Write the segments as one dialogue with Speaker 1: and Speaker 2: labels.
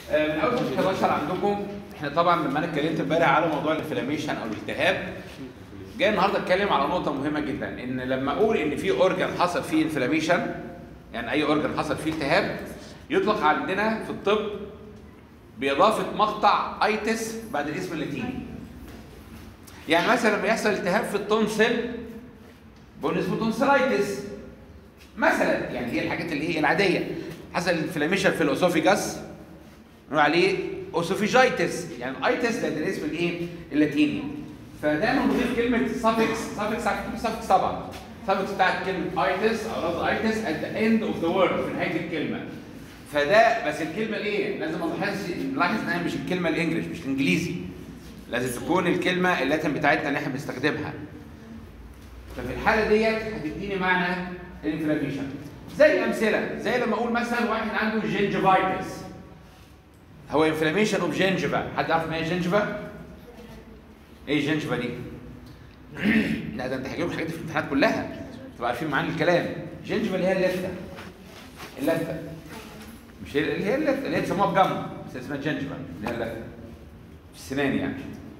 Speaker 1: آه، من اول مشكله بشر عندكم احنا طبعا لما انا اتكلمت امبارح على موضوع الانفلاميشن او الالتهاب جاي النهارده اتكلم على نقطه مهمه جدا ان لما اقول ان في اورجان حصل فيه انفلاميشن يعني اي اورجان حصل فيه التهاب يطلق عندنا في الطب باضافه مقطع ايتس بعد الاسم اللاتيني يعني مثلا لما يحصل التهاب في التونسل بقول اسمه تونسلايتس مثلا يعني هي الحاجات اللي هي العاديه حصل انفلاميشن في الاوسوفيجاس نقول عليه اوسوفيجايتس يعني ايتس ده الاسم الايه اللاتيني فدايما بنضيف كلمه سافكس سافكس سافكس طبعا سافكس بتاعت كلمه ايتس او لفظ ايتس at the end of the word في نهايه الكلمه فده بس الكلمه الايه لازم نلاحظ نلاحظ انها مش الكلمه الانجليش مش الانجليزي لازم تكون الكلمه اللاتين بتاعتنا اللي احنا بنستخدمها ففي الحاله ديت هتديني معنى الانفلاميشن زي امثله زي لما اقول مثلا واحد عنده جينجيفايتس هو انفلاميشن اوف جينجيفا حد عارف ما هي جينجيفا ايه جينجيفا دي لا ده انت هجيب الحاجات دي في الامتحانات كلها تبقى عارفين معاني الكلام جينجيفا اللي هي اللفه اللفه مش هي اللي هي اللفه اللي هي بيسموها بجم بس اسمها جينجيفا اللي هي اللفه في السنان يعني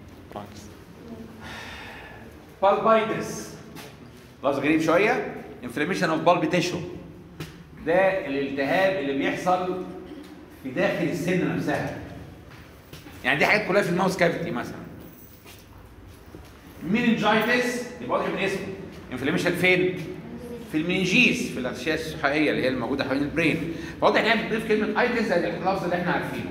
Speaker 1: بالبايتس لفظ غريب شويه انفلاميشن اوف بالب تيشو ده الالتهاب اللي بيحصل في داخل السن نفسها يعني دي حاجات كلها في الماوس كافيتي مثلا مينينجايتس يبقى واضح من اسمه انفلاميشن فين في المنجيز في الاشياء الصحيه اللي هي الموجوده حوالين البرين فواضح ان هي بتضيف كلمه ايتس زي اللفظ اللي احنا عارفينه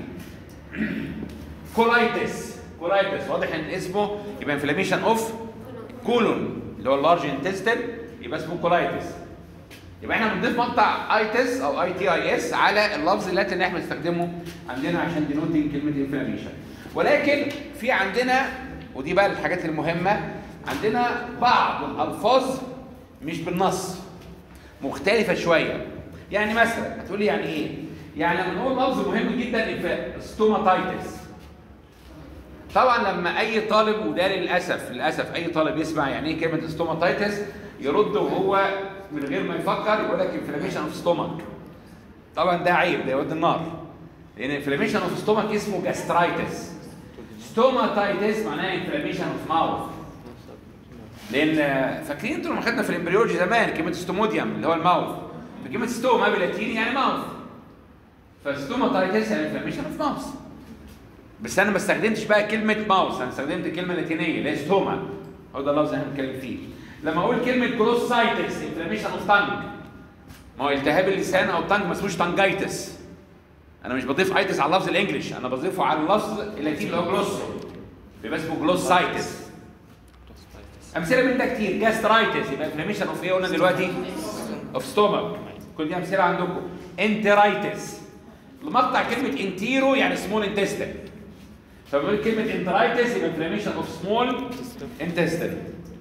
Speaker 1: كولايتس كولايتس واضح ان اسمه يبقى انفلاميشن اوف كولون اللي هو اللارج انتستين يبقى اسمه كولايتس يبقى احنا بنضيف مقطع ايتس او اي تي اي اس على اللفظ اللاتي اللي احنا بنستخدمه عندنا عشان دينوتنج كلمه انفلاميشن ولكن في عندنا ودي بقى الحاجات المهمه عندنا بعض الالفاظ مش بالنص مختلفه شويه يعني مثلا هتقولي يعني ايه يعني لما نقول لفظ مهم جدا ستوماتايتس طبعا لما اي طالب وده للاسف للاسف اي طالب يسمع يعني ايه كلمه ستوماتايتس يرد وهو من غير ما يفكر يقول لك انفلاميشن اوف ستومك طبعا ده عيب ده يودي النار لان انفلاميشن اوف ستومك اسمه جاسترايتس ستوماتايتس معناها انفلاميشن اوف ماوث لان فاكرين انتوا لما خدنا في الامبريولوجي زمان كلمه ستوموديوم اللي هو الماوث فكلمه ستوما باللاتيني يعني ماوث فستوماتايتس يعني انفلاميشن اوف ماوث بس انا ما استخدمتش بقى كلمه ماوث انا استخدمت كلمه لاتينيه اللي هي ستوما هو ده اللفظ اللي احنا بنتكلم فيه لما اقول كلمه جلوسايتس انفلاميشن اوف تانج ما هو التهاب اللسان او التانج ما اسموش تانجايتس انا مش بضيف ايتس على اللفظ الانجليش انا بضيفه على اللفظ اللاتيني اللي هو جلوسو بيبقى اسمه جلوسايتس امثله من ده كتير جاسترايتس يبقى انفلاميشن اوف ايه قلنا دلوقتي اوف ستومك كل دي امثله عندكم انترايتس مقطع كلمه انتيرو يعني سمول انتستين فبقول كلمه انترايتس يبقى انفلاميشن اوف سمول انتستين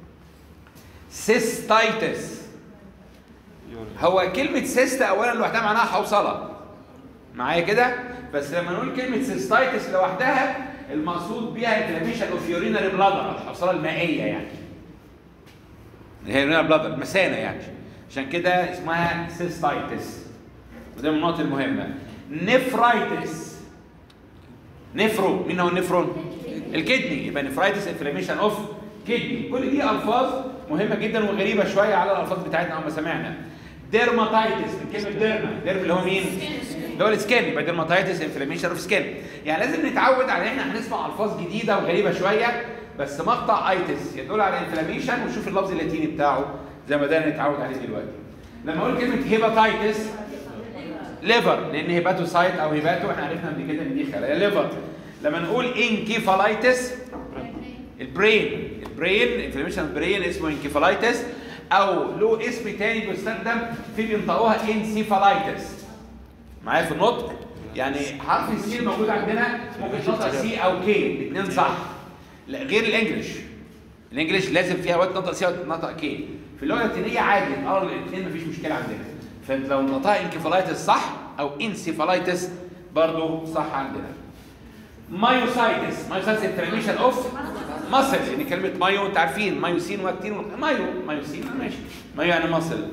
Speaker 1: سيستايتس هو كلمة سيست أولا لوحدها معناها حوصلة معايا كده بس لما نقول كلمة سيستايتس لوحدها المقصود بيها انفلاميشن اوف يورينري بلادر الحوصلة المائية يعني اللي هي يورينري بلادر مثانة يعني عشان كده اسمها سيستايتس وده من النقط المهمة نفرايتس نفرو مين هو النفرون؟ الكدني يبقى نفرايتس انفلاميشن اوف كدني كل دي الفاظ مهمه جدا وغريبه شويه على الالفاظ بتاعتنا اول ما سمعنا ديرماتايتس من كلمه ديرما ديرم اللي هو مين اللي هو السكين يبقى ديرماتايتس انفلاميشن اوف سكين يعني لازم نتعود على ان احنا هنسمع الفاظ جديده وغريبه شويه بس مقطع ايتس يدل على انفلاميشن وشوف اللفظ اللاتيني بتاعه زي ما بدانا نتعود عليه دلوقتي لما اقول كلمه هيباتايتس ليفر لان هيباتوسايت او هيباتو احنا عرفنا قبل كده ان دي خلايا ليفر لما نقول انكيفالايتس البرين البرين انفلاميشن البرين اسمه انكيفالايتس او له اسم تاني بيستخدم في بينطقوها انسيفالايتس معايا في النطق يعني حرف السي موجود عندنا ممكن تنطق سي او كي الاثنين صح لا غير الانجليش الانجليش لازم فيها وقت تنطق سي او تنطق كي في اللغه اللاتينيه عادي نقرا الاثنين مفيش مشكله عندنا فانت لو نطقها انكيفالايتس صح او انسيفالايتس برضه صح عندنا مايوسايتس مايوسايتس انفلاميشن اوف ماسل يعني كلمه مايو انت عارفين مايوسين واكتين مايو مايوسين ماشي مايو يعني ماسل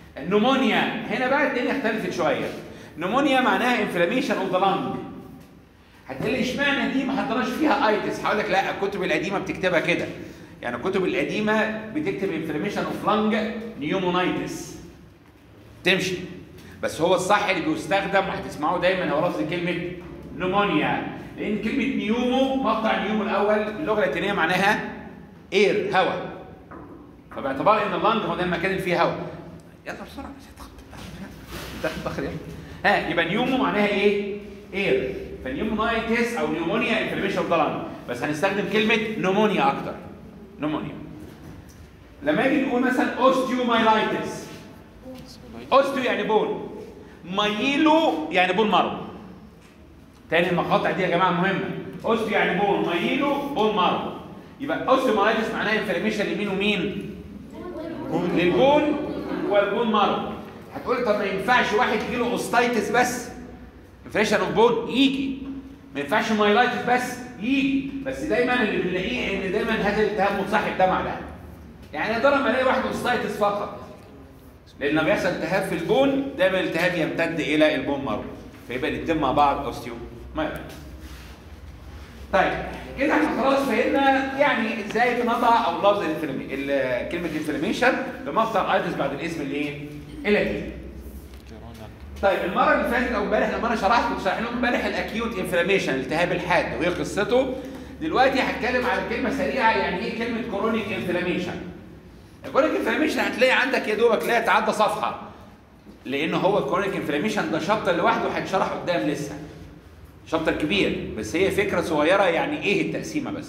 Speaker 1: نمونيا هنا بقى الدنيا اختلفت شويه نمونيا معناها انفلاميشن اوف ذا لانج هتقول لي اشمعنى دي ما حطيناش فيها ايتس هقول لك لا الكتب القديمه بتكتبها كده يعني الكتب القديمه بتكتب انفلاميشن اوف لانج نيومونايتس تمشي بس هو الصح اللي بيستخدم وهتسمعوه دايما هو لفظ كلمه نمونيا لان كلمه نيومو مقطع نيومو الاول باللغه اللاتينيه معناها اير هواء فباعتبار ان اللنج هو ده المكان اللي فيه هواء يلا بسرعه دخل دخل يلا ها يبقى نيومو معناها ايه؟ اير فنيومونايتس او نيومونيا انفلاميشن اوف ذا لنج بس هنستخدم كلمه نمونيا اكتر نمونيا لما يجي نقول مثلا اوستيومايلايتس اوستيو يعني بون مايلو يعني بون مرض تاني المقاطع دي يا جماعه مهمه اوستيو يعني بون مايلو بون مرض يبقى اوستيومايلايتس معناها انفلاميشن لمين ومين؟ للبون والبون مرض هتقول طب ما ينفعش واحد يجي له اوستايتس بس انفلاميشن اوف بون يجي ما ينفعش مايلايتس بس يجي بس دايما اللي بنلاقيه ان دايما هذا الالتهاب متصاحب ده مع ده يعني يا ترى ما الاقي واحد اوستايتس فقط لان لما بيحصل التهاب في البون دايما الالتهاب يمتد الى البون مره فيبقى الاثنين مع بعض اوستيو مايلايتس طيب كده احنا خلاص فهمنا يعني ازاي تنطع او لفظ الانفلامي ال- كلمه انفلاميشن بمقطع ايدس بعد الاسم الايه؟ اللاتيني. طيب المره اللي فاتت او امبارح لما انا شرحت كنت شارح لكم امبارح الاكيوت انفلاميشن الالتهاب الحاد وهي قصته دلوقتي هتكلم على كلمه سريعه يعني ايه كلمه كرونيك انفلاميشن. الكرونيك انفلاميشن هتلاقي عندك يا دوبك لا يتعدى صفحه لان هو الكرونيك انفلاميشن ده شابتر لوحده هيتشرح قدام لسه. شابتر كبير بس هي فكره صغيره يعني ايه التقسيمه بس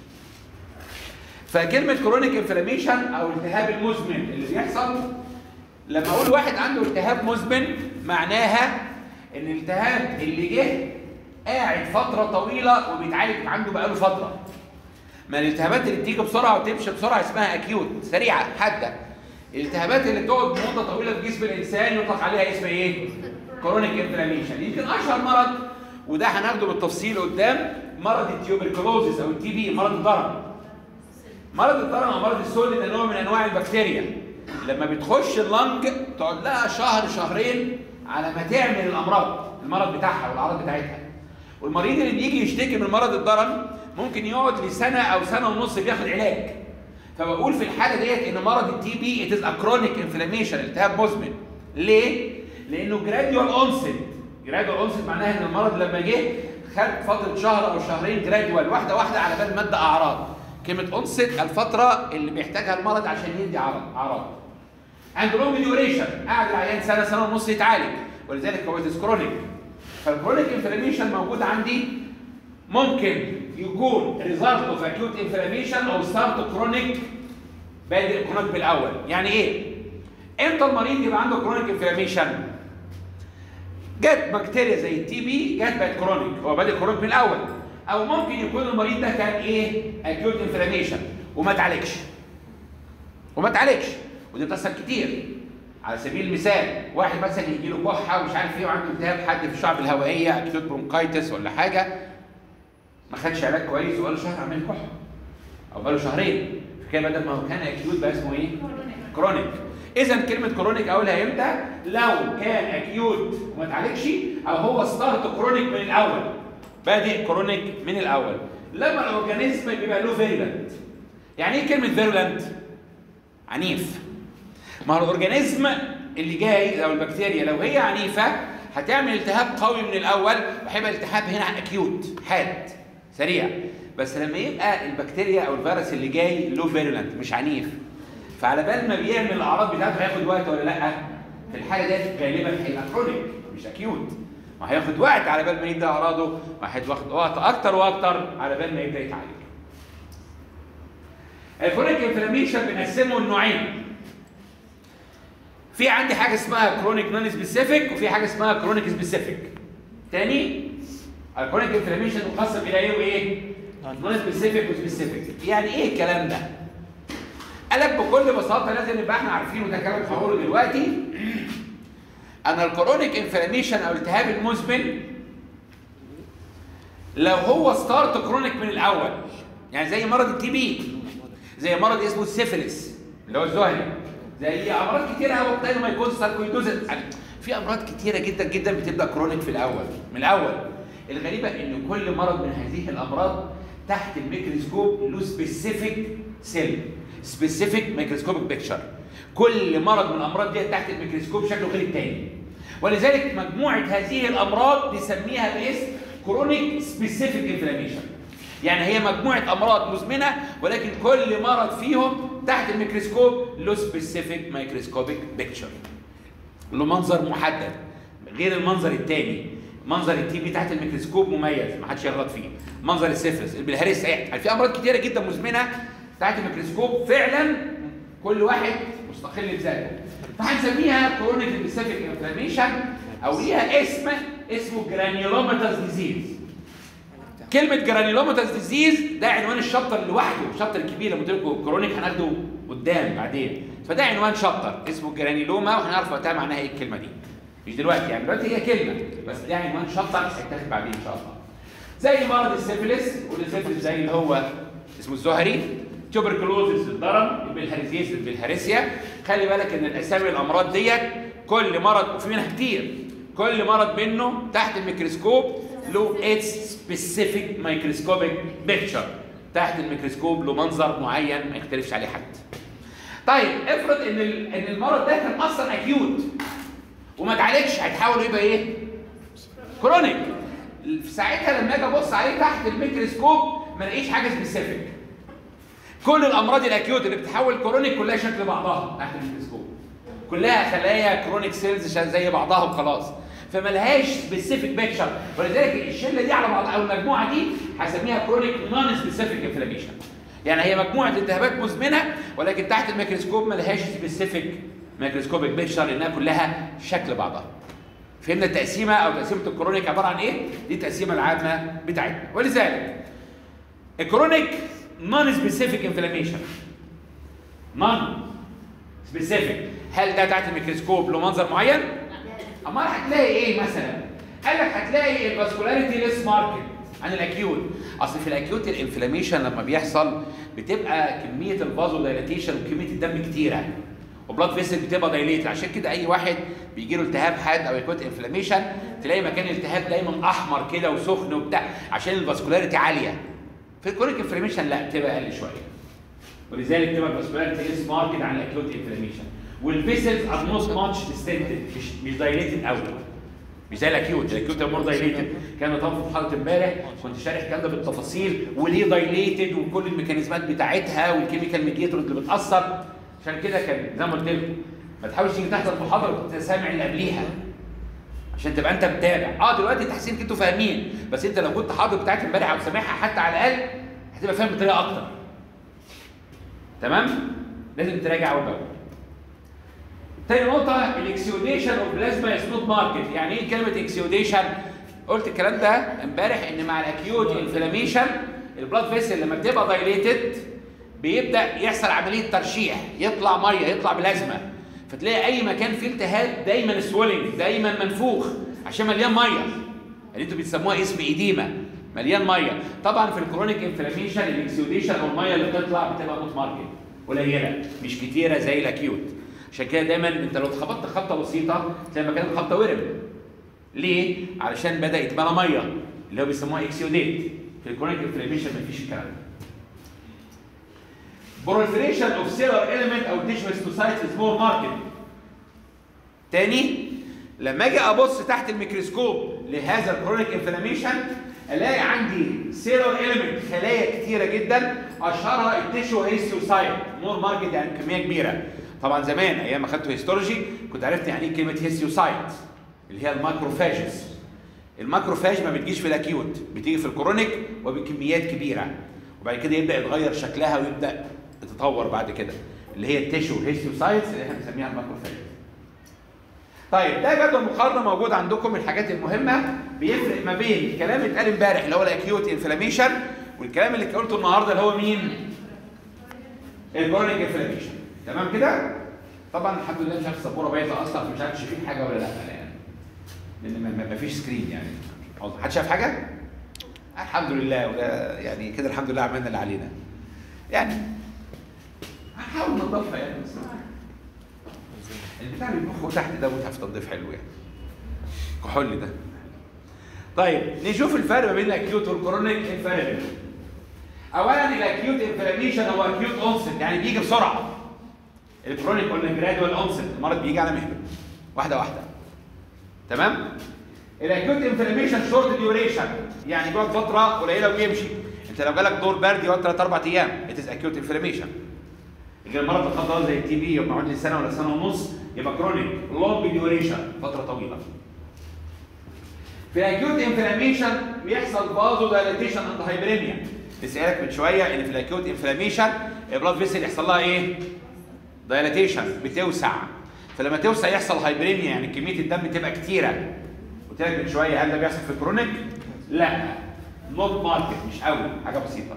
Speaker 1: فكلمه كرونيك انفلاميشن او التهاب المزمن اللي بيحصل لما اقول واحد عنده التهاب مزمن معناها ان الالتهاب اللي جه قاعد فتره طويله وبيتعالج عنده بقاله فتره ما الالتهابات اللي بتيجي بسرعه وتمشي بسرعه اسمها اكيوت سريعه حاده الالتهابات اللي بتقعد مده طويله في جسم الانسان يطلق عليها اسم ايه كرونيك انفلاميشن يمكن اشهر مرض وده هناخده بالتفصيل قدام مرض التيوبركلوزيس او التي بي مرض الضرن مرض الضرن او مرض السل ده نوع من انواع البكتيريا لما بتخش اللنج تقعد لها شهر شهرين على ما تعمل الامراض المرض بتاعها والاعراض بتاعتها والمريض اللي بيجي يشتكي من مرض الضرن ممكن يقعد لسنه او سنه ونص بياخد علاج فبقول في الحاله ديت ان مرض التي بي اتز كرونيك انفلاميشن التهاب مزمن ليه؟ لانه جراديوال اونست جراديوال اونست معناها ان المرض لما جه خد فتره شهر او شهرين جراديوال واحده واحده على بال ما ادى اعراض كلمه اونست الفتره اللي بيحتاجها المرض عشان يدي اعراض اعراض عند لونج ديوريشن قاعد العيان سنه سنه ونص يتعالج ولذلك هو اتس كرونيك فالكرونيك انفلاميشن موجود عندي ممكن يكون ريزلت اوف اكيوت انفلاميشن او ستارت كرونيك بادئ كرونيك بالاول يعني ايه امتى المريض يبقى عنده كرونيك انفلاميشن جت بكتيريا زي التي بي جت بقت كرونيك هو بادئ كرونيك من الاول او ممكن يكون المريض ده كان ايه اكيوت انفلاميشن وما اتعالجش وما اتعالجش ودي بتحصل كتير على سبيل المثال واحد مثلا يجي له كحه ومش عارف ايه وعنده التهاب حد في الشعب الهوائيه اكيوت برونكايتس ولا حاجه ما خدش علاج كويس وقال له شهر عمل كحه او بقاله شهرين فكده بدل ما هو كان اكيوت بقى اسمه ايه؟ كرونيك اذا كلمه كرونيك اقولها امتى؟ لو كان اكيوت وما اتعالجش او هو ستارت كرونيك من الاول بادئ كرونيك من الاول لما الاورجانيزم بيبقى له فيرولنت يعني ايه كلمه فيرولنت؟ عنيف ما هو الاورجانيزم اللي جاي او البكتيريا لو هي عنيفه هتعمل التهاب قوي من الاول وهيبقى الالتهاب هنا اكيوت حاد سريع بس لما يبقى البكتيريا او الفيروس اللي جاي له فيرولنت مش عنيف فعلى بال ما بيعمل الاعراض بتاعته هياخد وقت ولا لا؟ في الحاله ديت غالبا هيبقى كرونيك مش اكيوت وهياخد وقت على بال ما يبدا اعراضه وهياخد وقت اكتر واكتر على بال ما يبدا يتعالج. الكرونيك انفلاميشن بنقسمه لنوعين. في عندي حاجه اسمها كرونيك نون سبيسيفيك وفي حاجه اسمها كرونيك سبيسيفيك. تاني الكرونيك انفلاميشن مقسم الى ايه وايه؟ نون سبيسيفيك وسبيسيفيك. يعني ايه الكلام ده؟ قال لك بكل بساطه لازم نبقى احنا عارفينه ده كلام هقوله دلوقتي ان الكرونيك انفلاميشن او الالتهاب المزمن لو هو ستارت كرونيك من الاول يعني زي مرض التي بي زي مرض اسمه السيفيلس اللي هو الزهري زي امراض كتيره قوي بتاعت ما يكون ساركويدوز في امراض كتيره جدا جدا بتبدا كرونيك في الاول من الاول الغريبه ان كل مرض من هذه الامراض تحت الميكروسكوب له سبيسيفيك سيل سبيسيفيك ميكروسكوبيك بيكتشر كل مرض من الامراض دي تحت الميكروسكوب شكله غير التاني ولذلك مجموعه هذه الامراض نسميها باسم كرونيك سبيسيفيك انفلاميشن يعني هي مجموعه امراض مزمنه ولكن كل مرض فيهم تحت الميكروسكوب له سبيسيفيك ميكروسكوبيك بيكتشر له منظر محدد غير المنظر الثاني منظر التي بي تحت الميكروسكوب مميز ما حدش يغلط فيه منظر السيفلس البلهارسيا يعني في امراض كتيره جدا مزمنه تحت الميكروسكوب فعلا كل واحد مستقل بذاته فهنسميها كرونيك سبيسيفيك انفلاميشن او ليها اسم اسمه جرانيولوماتاس ديزيز كلمة جرانيولوماتاس ديزيز ده عنوان الشابتر لوحده الشابتر الكبير لما قلت لكم كرونيك هناخده قدام بعدين فده عنوان شابتر اسمه جرانيلوما وهنعرف وقتها معناها ايه الكلمة دي مش دلوقتي يعني دلوقتي هي كلمة بس ده عنوان شابتر هيتاخد بعدين ان شاء الله زي مرض السيفلس والسيفلس زي اللي هو اسمه الزهري تيوبركلوزس الضرم البلهارسيس البلهارسيا خلي بالك ان الاسامي الامراض ديت كل مرض وفي منها كتير كل مرض منه تحت الميكروسكوب له اتس سبيسيفيك مايكروسكوبيك بيكتشر تحت الميكروسكوب له منظر معين ما يختلفش عليه حد طيب افرض ان ان المرض ده كان اصلا اكيوت وما اتعالجش هيتحول يبقى ايه كرونيك في ساعتها لما اجي ابص عليه تحت الميكروسكوب ما الاقيش حاجه سبيسيفيك كل الامراض الاكيوت اللي بتتحول كرونيك كلها شكل بعضها تحت الميكروسكوب كلها خلايا كرونيك سيلز زي بعضها وخلاص فملهاش سبيسيفيك بيكتشر ولذلك الشله دي على بعض او المجموعه دي هسميها كرونيك نون سبيسيفيك انفلاميشن يعني هي مجموعه التهابات مزمنه ولكن تحت الميكروسكوب ملهاش سبيسيفيك ميكروسكوبيك بيكتشر لانها كلها شكل بعضها فهمنا التقسيمه او تقسيمه الكرونيك عباره عن ايه دي التقسيمه العامه بتاعتنا ولذلك الكرونيك نون سبيسيفيك انفلاميشن نون سبيسيفيك هل ده تحت الميكروسكوب له منظر معين امال هتلاقي ايه مثلا قال لك هتلاقي الفاسكولاريتي ليس ماركت عن الاكيوت اصل في الاكيوت الانفلاميشن لما بيحصل بتبقى كميه الفازو دايلاتيشن وكميه الدم كتيره وبلاد فيسل بتبقى دايليت عشان كده اي واحد بيجي له التهاب حاد او اكيوت انفلاميشن تلاقي مكان الالتهاب دايما احمر كده وسخن وبتاع عشان الفاسكولاريتي عاليه في الكوريك انفلاميشن لا بتبقى اقل شويه ولذلك تبقى الفاسكولاريتي ليس ماركت عن الاكيوت انفلاميشن والفيسلز ار نوت ماتش ديستنتد مش مش دايليتد قوي مش زي الاكيوت الاكيوت مور دايليتد كان طبعا في محاضره امبارح كنت شارح الكلام ده بالتفاصيل وليه دايليتد وكل الميكانيزمات بتاعتها والكيميكال ميديتورز اللي بتاثر عشان كده كان زي ما قلت لكم ما تحاولش تيجي تحت المحاضره وانت سامع اللي قبليها عشان تبقى انت متابع اه دلوقتي تحسين انتوا فاهمين بس انت لو كنت حاضر بتاعت امبارح او سامعها حتى على الاقل هتبقى فاهم بطريقه اكتر تمام لازم تراجع اول باول تاني نقطة الاكسيوديشن اوف بلازما از نوت ماركت، يعني ايه كلمة اكسيوديشن؟ قلت الكلام ده امبارح ان مع الاكيوت انفلاميشن البلاد فيسل لما بتبقى دايليتد بيبدا يحصل عمليه ترشيح يطلع ميه يطلع بلازما فتلاقي اي مكان فيه التهاب دايما سويلنج دايما منفوخ عشان مليان ميه اللي انتوا بتسموها اسم ايديما مليان ميه طبعا في الكرونيك انفلاميشن الاكسيوديشن او الميه اللي بتطلع بتبقى نوت ماركت قليله مش كتيره زي الاكيوت عشان كده دايما انت لو اتخبطت خبطه بسيطه تلاقي مكان الخبطه ورم ليه؟ علشان بدا يتملى ميه اللي هو بيسموها اكسيوديت في الكرونيك انفلاميشن مفيش الكلام ده proliferation of cellular element او tissue histiocytes is more marked. تاني لما اجي ابص تحت الميكروسكوب لهذا الكرونيك انفلاميشن الاقي عندي سيلر اليمنت خلايا كتيره جدا اشهرها التيشو هيستيوسايت مور ماركت يعني كميه كبيره طبعا زمان ايام ما خدته هيستولوجي كنت عرفت يعني ايه كلمه هيستيوسايت اللي هي الماكروفاجز الماكروفاج ما بتجيش في الاكيوت بتيجي في الكرونيك وبكميات كبيره وبعد كده يبدا يتغير شكلها ويبدا تتطور بعد كده اللي هي التيشو هيستيوسايتس اللي احنا بنسميها الماكروفاج طيب ده جدول مقارنه موجود عندكم من الحاجات المهمه بيفرق ما بين الكلام اللي اتقال امبارح اللي هو الاكيوت انفلاميشن والكلام اللي قلته النهارده اللي هو مين؟ الكرونيك انفلاميشن تمام كده؟ طبعا الحمد لله مش عارف السبوره بايظه اصلا فمش عارف شايفين حاجه ولا لا يعني لان ما فيش سكرين يعني حد شاف حاجه؟ الحمد لله وده يعني كده الحمد لله عملنا اللي علينا يعني هنحاول ننضفها يعني بس البتاع اللي بيخو تحت ده متعب تنظيف حلو يعني كحول ده طيب نشوف الفرق ما بين الاكيوت والكرونيك ايه الفرق بينهم اولا الاكيوت انفلاميشن هو اكيوت اونست يعني بيجي بسرعه الكرونيك قلنا جرادوال اونست المرض بيجي على مهله واحده واحده تمام الاكيوت انفلاميشن شورت ديوريشن يعني بيقعد فتره قليله ويمشي انت لو جالك دور برد يقعد 3 4 ايام اتس اكيوت انفلاميشن يجي المرض الخطر زي التي بي يبقى يقعد لي سنه ولا سنه ونص يبقى كرونيك لونج ديوريشن فتره طويله في الاكيوت انفلاميشن بيحصل فازو دايليتيشن اند هايبريميا تسالك من شويه ان في الاكيوت انفلاميشن البلاد فيسل يحصل لها ايه؟ دايليتيشن بتوسع فلما توسع يحصل هايبريميا يعني كميه الدم تبقى كتيره قلت لك من شويه هل ده بيحصل في الكرونيك؟ لا نوت ماركت مش قوي حاجه بسيطه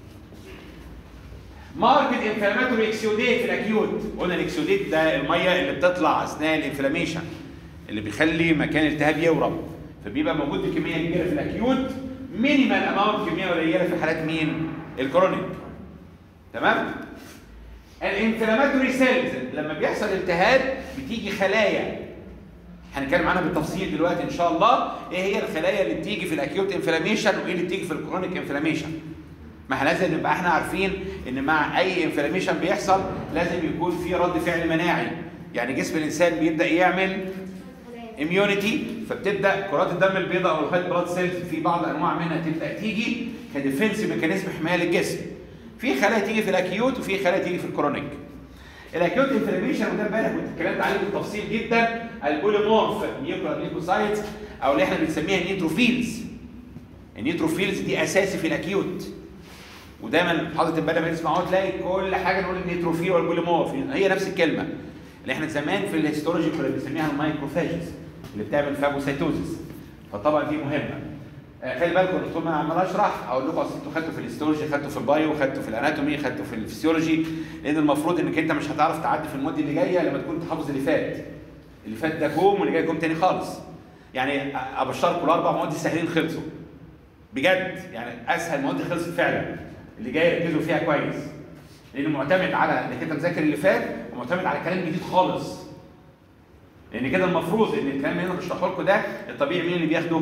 Speaker 1: ماركت انفلاماتوري اكسيوديت في الاكيوت قلنا الاكسيوديت ده الميه اللي بتطلع اثناء الانفلاميشن اللي بيخلي مكان الالتهاب يورم فبيبقى موجود بكميه كبيره في الاكيوت مينيمال اماونت كميه قليله في حالات مين؟ الكرونيك تمام؟ الانفلاماتوري سيلز لما بيحصل التهاب بتيجي خلايا هنتكلم عنها بالتفصيل دلوقتي ان شاء الله ايه هي الخلايا اللي بتيجي في الاكيوت انفلاميشن وايه اللي بتيجي في الكرونيك انفلاميشن ما احنا لازم نبقى احنا عارفين ان مع اي انفلاميشن بيحصل لازم يكون في رد فعل مناعي يعني جسم الانسان بيبدا يعمل اميونيتي فبتبدا كرات الدم البيضاء او الوايت بلاد سيلز في بعض انواع منها تبدا تيجي كديفنس ميكانيزم حمايه للجسم في خلايا تيجي في الاكيوت وفي خلايا تيجي في الكرونيك الاكيوت انفلاميشن وده امبارح كنت اتكلمت عليه بالتفصيل جدا البوليمورف نيوكلير ليكوسايتس او اللي احنا بنسميها النيتروفيلز النيتروفيلز دي اساسي في الاكيوت ودايما حضرتك امبارح لما تسمعوها تلاقي كل حاجه نقول النيتروفيل والبوليمورف هي نفس الكلمه اللي احنا زمان في الهيستولوجي كنا بنسميها المايكروفاجز اللي بتعمل فاجوسيتوزيس فطبعا دي مهمه آه، خلي بالكم طول ما انا عمال اشرح اقول لكم اصل انتوا خدتوا في الهيستولوجي خدتوا في البايو خدتوا في الاناتومي خدتوا في الفسيولوجي لان المفروض انك انت مش هتعرف تعدي في المده اللي جايه لما تكون تحافظ اللي فات اللي فات ده كوم واللي جاي كوم تاني خالص يعني ابشركم الاربع مواد السهلين خلصوا بجد يعني اسهل مواد خلصت فعلا اللي جاي ركزوا فيها كويس لانه معتمد على انك انت مذاكر اللي فات ومعتمد على كلام جديد خالص لان كده المفروض ان الكلام اللي انا بشرحه لكم ده الطبيعي مين اللي بياخده؟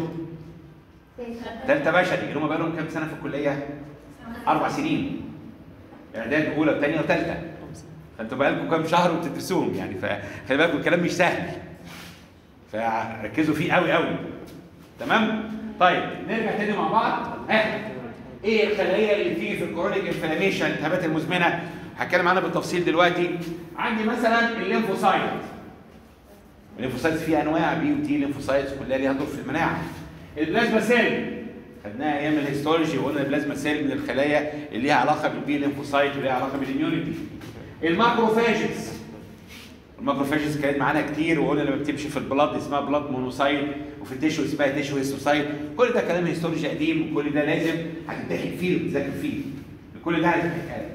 Speaker 1: ثالثه بشري اللي هم بقى لهم كام سنه في الكليه؟ اربع سنين اعداد اولى وثانيه وثالثه فانتوا بقى لكم كام شهر وبتدرسوهم يعني فخلي بالكم الكلام مش سهل فركزوا فيه قوي قوي تمام؟ طيب نرجع تاني مع بعض ها ايه الخلايا اللي بتيجي في الكرونيك انفلاميشن الالتهابات المزمنه هتكلم عنها بالتفصيل دلوقتي عندي مثلا الليمفوسايت الليمفوسايتس فيها انواع بي وتي ليمفوسايتس كلها ليها دور في المناعه البلازما سيل خدناها ايام الهيستولوجي وقلنا البلازما سيل من الخلايا اللي ليها علاقه بالبي ليمفوسايت وليها علاقه بالاميونيتي الماكروفاجز الماكروفاجز كانت معانا كتير وقلنا لما بتمشي في البلاد اسمها بلاد مونوسايت وفي التيشو اسمها تيشو هيستوسايت كل ده كلام هيستولوجي قديم وكل ده لازم هتمتحن فيه وتذاكر فيه كل ده هتمتحن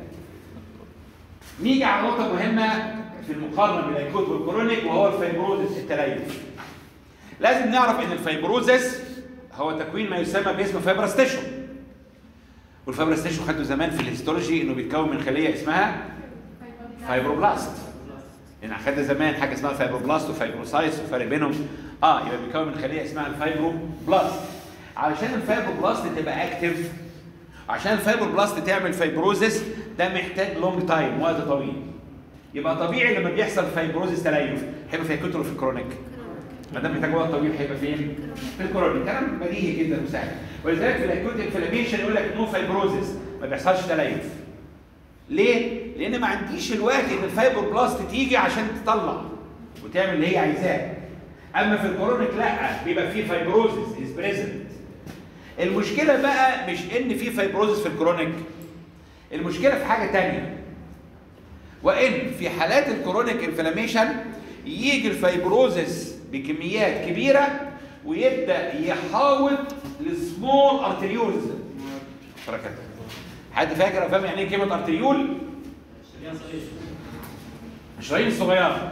Speaker 1: نيجي على نقطه مهمه في المقارنه بين الاكوت والكرونيك وهو الفيبروزس التليف لازم نعرف ان الفيبروزس هو تكوين ما يسمى باسم فايبرس تيشو والفايبرس تيشو خدته زمان في الهيستولوجي انه بيتكون من خليه اسمها فايبروبلاست لان خدنا زمان حاجه اسمها فايبروبلاست وفايبروسايتس والفرق بينهم اه يبقى بيتكون من خليه اسمها الفايبروبلاست علشان الفايبروبلاست تبقى اكتف عشان الفايبروبلاست تعمل فايبروزس ده محتاج لونج تايم وقت طويل يبقى طبيعي لما بيحصل فايبروزس تليف هيبقى في الكتر في الكرونيك ما دام محتاج وقت طويل هيبقى فين؟ في الكرونيك كلام بديهي جدا وسهل ولذلك في الاكوت انفلاميشن يقول لك نو فايبروزس ما بيحصلش تليف ليه؟ لان ما عنديش الوقت ان الفايبروبلاست تيجي عشان تطلع وتعمل اللي هي عايزاه اما في الكرونيك لا بيبقى فيه فايبروزس از بريزنت المشكله بقى مش ان في فايبروزس في الكرونيك المشكله في حاجه تانية وان في حالات الكرونيك انفلاميشن يجي الفايبروزس بكميات كبيره ويبدا يحاول لسمول ارتريولز بركاته حد فاكر او فاهم يعني ايه كلمه ارتريول الشرايين الصغيره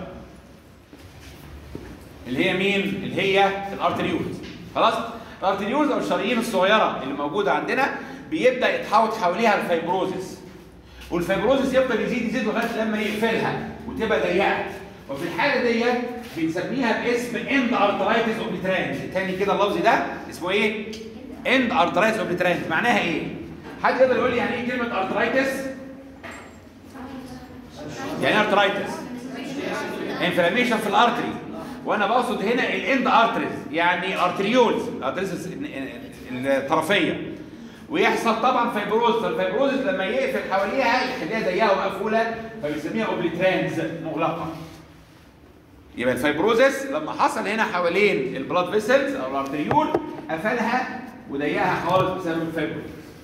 Speaker 1: اللي هي مين اللي هي الارتريولز خلاص الارتريولز او الشرايين الصغيره اللي موجوده عندنا بيبدا يتحوط حواليها الفايبروزس والفايبروزس يفضل يزيد يزيد لغايه لما يقفلها وتبقى ضيقه وفي الحاله ديت بنسميها باسم اند ارترايتس اوبليترانس تاني كده اللفظ ده اسمه ايه اند ارترايتس اوبليترانس معناها ايه حد يقدر يقول لي يعني ايه كلمه ارترايتس يعني ايه ارترايتس انفلاميشن في الارتري وانا بقصد هنا الاند ارتريز يعني ارتريولز الارتريز الطرفيه ويحصل طبعا فيبروز فالفيبروز لما يقفل حواليها يخليها ضيقه ومقفوله فبنسميها اوبليترانز مغلقه يبقى الفيبروزس لما حصل هنا حوالين البلاد فيسلز او الارتريول قفلها وضيقها خالص بسبب الفيبروز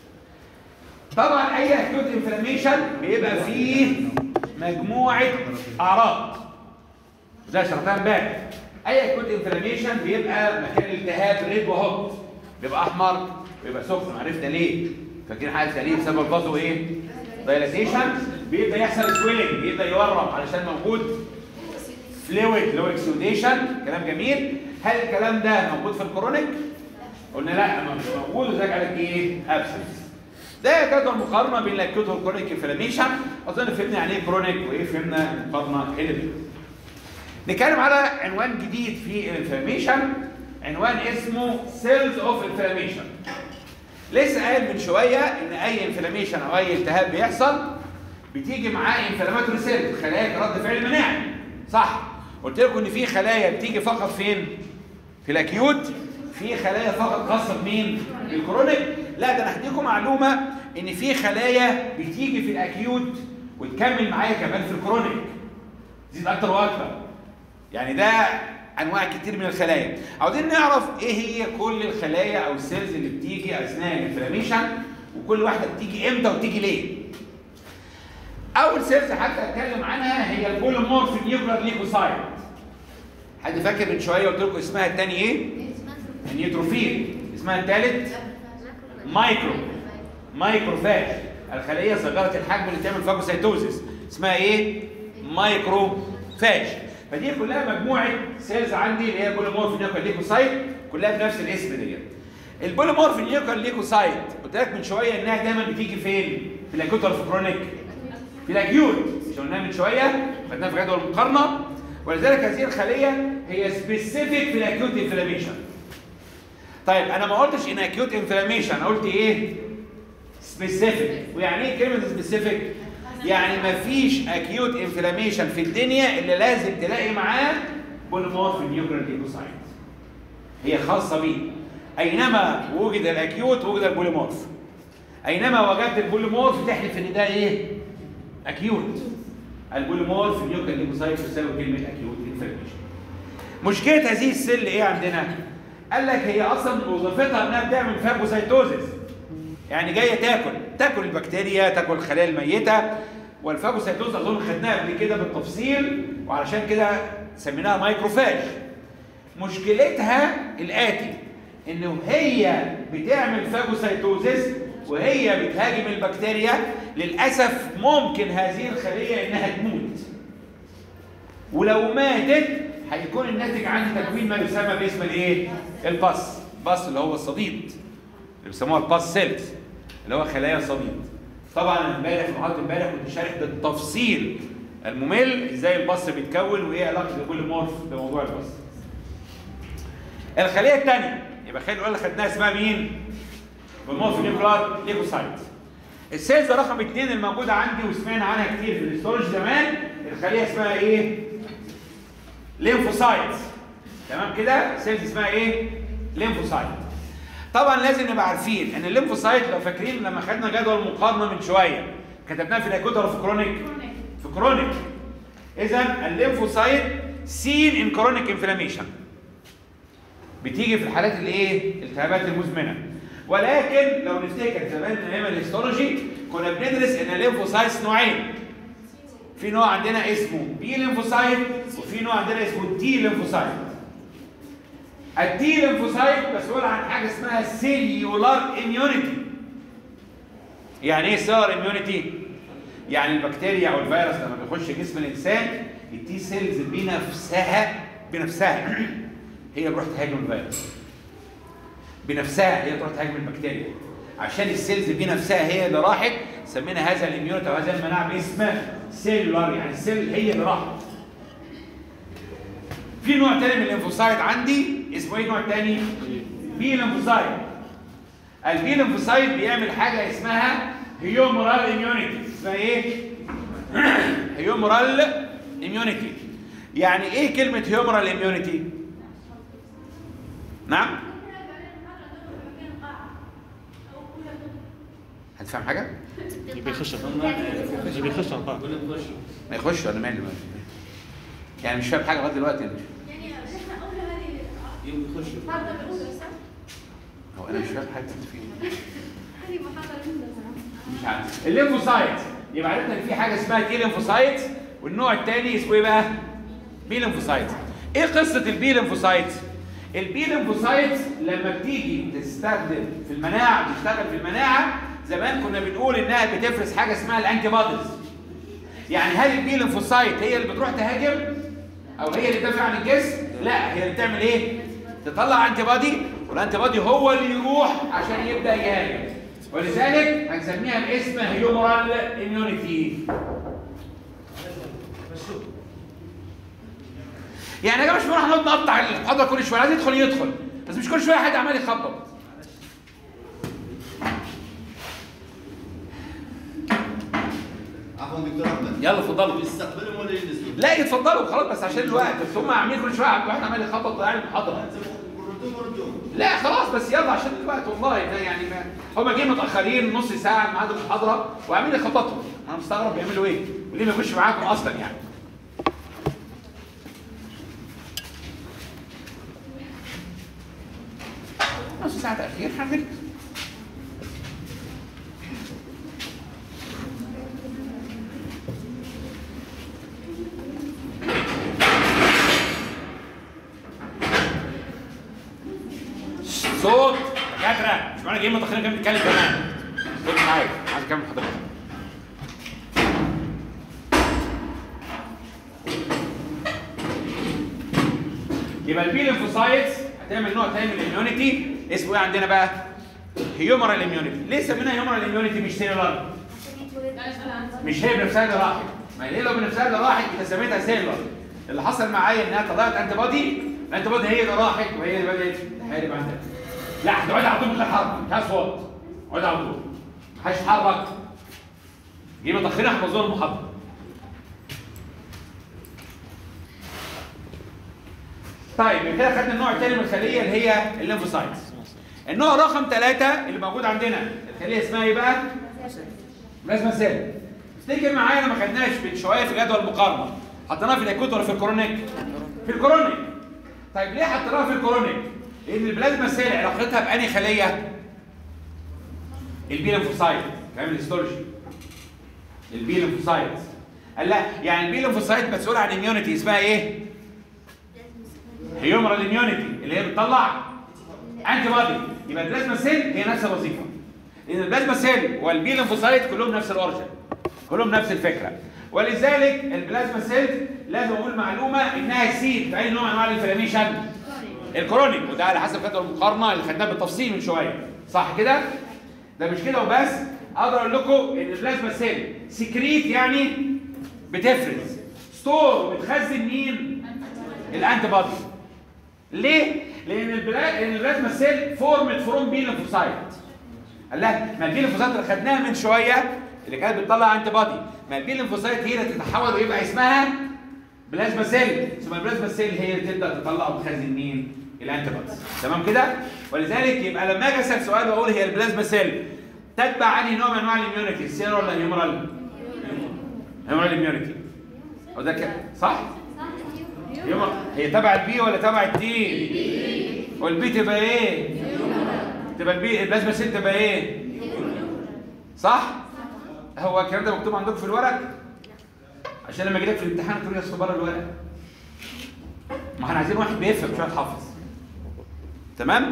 Speaker 1: طبعا اي اكيوت انفلاميشن بيبقى فيه مجموعه اعراض زي سرطان امبارح اي اكيوت انفلاميشن بيبقى مكان التهاب ريد وهوت بيبقى احمر ويبقى سخن عرفنا ليه فاكرين حاجه ليه بسبب الفازو ايه دايلاتيشن بيبدا يحصل سويلنج بيبدا يورم علشان موجود فلويد اللي هو اكسوديشن كلام جميل هل الكلام ده موجود في الكرونيك قلنا لا ما مش موجود وذاك قال لك ايه ابسنس ده جدول مقارنه بين الاكيوت والكرونيك انفلاميشن اظن فهمنا يعني ايه كرونيك وايه فهمنا المقارنه هنا دي نتكلم على عنوان جديد في الانفلاميشن عنوان اسمه سيلز اوف انفلاميشن لسه قايل من شويه ان اي انفلاميشن او اي التهاب بيحصل بتيجي معاه انفلاماتوري سيلز خلايا رد فعل مناعي صح قلت لكم ان في خلايا بتيجي فقط فين في الاكيوت في خلايا فقط خاصه بمين بالكرونيك لا ده انا هديكم معلومه ان في خلايا بتيجي في الاكيوت وتكمل معايا كمان في الكرونيك تزيد اكتر واكتر يعني ده انواع كتير من الخلايا عاوزين نعرف ايه هي كل الخلايا او السيلز اللي بتيجي اثناء الانفلاميشن وكل واحده بتيجي امتى وتيجي ليه اول سيلز حتى اتكلم عنها هي البوليمورف نيوكلير ليكوسايت حد فاكر من شويه قلت لكم اسمها الثاني ايه النيوتروفيل اسمها الثالث مايكرو مايكروفاج الخليه صغيره الحجم اللي تعمل فاجوسيتوزيس اسمها ايه مايكروفاج فدي كلها مجموعه سيلز عندي اللي هي بوليمورف نيوكلير ليكوسايت كلها بنفس الاسم ديت البوليمورف نيوكلير ليكوسايت قلت لك من شويه انها دايما بتيجي فين في الاكيوت ولا في الكرونيك في الاكيوت مش قلناها من شويه خدناها في جدول المقارنه ولذلك هذه الخليه هي سبيسيفيك في الاكيوت انفلاميشن طيب انا ما قلتش ان اكيوت انفلاميشن قلت ايه سبيسيفيك ويعني ايه كلمه سبيسيفيك يعني ما فيش اكيوت انفلاميشن في الدنيا اللي لازم تلاقي معاه بوليمورف نيوكلير ليكوسايت هي خاصه بيه اينما وجد الاكيوت وجد البوليمورف اينما وجدت البوليمورف تحلف ان ده ايه اكيوت البوليمورف نيوكلير ليكوسايت تساوي كلمه اكيوت انفلاميشن مشكله هذه السل ايه عندنا قال لك هي اصلا وظيفتها انها بتعمل فاجوسيتوزيس يعني جايه تاكل تاكل البكتيريا تاكل الخلايا الميته والفاجوسيتوز اظن خدناها قبل كده بالتفصيل وعلشان كده سميناها مايكروفاج مشكلتها الاتي انه هي بتعمل فاجوسيتوزيس وهي بتهاجم البكتيريا للاسف ممكن هذه الخليه انها تموت ولو ماتت هيكون الناتج عن تكوين ما يسمى باسم الايه الباس باس اللي هو الصديد اللي بيسموها الباس سيلز اللي هو خلايا الصديد طبعا امبارح في محاضره امبارح كنت شارح بالتفصيل الممل ازاي الباص بيتكون وايه علاقه كل مورف بموضوع الباص الخليه الثانيه يبقى خلي الاولى خدناها اسمها مين بالمورف نيوكلار ليكوسايت السيلز رقم اثنين الموجوده عندي وسمعنا عنها كتير في الاستورج زمان الخليه اسمها ايه ليمفوسايت تمام كده سيلز اسمها ايه ليمفوسايت طبعا لازم نبقى عارفين ان الليمفوسايت لو فاكرين لما خدنا جدول مقارنه من شويه كتبناه في الاكوت ولا في كرونيك في كرونيك اذا الليمفوسايت سين ان كرونيك انفلاميشن بتيجي في الحالات الايه الالتهابات المزمنه ولكن لو نفتكر زمان من ايام الهيستولوجي كنا بندرس ان الليمفوسايتس نوعين في نوع عندنا اسمه بي ليمفوسايت وفي نوع عندنا اسمه تي ليمفوسايت التي ليمفوسايت مسؤول عن حاجه اسمها سيليولار اميونيتي يعني ايه سيلولار اميونيتي يعني البكتيريا او الفيروس لما بيخش جسم الانسان التي سيلز بنفسها بنفسها هي تروح تهاجم الفيروس بنفسها هي تروح تهاجم البكتيريا عشان السيلز بنفسها هي اللي راحت سمينا هذا الاميونيتي او هذا المناعه باسم سيلولار يعني السيل هي اللي راحت في نوع تاني من الليمفوسايت عندي اسمه ايه النوع التاني؟ بي ليمفوسايت البي ليمفوسايت بيعمل حاجه اسمها هيومورال اميونيتي اسمها ايه؟ هيومورال اميونيتي يعني ايه كلمه هيومورال اميونيتي؟ نعم؟ هتفهم حاجه؟
Speaker 2: يبي يخش يبي يخش القاع
Speaker 1: ما يخش ولا مالي مالي يعني مش فاهم حاجه لغايه دلوقتي انت
Speaker 3: يعني احنا اولى هذه
Speaker 4: يوم يخش
Speaker 3: محاضرة الأولى صح؟
Speaker 1: هو انا مش فاهم حاجه انت فيه
Speaker 3: هذه محاضرة الأولى
Speaker 1: مش عارف الليمفوسايت يبقى عرفنا ان في حاجه اسمها تي ليمفوسايت والنوع الثاني اسمه ايه بقى؟ بي ليمفوسايت ايه قصه البي ليمفوسايت؟ البي ليمفوسايت لما بتيجي تستخدم في المناعه تشتغل في المناعه زمان كنا بنقول انها بتفرز حاجه اسمها الانتي بوديز يعني هل البي ليمفوسايت هي اللي بتروح تهاجم او هي اللي تدافع عن الجسم؟ لا هي اللي بتعمل ايه؟ تطلع انتي بودي والانتي بودي هو اللي يروح عشان يبدا يهاجم ولذلك هنسميها باسم هيومورال اميونيتي يعني يا جماعه مش هنروح نقعد نقطع الحضره كل شويه عايز يدخل يدخل بس مش كل شويه حد عمال يخبط
Speaker 4: عفوا دكتور احمد
Speaker 1: يلا اتفضلوا
Speaker 4: بيستقبلهم ولا يجلسوا؟
Speaker 1: لا يتفضلوا خلاص بس عشان الوقت بس هم عاملين كل شويه واحد عمال يخبط ضياع المحاضره
Speaker 4: ردوهم ردوهم
Speaker 1: لا خلاص بس يلا عشان الوقت والله ده يعني ما هم جايين متاخرين نص ساعه ميعاد المحاضره وعاملين يخبطوا انا مستغرب بيعملوا ايه وليه ما يخش معاكم اصلا يعني نص ساعه تاخير هنغلب صوت دكاتره مش معنى جايين متاخرين كمان بنتكلم كمان صوت معايا عايز اكمل حضرتك يبقى البي ليمفوسايتس هتعمل نوع تاني من الاميونيتي اسمه ايه عندنا بقى؟ هيومرال اميونيتي ليه سميناها هيومرال اميونيتي مش سيلولار؟ مش هي بنفسها اللي راحت ما هي لو بنفسها اللي راحت انت سميتها سيلولار اللي حصل معايا انها طلعت انتي بودي الانتي بودي هي اللي راحت وهي اللي بدات تحارب عندك لا تقعد على طول من غير حركه مش عايز صوت اقعد على طول محدش يتحرك جه متاخرين احفظوا المحاضره طيب كده خدنا النوع الثاني من الخليه اللي هي الليمفوسايتس النوع رقم ثلاثة اللي موجود عندنا الخليه اسمها ايه بقى؟ بلازما سيل افتكر معايا انا ما خدناش من شويه في جدول المقارنه حطيناها في الاكوت ولا في الكورونيك؟ في الكورونيك طيب ليه حطيناها في الكورونيك؟ لان البلازما سيل علاقتها بأنهي خليه؟ البي ليمفوسايت كلام الهيستولوجي البي ليمفوسايت قال لا يعني البي ليمفوسايت مسؤول عن اميونيتي اسمها ايه؟ هيومرال اميونيتي اللي هي بتطلع انتي بودي يبقى البلازما سيل هي نفس الوظيفه لان البلازما سيل والبي ليمفوسايت كلهم نفس الاورجن كلهم نفس الفكره ولذلك البلازما سيل لازم اقول معلومه انها سيد في اي نوع من انواع الانفلاميشن الكرونيك وده على حسب جدول المقارنه اللي خدناه بالتفصيل من شويه صح كده ده مش كده وبس اقدر اقول لكم ان البلازما سيل سكريت يعني بتفرز ستور بتخزن مين الانتي بودي ليه لان البلا... لان البلازما سيل فورمت فروم بي ليمفوسايت قال لها ما البي ليمفوسايت اللي خدناها من شويه اللي كانت بتطلع انتي بودي ما البي ليمفوسايت هي اللي تتحول ويبقى اسمها بلازما سيل ثم البلازما سيل هي اللي تبدا تطلع وتخزن مين الانتي بوديز تمام كده ولذلك يبقى لما اجي اسال سؤال واقول هي البلازما سيل تتبع انهي نوع من انواع الاميونيتي السيل ولا الهيومرال هيومرال اميونيتي هو ده كده صح هيومر هي تبع البي ولا تبع التي والبي تبقى ايه تبقى البي البلازما سيل تبقى ايه صح هو الكلام ده مكتوب عندكم في الورق عشان لما اجي لك في الامتحان تقول لي اصل بره الورق ما احنا عايزين واحد بيفهم مش واحد حافظ تمام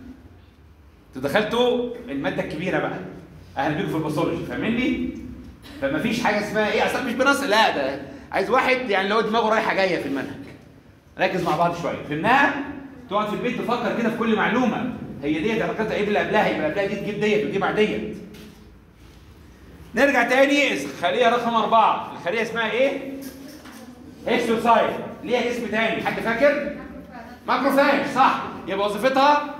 Speaker 1: انتوا دخلتوا الماده الكبيره بقى اهلا بيكم في الباثولوجي فاهمني فما فيش حاجه اسمها ايه اصلا مش بنص لا ده عايز واحد يعني لو دماغه رايحه جايه في المنهج ركز مع بعض شويه فهمناها تقعد في البيت تفكر كده في كل معلومه هي ديت علاقتها ايه باللي قبلها يبقى قبلها دي تجيب ديت ودي مع ديت نرجع تاني الخليه رقم أربعة الخليه اسمها ايه هيستوسايت ليها اسم تاني حد فاكر ماكروفاج صح يبقى وظيفتها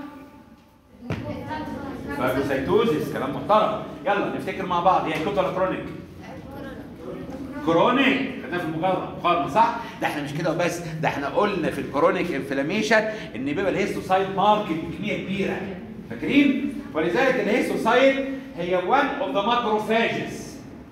Speaker 1: فاجوسايتوزيس كلام محترم يلا نفتكر مع بعض هي كوت ولا كرونيك كرونيك خدناها في المقارنه مقارنه صح ده احنا مش كده وبس ده احنا قلنا في الكرونيك انفلاميشن ان بيبقى الهيستوسايت ماركت بكميه كبيره فاكرين ولذلك الهيستوسايت هي one of the macrophages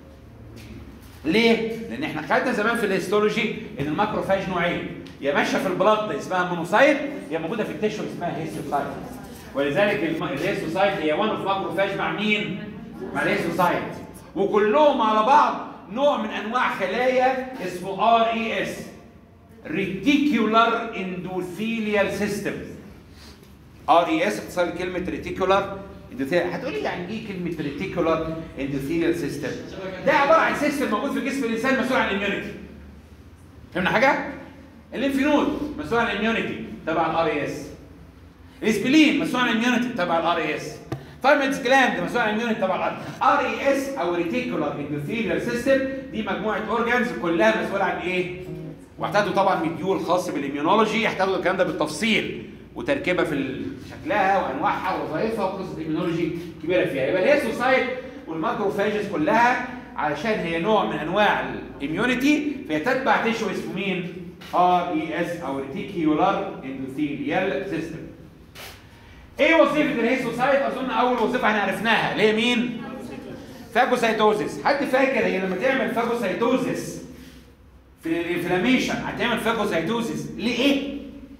Speaker 1: ليه؟ لان احنا خدنا زمان في الهيستولوجي ان الماكروفاج نوعين يا ماشيه في البلاد اسمها مونوسايت يا موجوده في التيشو اسمها هيستوسايت ولذلك الم- الهيستوسايت هي وان اوف ماكروفاج مع مين؟ مع الهيستوسايت وكلهم على بعض نوع من انواع خلايا اسمه ار اي اس ريتيكولار اندوثيليال سيستم ار اي اس اختصار كلمه ريتيكولار هتقولي يعني ايه كلمه ريتيكولار اندوثيليال سيستم ده عباره عن سيستم موجود في جسم الانسان مسؤول عن الاميونيتي فهمنا حاجه الليمفينود مسؤول عن الاميونيتي تبع الار اي اس الاسبلين مسؤول عن الاميونيتي تبع الار اي اس فارمنتس جلاند مسؤول عن الاميونيتي تبع الار اي اس او ريتيكولار اندوثيليال سيستم دي مجموعه اورجانز كلها مسؤوله عن ايه واحتاجوا طبعا مديول خاص بالاميونولوجي يحتاجوا الكلام ده بالتفصيل وتركيبها في ال- شكلها وانواعها ووظائفها وقصه الاميونولوجي كبيره فيها يبقى الهيستوسايت والماكروفاجز كلها علشان هي نوع من انواع الاميونيتي فهي تتبع تشو اسمه مين؟ ار اي اس او ريتيكيولار اندوثيليال سيستم ايه وظيفه الهيستوسايت اظن اول وظيفه احنا عرفناها اللي هي مين فاجوسايتوزيس حد فاكر هي لما تعمل فاجوسايتوزيس في الانفلاميشن هتعمل فاجوسايتوزيس ليه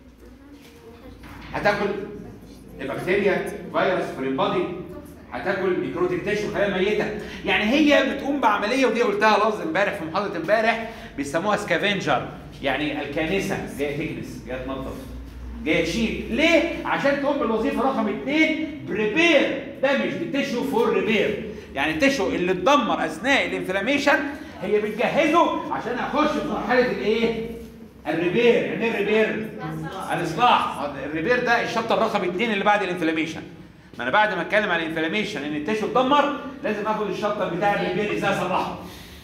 Speaker 1: هتاكل بكتيريا فيروس فرين بادي هتاكل ميكروتيك تيشو خلايا ميته يعني هي بتقوم بعمليه ودي قلتها لفظ امبارح في محاضره امبارح بيسموها سكافنجر يعني الكانسه جايه تكنس جايه تنظف جايه تشيل ليه؟ عشان تقوم بالوظيفه رقم اثنين بريبير دامج التيشو فور ريبير يعني التيشو اللي اتدمر اثناء الانفلاميشن هي بتجهزه عشان اخش في مرحله الايه؟ الريبير يعني ايه الريبير؟ الاصلاح الريبير ده الشابتر رقم اثنين اللي بعد الانفلاميشن ما انا بعد ما اتكلم عن الانفلاميشن ان التيشو اتدمر لازم اخد الشابتر بتاع الريبير ازاي اصلحه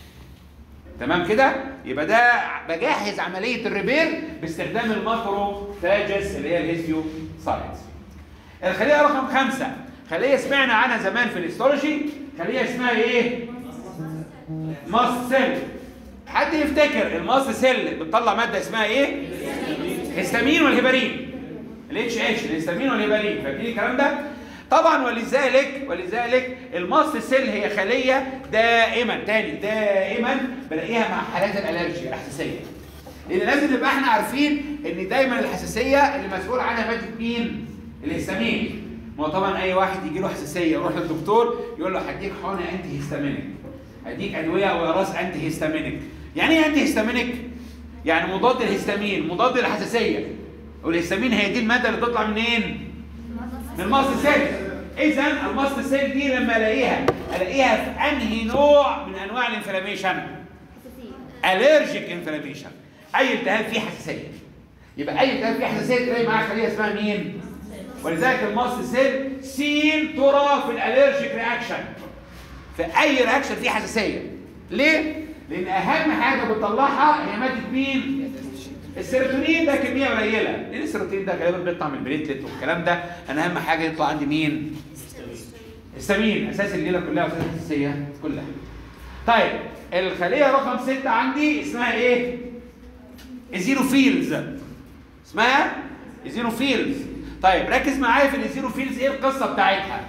Speaker 1: تمام كده يبقى ده بجهز عمليه الريبير باستخدام الماكرو فاجس اللي هي الهيستيو سايتس الخليه رقم خمسة خليه سمعنا عنها زمان في الهيستولوجي خليه اسمها ايه ماست سيل حد يفتكر الماست سيل بتطلع ماده اسمها ايه هيستامين والهيبارين الاتش اتش الهيستامين والهيبارين فاكرين الكلام ده طبعا ولذلك ولذلك الماست سيل هي خليه دائما تاني دائما بلاقيها مع حالات الالرجي الحساسيه لان لازم نبقى احنا عارفين ان دايما الحساسيه اللي مسؤول عنها ماده مين الهيستامين ما هو طبعا اي واحد يجي له حساسيه يروح للدكتور يقول له هديك حقنه انتي هيستامينيك هديك ادويه او اقراص انتي هيستامينيك يعني ايه انتي هيستامينيك يعني مضاد الهستامين مضاد الحساسيه والهستامين هي دي الماده اللي بتطلع منين من الماست سيل اذا الماست سيل دي لما الاقيها الاقيها في انهي نوع من انواع الانفلاميشن الرجيك انفلاميشن اي التهاب فيه حساسيه يبقى اي التهاب فيه حساسيه تلاقي معاه خليه اسمها مين ولذلك الماست سيل سين ترى في الالرجيك رياكشن في اي رياكشن فيه حساسيه ليه لان اهم حاجه بتطلعها هي ماده مين السيروتونين ده كميه قليله لان السيروتونين ده غالبا بيطلع من البريتلت والكلام ده انا اهم حاجه يطلع عندي مين السمين اساس الليله كلها واساس الحساسيه كلها طيب الخليه رقم ستة عندي اسمها ايه الزيروفيلز اسمها الزيروفيلز طيب ركز معايا في الزيروفيلز ايه القصه بتاعتها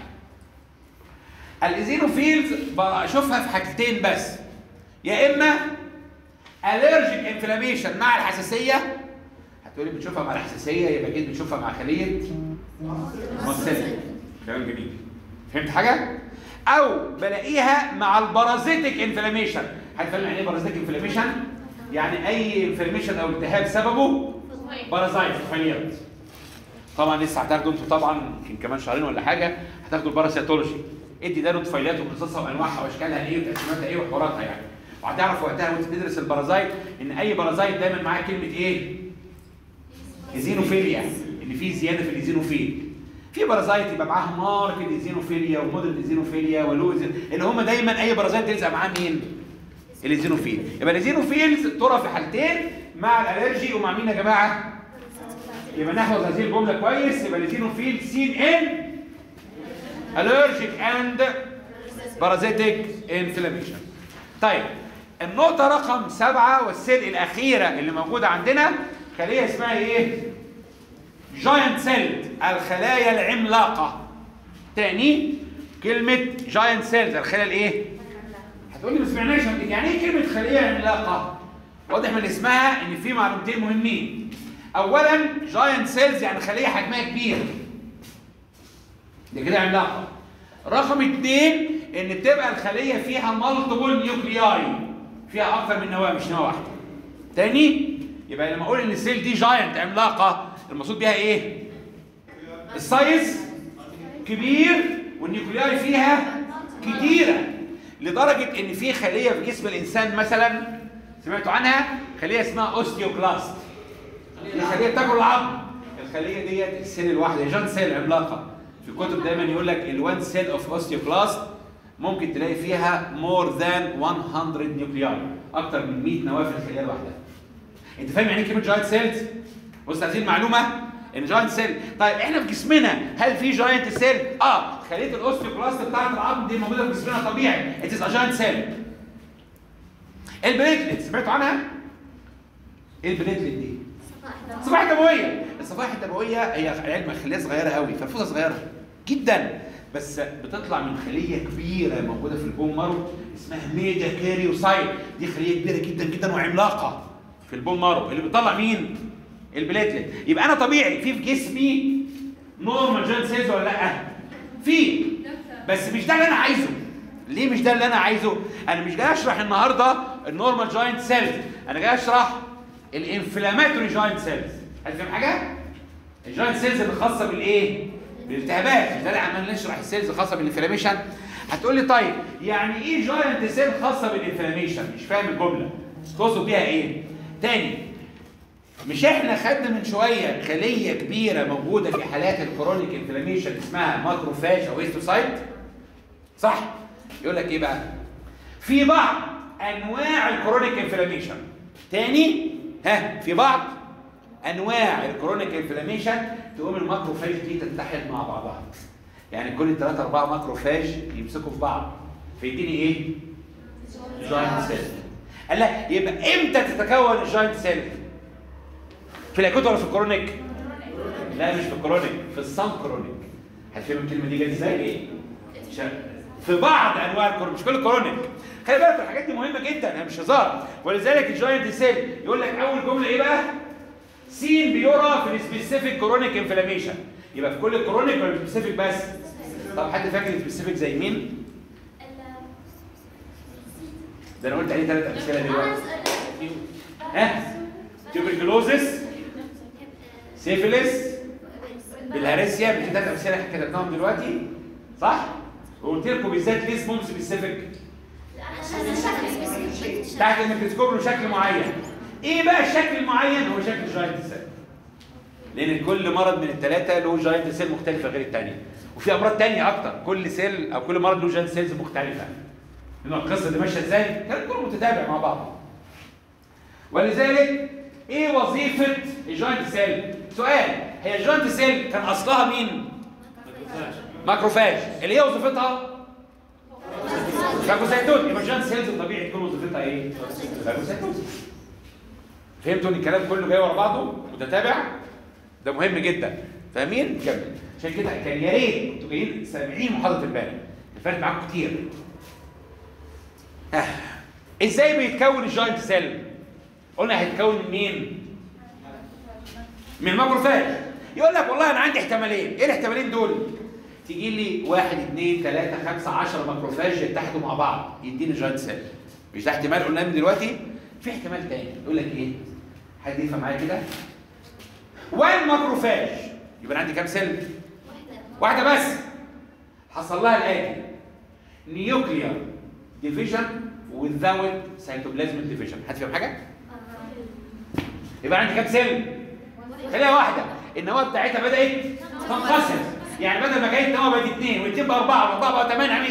Speaker 1: الازينوفيلز بشوفها في حاجتين بس يا اما الرجيك انفلاميشن مع الحساسيه هتقولي بتشوفها مع الحساسيه يبقى اكيد بتشوفها مع خليه مصلي كلام جميل فهمت حاجه او بلاقيها مع البارازيتيك انفلاميشن هتفهم يعني ايه بارازيتيك انفلاميشن يعني اي انفلاميشن او التهاب سببه بارازايت فيليرت طبعا لسه هتاخدوا انتوا طبعا يمكن كمان شهرين ولا حاجه هتاخدوا الباراسيتولوجي ادي ده طفيلات وقصصها وانواعها واشكالها ايه وتقسيماتها ايه وحواراتها يعني وهتعرف وقتها وانت بتدرس البارازايت ان اي بارازايت دايما معاه كلمه ايه؟ ايزينوفيليا ان في زياده في الايزينوفيل في بارازايت يبقى معاه مارك الايزينوفيليا ومودرن ايزينوفيليا ولو إيزين- اللي هم دايما اي بارازايت تلزق معاه مين؟ الايزينوفيل يبقى الايزينوفيلز ترى في حالتين مع الالرجي ومع مين يا جماعه يبقى نحفظ هذه الجمله كويس يبقى الايزينوفيل سين ان allergic and parasitic inflammation طيب النقطة رقم سبعة والسيل الأخيرة اللي موجودة عندنا خلية اسمها إيه؟ جاينت سيل الخلايا العملاقة تاني كلمة جاينت سيلز الخلايا الإيه؟ هتقولي ما سمعناش قبل كده. يعني إيه كلمة خلية عملاقة؟ واضح من اسمها إن في معلومتين مهمين أولا جاينت سيلز يعني خلية حجمها كبير دي كده عملاقة رقم اتنين ان بتبقى الخلية فيها مالتيبل نيوكلياي فيها اكتر من نواة مش نواة واحدة تاني يبقى لما اقول ان السيل دي جاينت عملاقة المقصود بيها ايه السايز كبير والنيوكلياي فيها كتيرة لدرجة ان في خلية في جسم الانسان مثلا سمعتوا عنها خلية اسمها اوستيوكلاست دي خلية بتاكل العظم الخلية ديت السيل الواحدة جان سيل عملاقة في الكتب دايما يقول لك الوان سيل اوف اوستيوكلاست ممكن تلاقي فيها مور ذان 100 نيوكلياي اكتر من 100 نواه في الخليه الواحده انت فاهم يعني ايه كلمه جاينت سيلز بص هذه المعلومه ان جاينت سيل طيب احنا في جسمنا هل في جاينت سيل اه خليه الاوستيوكلاست بتاعت العظم دي موجوده في جسمنا طبيعي ات از جاينت سيل البليتلت سمعتوا عنها ايه البليتلت دي الصفائح الدمويه الصفائح الدمويه هي علم خليه صغيره قوي فرفوزه صغيره جدا بس بتطلع من خليه كبيره موجوده في البون مارو اسمها ميجا كاريوسايت دي خليه كبيره جدا جدا وعملاقه في البون مارو اللي بتطلع مين البليتلت يبقى انا طبيعي في في جسمي نورمال جان سيلز ولا لا في بس مش ده اللي انا عايزه ليه مش ده اللي انا عايزه انا مش جاي اشرح النهارده النورمال جاينت سيلز انا جاي اشرح الانفلاماتوري جاينت سيلز هتفهم حاجه الجاينت سيلز اللي خاصه بالايه بالالتهابات مش ده اللي عمال نشرح السيلز الخاصه بالانفلاميشن هتقول لي طيب يعني ايه جاينت سيل خاصه بالانفلاميشن مش فاهم الجمله تقصد بيها ايه تاني مش احنا خدنا من شويه خليه كبيره موجوده في حالات الكرونيك انفلاميشن اسمها ماكروفاج او هيستوسايت صح يقول لك ايه بقى في بعض انواع الكرونيك انفلاميشن تاني ها في بعض انواع الكرونيك انفلاميشن تقوم الماكروفاج دي تتحد مع بعضها يعني كل 3 4 ماكروفاج يمسكوا في بعض فيديني ايه جاينت سيل قال لا يبقى امتى تتكون الجاينت سيل في الاكوت ولا في الكرونيك لا مش في الكرونيك في السان كرونيك هتفهم الكلمه دي جت ازاي ايه في بعض انواع الكرونيك مش كل الكرونيك خلي بالك الحاجات دي مهمه جدا هي مش هزار ولذلك الجاينت سيل يقول لك اول جمله ايه بقى سين بيرى في السبيسيفيك كرونيك انفلاميشن يبقى في كل الكرونيك ولا السبيسيفيك بس طب حد فاكر السبيسيفيك زي مين ده انا قلت عليه ثلاث امثله دلوقتي ها تيوبركلوزس سيفيلس بالهارسيا مش ثلاث امثله احنا كتبناهم دلوقتي صح وقلت لكم بالذات ليه اسمهم سبيسيفيك تحت الميكروسكوب له شكل معين ايه بقى الشكل المعين هو شكل الجاينت سيل لان كل مرض من الثلاثه له جاينت سيل مختلفه غير الثانيه وفي امراض ثانيه اكتر كل سيل او كل مرض له جاينت سيلز مختلفه لان القصه دي ماشيه ازاي كان كله متتابع مع بعض ولذلك ايه وظيفه الجاينت سيل سؤال هي الجاينت سيل كان اصلها مين ماكروفاج اللي هي وظيفتها فاجوسايتوز يبقى الجاينت سيلز الطبيعي تكون وظيفتها ايه فاجوسايتوز فهمتوا ان الكلام كله جاي ورا بعضه متتابع ده مهم جدا فاهمين كمل عشان كده كان يا ريت انتوا جايين سامعين محاضره امبارح فرق معاكم كتير آه. ازاي بيتكون الجاينت سيل قلنا هيتكون من مين من الماكروفاج يقول لك والله انا عندي احتمالين ايه الاحتمالين دول تيجي لي واحد اثنين ثلاثة خمسة عشرة ماكروفاج يتحدوا مع بعض يديني جاينت سيل مش ده احتمال قلناه من دلوقتي في احتمال تاني يقول لك ايه حد يفهم معايا كده وين ماكروفاج يبقى عندي كام سيل واحده بس حصل لها الاتي نيوكليار ديفيجن without cytoplasmic ديفيجن حد فاهم حاجه يبقى عندي كام سيل خليها واحده النواه بتاعتها بدات تنقسم يعني بدل ما كانت نواه بقت اثنين واثنين بقى اربعه واربعه بقى ثمانيه يعني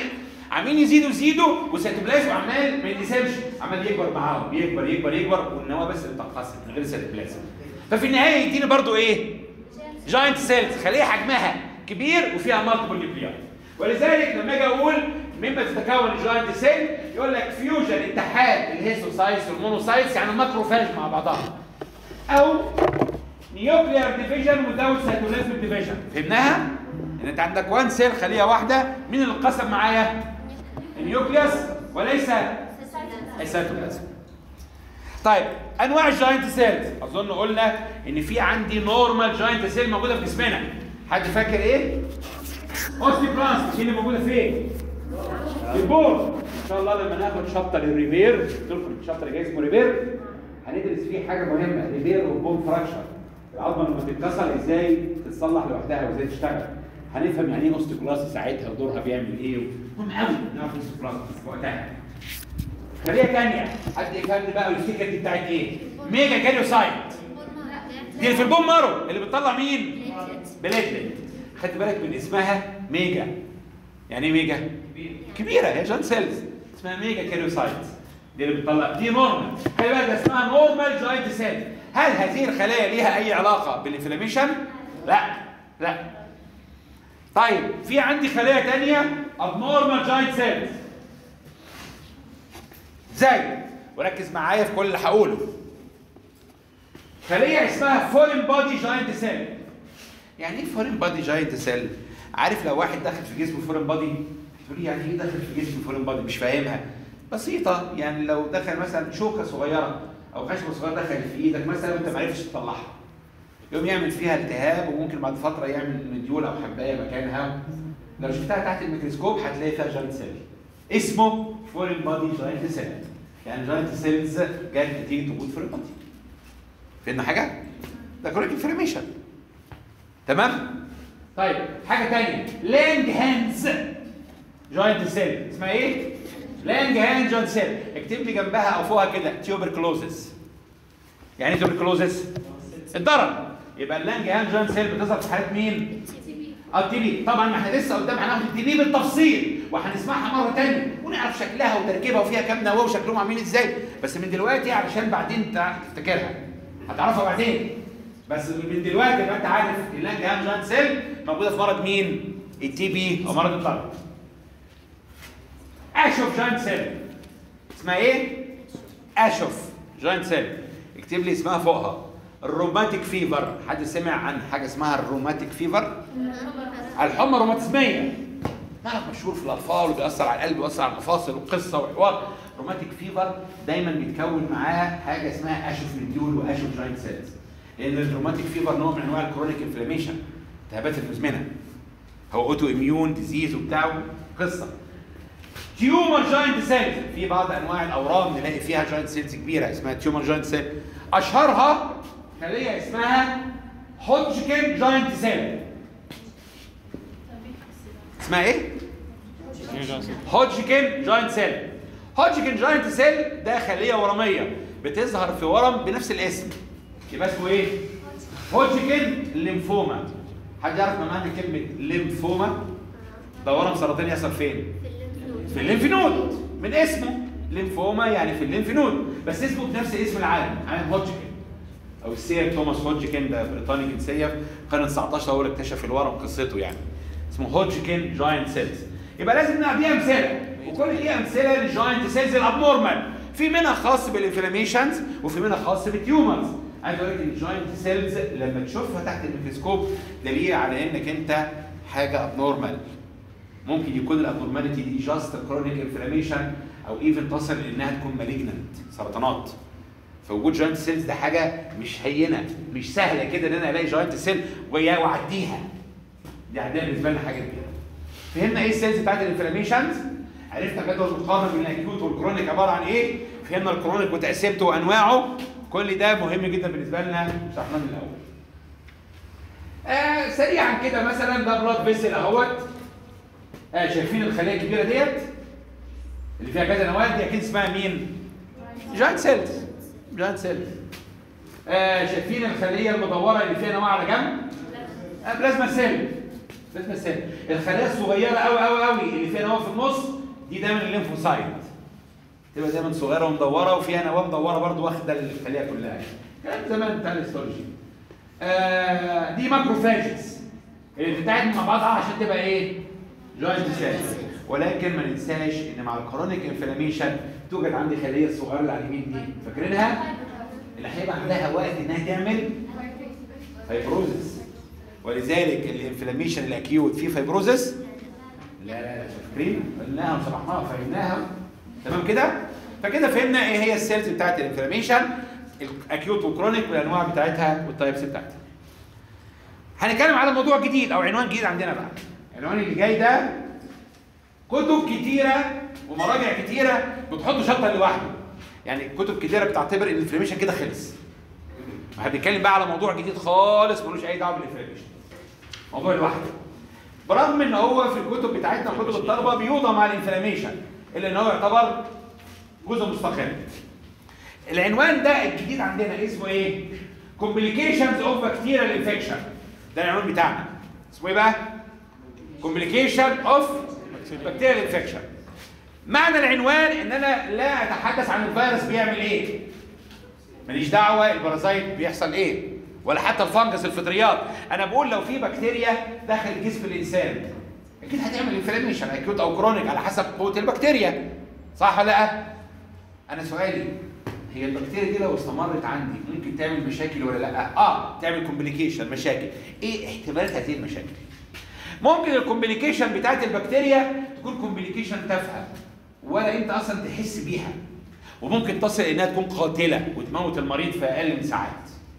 Speaker 1: عمالين يزيدوا يزيدوا والسيتوبلازم عمال ما ينسبش عمال يكبر معاهم يكبر يكبر يكبر والنواه بس اللي بتنقسم من غير السيتوبلازم ففي النهايه يديني برضو ايه؟ جاينت سيلز خليه حجمها كبير وفيها مالتيبل نيوكليار ولذلك لما اجي اقول مما تتكون الجاينت سيل يقول لك فيوجن اتحاد الهيستوسايتس والمونوسايتس يعني الماكروفاج مع بعضها او نيوكليار ديفيجن وذاوت سيتوبلازم ديفيجن فهمناها؟ ان انت عندك وان سيل خليه واحده مين اللي انقسم معايا؟ النيوكليوس وليس السيتوبلازم طيب انواع الجاينت سيلز اظن قلنا ان في عندي نورمال جاينت سيل موجوده في جسمنا حد فاكر ايه اوستيوبلاست دي اللي موجوده فين في البول ان شاء الله لما ناخد شابتر الريبير قلت لكم الشابتر اللي جاي اسمه ريبير هندرس فيه حاجه مهمه ريبير والبون فراكشر العظمه لما تتكسر ازاي تتصلح لوحدها وازاي تشتغل هنفهم يعني ايه اوستيوبلاست ساعتها ودورها بيعمل ايه مهم قوي نعرف اوستيوبلاست في وقتها خليه تانية حد يفهمني بقى ويفتكر دي بتاعت ايه؟ ميجا كاريوسايت دي اللي في البون مارو اللي بتطلع مين؟ بليتلت خدت بالك من اسمها ميجا يعني ايه ميجا؟ كبيرة هي جان سيلز اسمها ميجا كاريوسايت دي اللي بتطلع دي نورمال خلي بالك ده اسمها نورمال جاينت سيل هل هذه الخلايا ليها اي علاقة بالانفلاميشن؟ لا لا طيب في عندي خلايا تانية abnormal جاينت سيلز زي وركز معايا في كل اللي هقوله خليه اسمها فورين بادي جاينت سيل يعني ايه فورين بادي جاينت سيل عارف لو واحد دخل في جسمه فورين بادي تقول لي يعني ايه دخل في جسمه فورين بادي مش فاهمها بسيطه يعني لو دخل مثلا شوكه صغيره او خشبه صغيره دخلت في ايدك مثلا وانت ما عرفتش تطلعها يقوم يعمل فيها التهاب وممكن بعد فتره يعمل مديول او حبايه مكانها لو شفتها تحت الميكروسكوب هتلاقي فيها جاينت سيل اسمه فورين بادي جاينت سيل يعني جاينت سيلز جت نتيجه وجود فورين بادي فهمنا حاجه؟ ده كوريك انفلاميشن تمام؟ طيب حاجه ثانيه لانج هاندز جاينت سيل اسمها ايه؟ لانج هاند جاينت سيل اكتب لي جنبها او فوقها كده تيوبركلوزس يعني ايه تيوبركلوزس؟ الضرر يبقى اللانج هاند جاينت سيل بتظهر في حالات مين؟ التي بي طبعا ما احنا لسه قدام هناخد التي بي بالتفصيل وهنسمعها مره ثانيه ونعرف شكلها وتركيبها وفيها كام نواه وشكلهم عاملين ازاي بس من دلوقتي علشان بعدين تعرف تفتكرها هتعرفها بعدين بس من دلوقتي يبقى انت عارف اللانج هام جاينت سيل موجوده في مرض مين؟ التي بي او مرض الضرر اشوف جاينت سيل اسمها ايه؟ اشوف جاينت سيل اكتب لي اسمها فوقها الروماتيك فيفر حد سمع عن حاجه اسمها الروماتيك فيفر الحمى الروماتيزميه مرض مشهور في الاطفال وبيأثر على القلب وبيأثر على المفاصل وقصه وحوار روماتيك فيفر دايما بيتكون معاه حاجه اسمها اشوف مديول واشوف جاينت سيلز لان الروماتيك فيفر نوع من انواع الكرونيك انفلاميشن التهابات المزمنه هو اوتو اميون ديزيز وبتاع قصه تيومر جاينت سيلز في بعض انواع الاورام نلاقي فيها جاينت سيلز كبيره اسمها تيومر جاينت سيل اشهرها خليه اسمها هودجكن جاينت سيل اسمها ايه؟ هودجكن جاينت سيل هودجكن جاينت سيل ده خليه ورميه بتظهر في ورم بنفس الاسم يبقى اسمه ايه؟ هودجكن ليمفوما حد يعرف ما معنى كلمه ليمفوما؟ ده ورم سرطاني يحصل فين؟ في الليمف نود من اسمه ليمفوما يعني في الليمف نود بس اسمه بنفس اسم العالم عالم هودجكن او السير توماس هودجكن ده بريطاني جنسيه في القرن 19 هو اللي اكتشف الورم قصته يعني اسمه هودجكن جاينت سيلز يبقى لازم نعطي امثله وكل دي امثله للجاينت سيلز الابنورمال في منها خاص بالانفلاميشنز وفي منها خاص بالتيومرز عايز اقول لك ان الجاينت سيلز لما تشوفها تحت الميكروسكوب دليل على انك انت حاجه ابنورمال ممكن يكون الابنورماليتي دي جاست كرونيك انفلاميشن او ايفن تصل انها تكون مالجننت سرطانات فوجود جاينت سيلز ده حاجه مش هينه مش سهله كده ان انا الاقي جاينت سيل واعديها دي عندنا بالنسبه لنا حاجه كبيره فهمنا ايه السيلز بتاعت الانفلاميشنز عرفنا جدول المقارنه بين الاكيوت والكرونيك عباره عن ايه فهمنا الكرونيك وتقسيمته وانواعه كل ده مهم جدا بالنسبه لنا شرحناه من الاول آه سريعا كده مثلا ده بلاد فيسل اهوت آه شايفين الخليه الكبيره ديت اللي فيها كذا نواه دي اكيد اسمها مين جاينت سيلز جاينت سيلز آه شايفين الخليه المدوره اللي فيها نواه على جنب آه بلازما سيل بلازما سيل الخلايا الصغيره قوي قوي قوي اللي فيها نواه في النص دي دايما الليمفوسايت تبقى دايما صغيره ومدوره وفيها نواه مدوره برضو واخده الخليه كلها كلام زمان بتاع الهيستولوجي آه دي ماكروفاجز اللي بتتعامل مع بعضها عشان تبقى ايه؟ جوينت سيلز ولكن ما ننساش ان مع الكرونيك انفلاميشن توجد عندي خليه الصغيره اللي على اليمين دي فاكرينها؟ اللي هيبقى عندها وقت انها تعمل فايبروزس ولذلك الانفلاميشن الاكيوت فيه فايبروزس لا لا لا فاكرين قلناها وشرحناها وفهمناها تمام كده فكده فهمنا ايه هي السيلز بتاعت الانفلاميشن الاكيوت والكرونيك والانواع بتاعتها والتايبس بتاعتها هنتكلم على موضوع جديد او عنوان جديد عندنا بقى العنوان اللي جاي ده كتب كتيره ومراجع كتيره بتحط شابتر لوحده يعني كتب كتيره بتعتبر ان الانفلاميشن كده خلص احنا بنتكلم بقى على موضوع جديد خالص ملوش اي دعوه بالانفلاميشن موضوع لوحده برغم ان هو في الكتب بتاعتنا وكتب الطلبه بيوضع مع الانفلاميشن الا ان هو يعتبر جزء مستقل العنوان ده الجديد عندنا اسمه ايه complications of bacterial infection ده العنوان بتاعنا اسمه ايه بقى complication of bacterial infection معنى العنوان ان انا لا اتحدث عن الفيروس بيعمل ايه ماليش دعوه البارازايت بيحصل ايه ولا حتى الفنجس الفطريات انا بقول لو في بكتيريا دخل جسم الانسان اكيد هتعمل انفلاميشن اكيوت او كرونيك على حسب قوه البكتيريا صح ولا لا انا سؤالي هي البكتيريا دي لو استمرت عندي ممكن تعمل مشاكل ولا لا اه تعمل كومبليكيشن مشاكل ايه احتمالات هذه المشاكل ممكن الكومبليكيشن بتاعت البكتيريا تكون كومبليكيشن تافهه ولا انت اصلا تحس بيها وممكن تصل انها تكون قاتله وتموت المريض في اقل من ساعات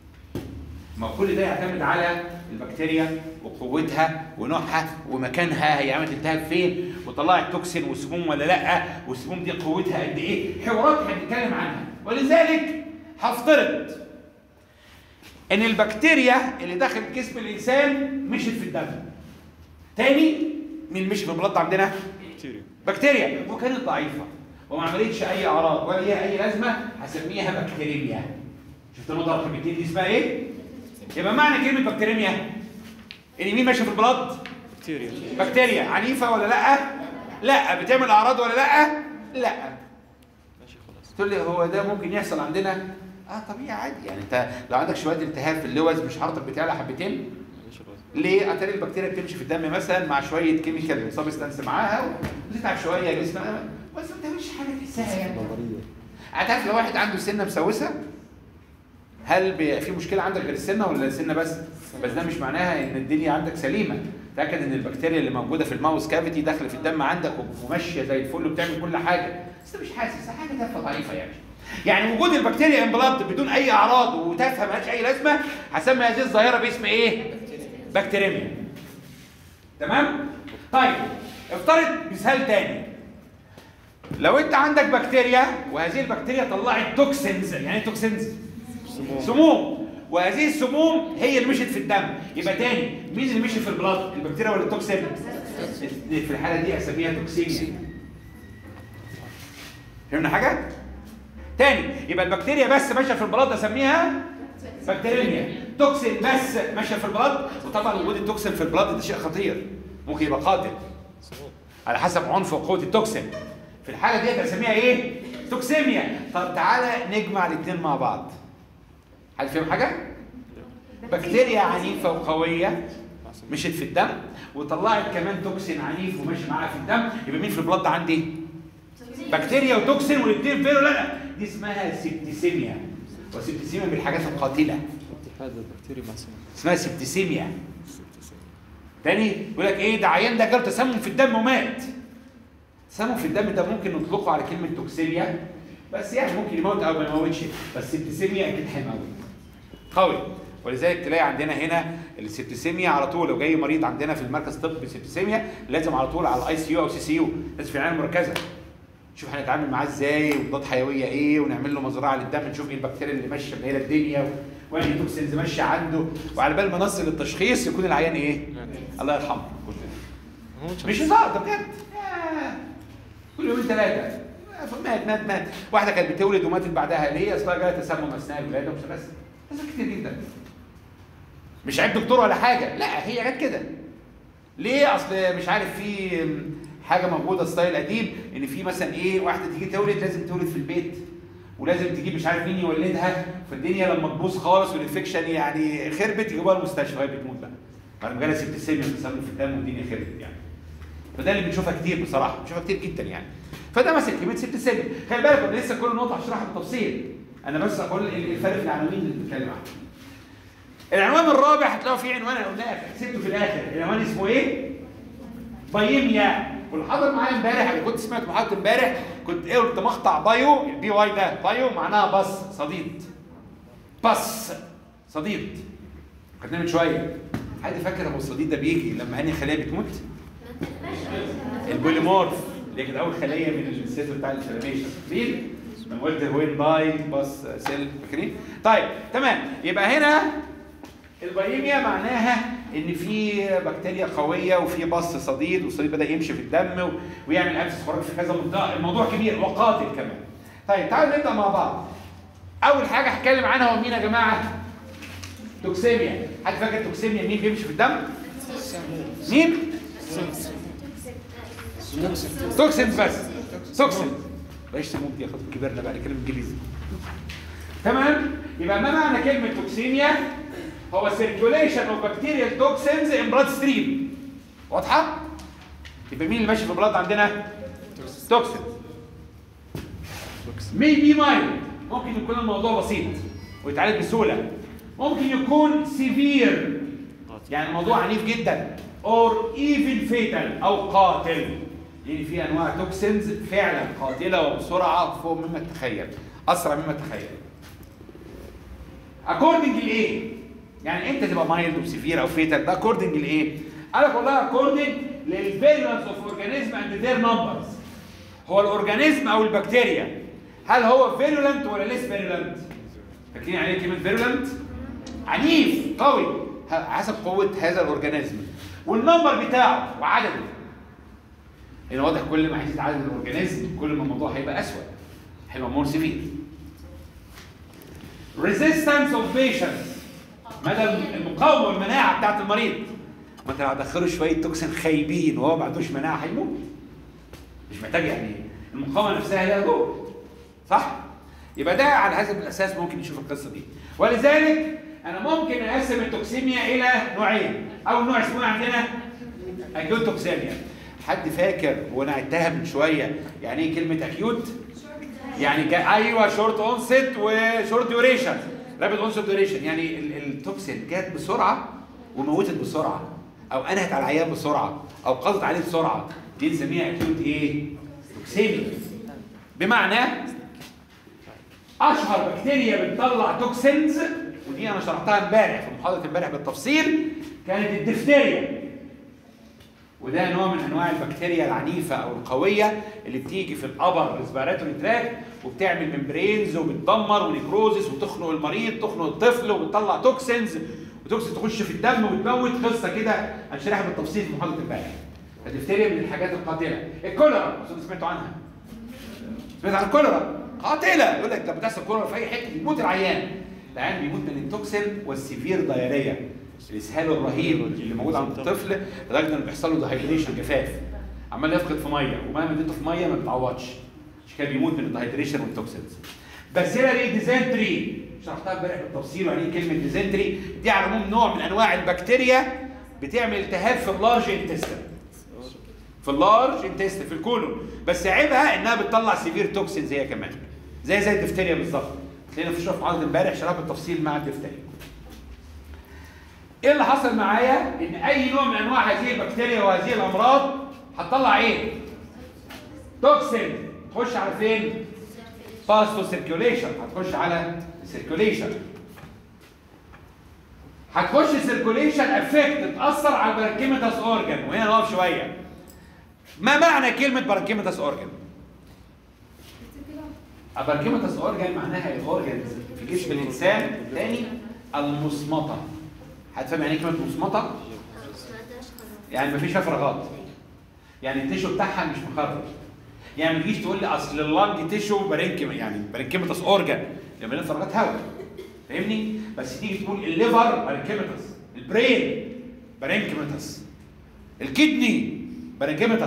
Speaker 1: ما كل ده يعتمد على البكتيريا وقوتها ونوعها ومكانها هي عملت التهاب فين وطلعت توكسين وسموم ولا لا والسموم دي قوتها قد ايه حوارات هنتكلم عنها ولذلك هفترض ان البكتيريا اللي داخل جسم الانسان مشت في الدم تاني مين مشي في البلط عندنا
Speaker 2: بكتيريا
Speaker 1: بكتيريا وكانت ضعيفه وما عملتش اي اعراض ولا ليها اي لازمه هسميها بكتيريميا شفت النقطه رقم 2 دي اسمها ايه؟ يبقى معنى كلمه بكتيريميا ان مين ماشي في البلد؟
Speaker 2: بكتيريا
Speaker 1: بكتيريا عنيفه ولا لا؟ لا بتعمل اعراض ولا لا؟ لا
Speaker 2: ماشي خلاص
Speaker 1: تقول لي هو ده ممكن يحصل عندنا؟ اه طبيعي عادي يعني انت لو عندك شويه التهاب في اللوز مش حارتك بتعلى حبتين
Speaker 2: ماشي خلاص
Speaker 1: ليه؟ اتاري البكتيريا بتمشي في الدم مثلا مع شويه كيميكال سبستانس معاها وتتعب شويه جسمها بس ما بتعملش حاجه تحسها يعني هتعرف لو واحد عنده سنه مسوسه هل بي- في مشكله عندك غير السنه ولا السنه بس؟ بس ده مش معناها ان الدنيا عندك سليمه تاكد ان البكتيريا اللي موجوده في الماوس كافيتي داخله في الدم عندك وماشيه زي الفل وبتعمل كل حاجه بس انت مش حاسس حاجه تافهه ضعيفه يعني يعني وجود البكتيريا امبلانت بدون اي اعراض وتافهه مالهاش اي لازمه هسمي هذه الظاهره باسم ايه؟ بكتيريميا تمام؟ طيب افترض مثال تاني لو انت عندك بكتيريا وهذه البكتيريا طلعت توكسينز يعني ايه توكسينز
Speaker 2: سموم
Speaker 1: سموم وهذه السموم هي اللي مشت في الدم يبقى تاني مين اللي مشي في البلاد البكتيريا ولا التوكسين في الحاله دي اسميها توكسيميا فهمنا حاجه تاني يبقى البكتيريا بس ماشيه في البلاد اسميها بكتيريميا توكسين بس ماشيه في البلاد وطبعا وجود التوكسين في البلاد ده شيء خطير ممكن يبقى قاتل
Speaker 2: سموم
Speaker 1: على حسب عنف وقوه التوكسين في الحاله ديت اسميها ايه توكسيميا طب تعالى نجمع الاثنين مع بعض حد فاهم حاجه بكتيريا عنيفه وقويه مشت في الدم وطلعت كمان توكسين عنيف وماشي معاها في الدم يبقى مين في البلد عندي بكتيريا وتوكسين والاثنين فين ولا لا دي اسمها سيبتيسيميا وسيبتيسيميا من الحاجات القاتله
Speaker 2: اتحاد البكتيريا مع سموم
Speaker 1: اسمها سيبتيسيميا تاني يقول لك ايه ده عيان ده جاله تسمم في الدم ومات تسمم في الدم ده ممكن نطلقه على كلمه توكسيميا بس يعني ممكن يموت او ما يموتش بس السيبتيسيميا اكيد هيموت قوي ولذلك تلاقي عندنا هنا السيبتيسيميا على طول لو جاي مريض عندنا في المركز الطبي بسيبتيسيميا لازم على طول على الاي سي يو او سي سي يو لازم في العنايه المركزه نشوف هنتعامل معاه ازاي ومضاد حيويه ايه ونعمل له مزرعه للدم نشوف ايه البكتيريا اللي ماشيه منيله الدنيا وانهي توكسينز ماشيه عنده وعلى بال ما نصل للتشخيص يكون العيان ايه؟ الله يرحمه مش هزار ده بجد ياه. كل يومين ثلاثه مات مات مات واحده كانت بتولد وماتت بعدها اللي هي اصلا جالها تسمم اثناء الولاده ومش بس بس كتير جدا مش عيب دكتور ولا حاجه لا هي جت كده ليه اصل مش عارف في حاجه موجوده ستايل قديم ان في مثلا ايه واحده تيجي تولد لازم تولد في البيت ولازم تجيب مش عارف مين يولدها فالدنيا لما تبوظ خالص والانفكشن يعني خربت يجيبوها المستشفى وهي بتموت بقى بعد ما جالها سيبتسيميا بتسمم في الدم والدنيا خربت يعني فده اللي بنشوفها كتير بصراحه بنشوفها كتير جدا يعني فده مثلا كلمه سيبتسيميا خلي بالك انا لسه كل نقطه هشرحها بالتفصيل انا بس اقول الفرق في العناوين اللي بنتكلم عنها العنوان الرابع هتلاقوا فيه عنوان انا قلناه كتبته في الاخر العنوان اسمه ايه؟ بايميا واللي حضر معايا امبارح اللي كنت سمعت محاضره امبارح كنت ايه قلت مقطع بايو البي واي ده بايو معناها بص صديد بص صديد خدناه من شويه حد فاكر ابو الصديد ده بيجي لما انهي خليه بتموت؟ البوليمورف اللي كانت اول خليه من السيتو بتاع الانفلاميشن فاكرين؟ لما قلت وين باي بص سيل فاكرين؟ طيب تمام يبقى هنا البايميا معناها ان في بكتيريا قويه وفي بص صديد والصديد بدا يمشي في الدم و- ويعمل ابسس خراج في كذا منطقه الموضوع كبير وقاتل كمان طيب تعالوا نبدا مع بعض اول حاجه هتكلم عنها هو مين يا جماعه توكسيميا حد فاكر توكسيميا مين بيمشي في الدم مين توكسين بس توكسين بلاش سموم دي ياخد كبرنا بقى نتكلم انجليزي تمام يبقى ما معنى كلمه توكسيميا هو circulation of bacterial toxins in blood stream واضحه يبقى مين اللي ماشي في البلاد عندنا توكسين maybe mild ممكن يكون الموضوع بسيط ويتعالج بسهوله ممكن يكون severe يعني الموضوع عنيف جدا or even fatal او قاتل لان في انواع توكسينز فعلا قاتله وبسرعه فوق مما تتخيل اسرع مما تتخيل اكوردنج لايه؟ يعني امتى تبقى مايلد وسيفير او فيتال ده اكوردنج لايه؟ قال لك والله اكوردنج للفيرولنس اوف اورجانيزم اند ذير نمبرز هو الاورجانيزم او البكتيريا هل هو فيرولنت ولا ليس فيرولنت؟ فاكرين يعني ايه كلمه فيرولنت؟ عنيف قوي ه- حسب قوه هذا الاورجانيزم والنمبر بتاعه وعدده لان واضح كل ما هيزيد عدد الاورجانيزم كل ما الموضوع هيبقى اسود هيبقى مور سيفير resistance of patients مدى المقاومه والمناعه بتاعت المريض ما انت لو هتدخله شويه توكسين خايبين وهو ما عندوش مناعه هيموت مش محتاج يعني المقاومه نفسها لها دور صح يبقى ده على هذا الاساس ممكن نشوف القصه دي ولذلك انا ممكن اقسم التوكسيميا الى نوعين اول نوع اسمه إيه عندنا اكيوت توكسيميا حد فاكر وانا عدتها من شويه يعني ايه كلمه اكيوت يعني جا ايوه شورت اونست وشورت ديوريشن رابid اونست ديوريشن يعني ال- التوكسين جت بسرعه وموتت بسرعه او انهت على العيان بسرعه او قضت عليه بسرعه دي نسميها اكيوت ايه؟ توكسيميا بمعنى اشهر بكتيريا بتطلع توكسينز ودي انا شرحتها امبارح في محاضره امبارح بالتفصيل كانت الدفتيريا وده نوع من انواع البكتيريا العنيفه او القويه اللي بتيجي في الابر ريسبيراتوري تراك وبتعمل ممبرينز وبتدمر ونيكروزس وتخنق المريض تخنق الطفل وبتطلع توكسينز وتوكسين تخش في الدم وتموت قصه كده هنشرحها بالتفصيل في محاضره امبارح الدفتيريا من الحاجات القاتله الكوليرا اظن سمعتوا عنها سمعت عن الكوليرا قاتله يقول لك ده بتحصل كوليرا في اي حته بيموت العيان العيان بيموت من التوكسين والسيفير دايريا الاسهال الرهيب اللي موجود عند الطفل لدرجه انه بيحصل له دهيدريشن جفاف عمال يفقد في ميه ومهما اديته في ميه ما بتعوضش مش كده بيموت من الدهيدريشن والتوكسينز باسيلاري ديزنتري شرحتها امبارح بالتفصيل يعني ايه كلمه ديزنتري دي على العموم نوع من انواع البكتيريا بتعمل التهاب في اللارج انتستين في اللارج انتستين في الكولون بس عيبها انها بتطلع سيفير توكسينز هي كمان زي زي الدفتيريا بالظبط تلاقينا في شرح محاضره امبارح شرحها بالتفصيل مع الدفتيريا ايه اللي حصل معايا ان اي نوع من انواع هذه البكتيريا وهذه الامراض هتطلع ايه توكسين تخش على فين فاستو سيركيوليشن هتخش على السيركيوليشن هتخش سيركيوليشن افكت تاثر على البرانكيمتاس اورجان وهنا نقف شويه ما معنى كلمه برانكيمتاس اورجان البرانكيمتاس اورجان معناها الاورجانز في جسم الانسان تاني المصمته هتفهم يعني ايه كلمه مصمته يعني مفيش فيها فراغات يعني التيشو بتاعها مش مخرج يعني ما تجيش تقول لي اصل اللنج تيشو برينكيم يعني برينكيمتاس اورجان يعني مليان فراغات هواء فاهمني بس تيجي تقول الليفر برينكيمتاس البرين برينكيمتاس الكدني برينكيمتاس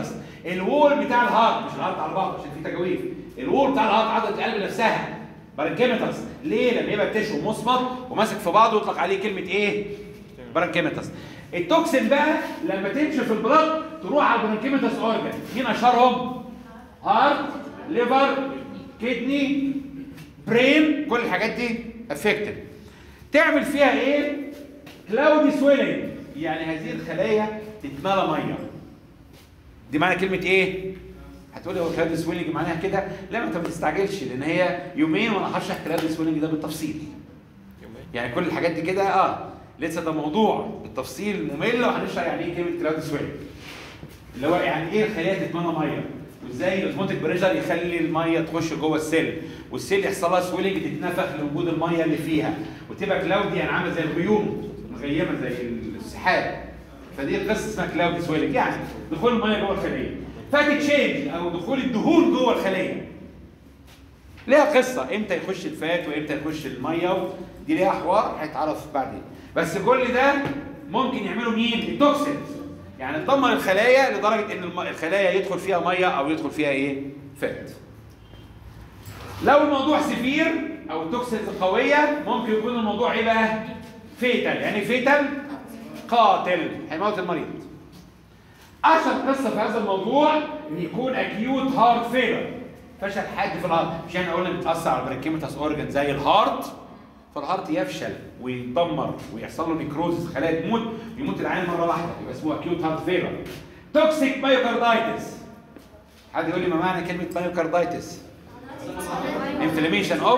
Speaker 1: الوول بتاع الهارت مش الهارت على بعض عشان في تجاويف الوول بتاع الهارت عضله القلب نفسها بارنكيمتس ليه لما يبقى تشو مصمت وماسك في بعضه يطلق عليه كلمه ايه بارنكيمتس التوكسين بقى لما تمشي في البلد تروح على البارنكيمتس اورجن مين اشهرهم هارت ليفر كدني برين كل الحاجات دي افكتد تعمل فيها ايه كلاودي سويلنج يعني هذه الخلايا تتملى ميه دي معنى كلمه ايه هتقولي هو كلاودي سويلنج معناها كده لا ما انت ما تستعجلش لان هي يومين وانا هشرح كلاودي سويلنج ده بالتفصيل
Speaker 2: يومين
Speaker 1: يعني كل الحاجات دي كده اه لسه ده موضوع بالتفصيل ممل وهنشرح يعني ايه كلمه كلاودي سويلنج اللي هو يعني ايه الخليه تتملى ميه وازاي الاوزموتيك بريشر يخلي الميه تخش جوه السيل والسيل يحصل لها سويلنج تتنفخ لوجود الميه اللي فيها وتبقى كلاودي يعني عامله زي الغيوم مغيمه زي السحاب فدي قصه اسمها كلاودي سويلنج يعني دخول الميه جوه الخليه فاتي تشينج او دخول الدهون جوه الخليه ليها قصه امتى يخش الفات وامتى يخش الميه دي ليها حوار هيتعرف بعدين بس كل ده ممكن يعملوا مين التوكسينز يعني تدمر الخلايا لدرجه ان الم- الخلايا يدخل فيها ميه او يدخل فيها ايه فات لو الموضوع سفير او التوكسينز قويه ممكن يكون الموضوع ايه بقى فيتال يعني فيتال قاتل هيموت المريض اشهر قصه في هذا الموضوع ان يكون اكيوت هارت فيلر فشل حاد في الهارت مش احنا قلنا بتاثر على البريكيمتاس اورجن زي الهارت فالهارت يفشل ويتدمر ويحصل له نيكروزس خلايا تموت يموت العين مره واحده يبقى اسمه اكيوت هارت فيلر توكسيك مايوكاردايتس حد يقول لي ما معنى كلمه مايوكاردايتس انفلاميشن اوف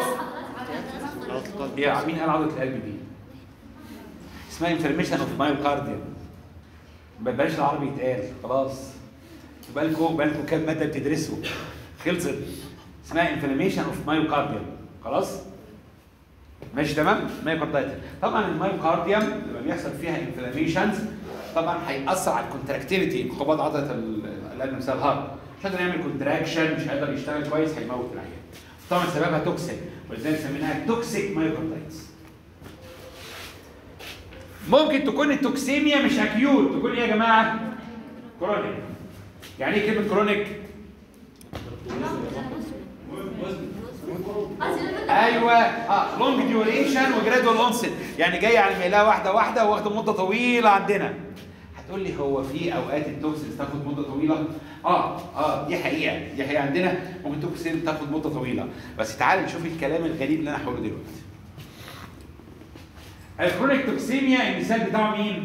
Speaker 1: يا مين قال عضله القلب دي اسمها انفلاميشن اوف مايوكارديوم بلاش العربي يتقال خلاص بالكم بالكم كام ماده بتدرسوا خلصت اسمها انفلاميشن اوف مايوكارديوم خلاص ماشي تمام مايوكارديتس طبعا المايوكارديوم لما بيحصل فيها انفلاميشنز طبعا هيأثر على الكونتراكتيفيتي انقباض عضله ال- القلب مثال الهارت مش قادر يعمل كونتراكشن مش قادر يشتغل كويس هيموت العيان طبعا سببها توكسيك ولذلك سميناها توكسيك مايوكارديتس ممكن تكون التوكسيميا مش اكيوت تكون ايه يا جماعه كرونيك يعني ايه كلمه كرونيك ايوه اه لونج ديوريشن وجرادوال اونست يعني جاي على الميلاه واحده واحده واخده مده طويله عندنا هتقول لي هو في اوقات التوكسين تاخد مده طويله اه اه دي حقيقه دي حقيقه عندنا ممكن توكسين تاخد مده طويله بس تعال نشوف الكلام الغريب اللي انا هقوله دلوقتي الكرونيك توكسيميا المثال بتاعه مين؟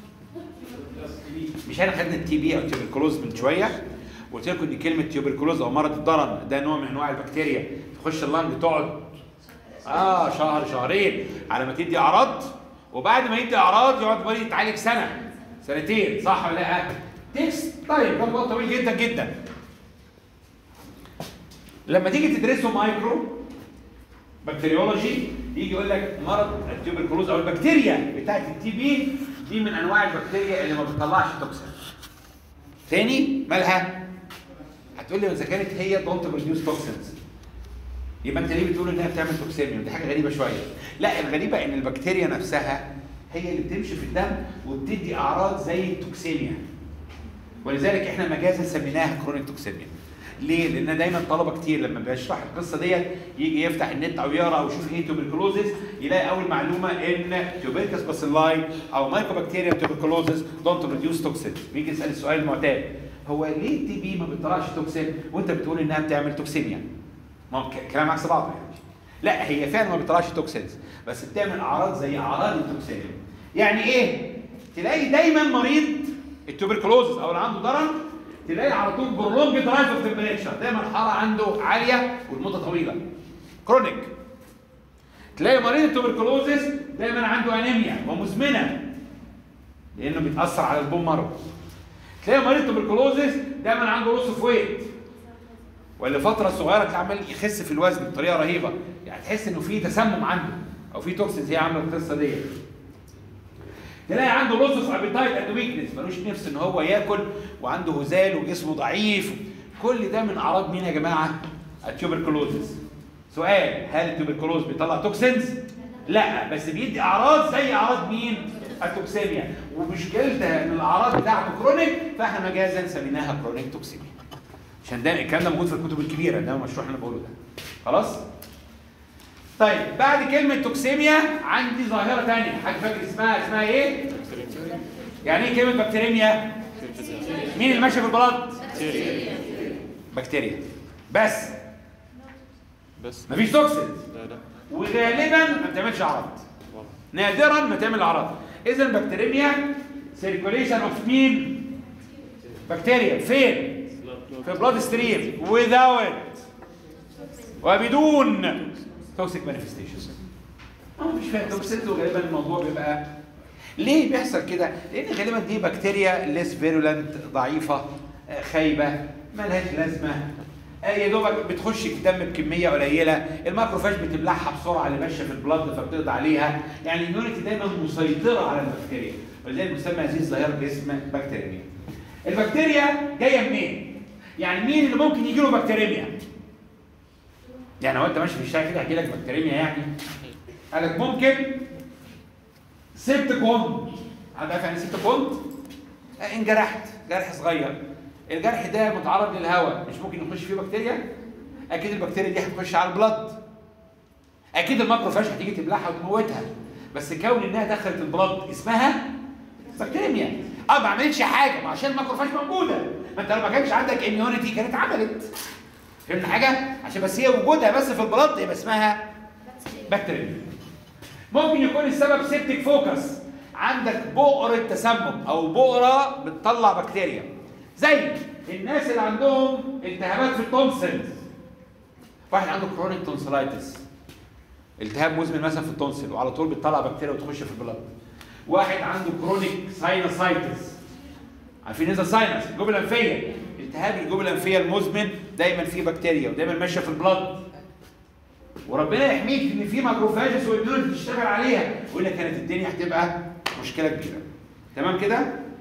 Speaker 1: مش احنا خدنا التي بي او تيوبركلوز من شويه قلت لكم ان كلمه تيوبركلوز او مرض الضرن ده نوع من انواع البكتيريا تخش اللنج تقعد اه شهر شهرين على ما تدي اعراض وبعد ما يدي اعراض يقعد المريض يتعالج سنه سنتين صح ولا لا؟ تكس طيب ده وقت طويل جدا جدا لما تيجي تدرسه مايكرو بكتيريولوجي يجي يقول لك مرض التيوبركلوز او البكتيريا بتاعت التي بي دي من انواع البكتيريا اللي ما بتطلعش توكسين تاني مالها هتقول لي اذا كانت هي دونت بروديوس توكسينز يبقى انت ليه بتقول انها بتعمل توكسيميا دي حاجه غريبه شويه لا الغريبه ان البكتيريا نفسها هي اللي بتمشي في الدم وبتدي اعراض زي التوكسيميا ولذلك احنا مجازا سميناها كرونيك توكسيميا ليه؟ لان دايما طلبه كتير لما بيشرح القصه ديت يجي يفتح النت او يقرا او يشوف ايه توبركلوزيس يلاقي اول معلومه ان توبركس باسيلاي او مايكوبكتيريا توبركلوزيس دونت بروديوس توكسين بيجي يسال السؤال المعتاد هو ليه التي بي ما بتطلعش توكسين وانت بتقول انها بتعمل توكسيميا؟ ما هو ك- كلام عكس بعضه يعني لا هي فعلا ما بتطلعش توكسينز بس بتعمل اعراض زي اعراض التوكسيميا يعني ايه؟ تلاقي دايما مريض التوبركلوزس او اللي عنده ضرر تلاقي على طول برولونج درايف اوف تمبريتشر دايما الحراره عنده عاليه والمده طويله كرونيك تلاقي مريض التوبركلوزس دايما عنده انيميا ومزمنه لانه بيتاثر على البون مارو تلاقي مريض التوبركلوزس دايما عنده لوس اوف ويت ولفتره صغيره تلاقي عمال يخس في الوزن بطريقه رهيبه يعني تحس انه في تسمم عنده او في توكسينز هي عامله القصه ديت تلاقي عنده لوس اوف ابيتايت اند ويكنس ملوش نفس ان هو ياكل وعنده هزال وجسمه ضعيف كل ده من اعراض مين يا جماعه؟ التوبركلوزس سؤال هل التوبركلوز بيطلع توكسينز؟ لا بس بيدي اعراض زي اعراض مين؟ التوكسيميا ومشكلتها ان الاعراض بتاعته كرونيك فاحنا مجازا سميناها كرونيك توكسيميا عشان ده الكلام ده موجود في الكتب الكبيره ده مشروع اللي انا بقوله ده خلاص طيب بعد كلمه توكسيميا عندي ظاهره ثانيه حد فاكر اسمها اسمها ايه يعني ايه كلمه بكتيريميا مين اللي ماشي في البلد بكتيريا بس
Speaker 2: بس
Speaker 1: مفيش توكسين
Speaker 2: لا لا
Speaker 1: وغالبا ما بتعملش اعراض
Speaker 2: والله
Speaker 1: نادرا ما تعمل اعراض اذا البكتيريميا سيركوليشن اوف مين بكتيريا فين في بلاد ستريم without وبدون توكسيك مانيفستيشنز مش فاهم توكسيك وغالبا الموضوع بيبقى ليه بيحصل كده؟ لان غالبا دي بكتيريا ليس فيرولنت ضعيفه آه، خايبه ملهاش لازمه آه، يا دوبك بتخش الدم بكميه قليله الماكروفاج بتبلعها بسرعه اللي ماشيه في البلد فبتقضي عليها يعني اليونيتي دايما مسيطره على البكتيريا ولذلك بتسمى هذه الظاهره باسم بكتيريميا البكتيريا جايه منين؟ يعني مين اللي ممكن يجي له بكتيريميا؟ يعني هو انت ماشي في الشارع كده هيجي لك بكتيريميا يعني؟ قال لك ممكن سبت كوند عارف يعني سبت كوند؟ آه، انجرحت جرح صغير الجرح ده متعرض للهواء مش ممكن يخش فيه بكتيريا؟ اكيد البكتيريا دي هتخش على البلد اكيد الماكروفاج هتيجي تبلعها وتموتها بس كون انها دخلت البلد اسمها بكتيريميا اه ما عملتش حاجه ما عشان الماكروفاج موجوده ما انت لو ما كانش عندك اميونيتي كانت عملت فهمت حاجه عشان بس هي وجودها بس في البلد يبقى اسمها بكتيريميا ممكن يكون السبب سيبتك فوكس عندك بؤرة تسمم او بؤرة بتطلع بكتيريا زي الناس اللي عندهم التهابات في التونسلز واحد عنده كرونيك تونسلايتس التهاب مزمن مثلا في التونسل وعلى طول بتطلع بكتيريا وتخش في البلد واحد عنده كرونيك ساينوسايتس عارفين اذا ساينس الجوب الانفيه التهاب الجوب الانفيه المزمن دايما فيه بكتيريا ودايما ماشيه في البلد وربنا يحميك ان في ماكروفاجس والدول تشتغل عليها والا كانت الدنيا هتبقى مشكله كبيره تمام كده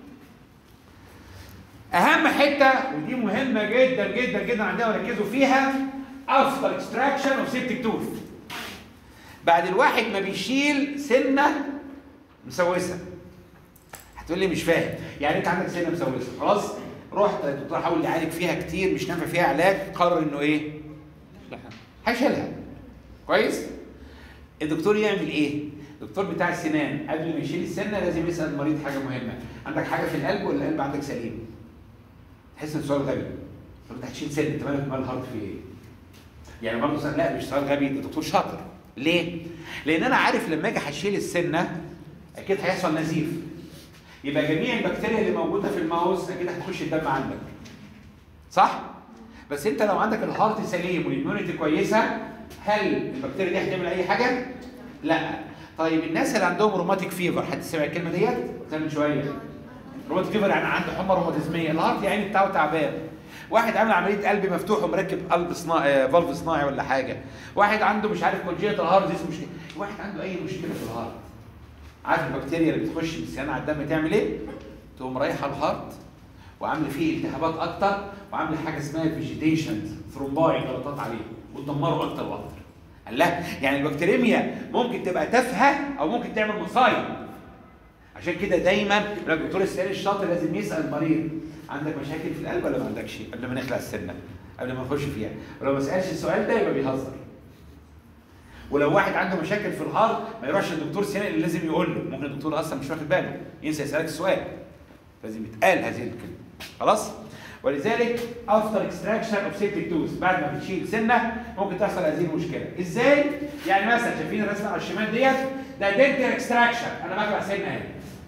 Speaker 1: اهم حته ودي مهمه جدا جدا جدا عندنا وركزوا فيها افتر اكستراكشن اوف سيبتك توث بعد الواحد ما بيشيل سنه مسوسه هتقول لي مش فاهم يعني انت عندك سنه مسوسه خلاص رحت الدكتور حاول يعالج فيها كتير مش نافع فيها علاج قرر انه ايه
Speaker 2: لحم
Speaker 1: هيشيلها كويس الدكتور يعمل ايه الدكتور بتاع السنان قبل ما يشيل السنه لازم يسال المريض حاجه مهمه عندك حاجه في القلب ولا القلب عندك سليم تحس ان السؤال غبي طب انت هتشيل سن انت مالك مال الهارت في ايه يعني برضه سؤال- لا مش سؤال غبي ده دكتور شاطر ليه لان انا عارف لما اجي هشيل السنه اكيد هيحصل نزيف يبقى جميع البكتيريا اللي موجوده في الماوس اكيد هتخش الدم عندك صح بس انت لو عندك الهارت سليم والاميونيتي كويسه هل البكتيريا دي هتعمل اي حاجه لا طيب الناس اللي عندهم روماتيك فيفر حد سمع الكلمه ديت قلتها من شويه روماتيك فيفر يعني عنده حمى روماتيزميه الهارت يعني بتاعه تعبان واحد عامل عمليه قلب مفتوح ومركب قلب صناعي فالف صناعي ولا حاجه واحد عنده مش عارف كونجيتال هارت ديزيز مشكله واحد عنده اي مشكله في الهارت عارف البكتيريا اللي بتخش بالسيانه على الدم تعمل ايه تقوم رايحه الهارت وعامله فيه التهابات اكتر وعامله حاجه اسمها فيجيتيشن ثرومباي جلطات عليه وتدمره اكتر واكتر قال لا يعني البكتيريميا ممكن تبقى تافهه او ممكن تعمل مصايب عشان كده دايما يقول لك دكتور السؤال الشاطر لازم يسال المريض عندك مشاكل في القلب ولا ما عندكش قبل ما نخلع السنه قبل ما نخش فيها ولو ما سالش السؤال ده يبقى بيهزر ولو واحد عنده مشاكل في الهارت ما يروحش للدكتور سنان اللي لازم يقول له ممكن الدكتور اصلا مش واخد باله ينسى يسالك السؤال لازم يتقال هذه الكلمه خلاص ولذلك افتر اكستراكشن اوف سيبتيك توث بعد ما بتشيل سنه ممكن تحصل هذه المشكله ازاي يعني مثلا شايفين الرسمه على الشمال ديت ده دنتال اكستراكشن انا بقرا سنه اهي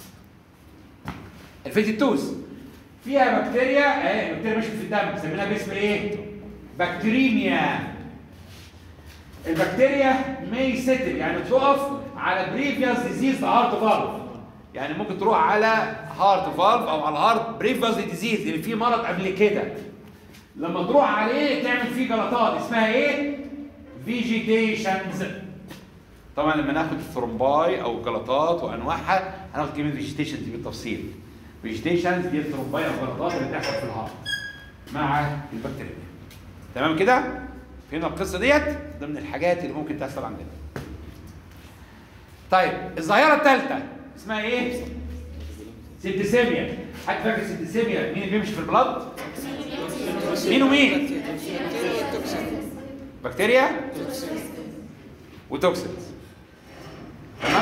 Speaker 1: الفيتي توث فيها بكتيريا اهي بكتيريا ماشيه في الدم بنسميها باسم ايه بكتيريميا البكتيريا مي سيتل يعني تقف على بريفيوس ديزيز هارت فالف يعني ممكن تروح على هارت فالف او على هارت بريفيوس ديزيز اللي فيه مرض قبل كده لما تروح عليه تعمل فيه جلطات اسمها ايه فيجيتيشنز طبعا لما ناخد الثرومباي او الجلطات وانواعها هناخد كلمه فيجيتيشنز دي بالتفصيل فيجيتيشنز دي الثرومباي او الجلطات اللي بتحصل في الهارت مع البكتيريا تمام كده فهمنا القصه ديت ضمن الحاجات اللي ممكن تحصل عندنا طيب الظاهره الثالثه اسمها ايه سيبتسيميا حد فاكر سيبتسيميا مين اللي بيمشي في البلد مين ومين؟ بكتيريا وتوكسينز تمام؟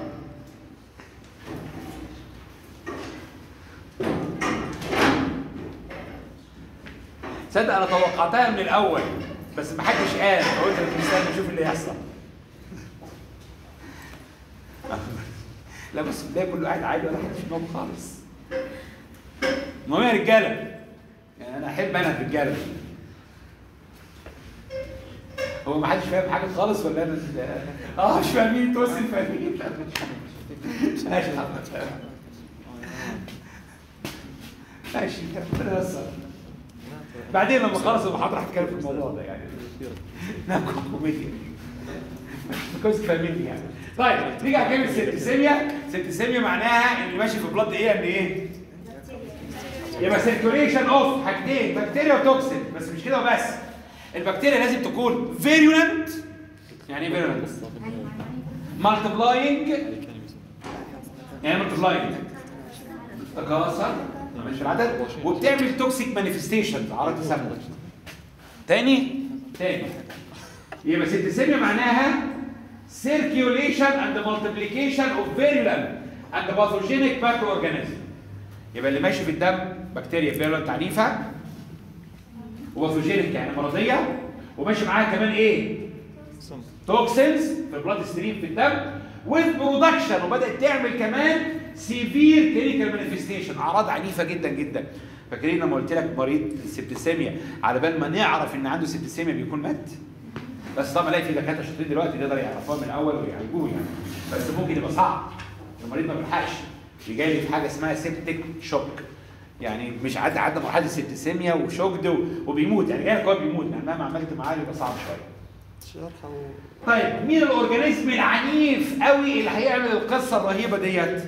Speaker 1: تصدق انا توقعتها من الاول بس ما حدش قال فقلت انا مستني اشوف اللي هيحصل لا بس البدايه كله قاعد عادي ولا حد في دماغه خالص المهم يا رجاله يعني انا احب انا الرجاله دي هو ما حدش فاهم حاجه خالص ولا انا ال- اه مش فاهمين توصل فاهمين ماشي محمد ماشي ربنا ييسر بعدين لما خلص المحاضره هتكلم في الموضوع ده يعني نعم كوميديا كويس فاهميني يعني طيب نيجي على كلمه سيبتسيميا سيبتسيميا معناها اللي ماشي في بلاد ايه ان ايه؟ يبقى سيركيوليشن اوف حاجتين بكتيريا وتوكسين بس مش كده وبس البكتيريا لازم تكون فيريولنت يعني ايه فيريولنت؟ مالتبلاينج يعني مالتبلاينج تكاثر مش في العدد وبتعمل توكسيك مانيفستيشن اعراض تسمم تاني تاني يبقى سيبتسيميا معناها circulation and multiplication of virulent and pathogenic microorganism يبقى اللي ماشي في الدم بكتيريا فيرولنت عنيفه وباثوجينيك يعني مرضيه وماشي معاها كمان ايه؟ توكسينز في البلاد ستريم في الدم with برودكشن وبدات تعمل كمان سيفير كلينيكال مانيفستيشن اعراض عنيفه جدا جدا فاكرين لما قلت لك مريض السبتسيميا على بال ما نعرف ان عنده سبتسيميا بيكون مات بس طبعا الاقي في دكاتره شاطرين دلوقتي يقدر يعرفوها من الاول ويعالجوه يعني بس ممكن يبقى صعب المريض ما بيلحقش جاي لي في حاجه اسمها سيبتيك شوك يعني مش عدى عدى مرحله السبتسيميا وشوكد و- وبيموت يعني جاي لك هو بيموت يعني مهما عملت معاه يبقى صعب شويه
Speaker 2: شرحه
Speaker 1: طيب مين الاورجانيزم العنيف قوي اللي هيعمل القصه الرهيبه ديت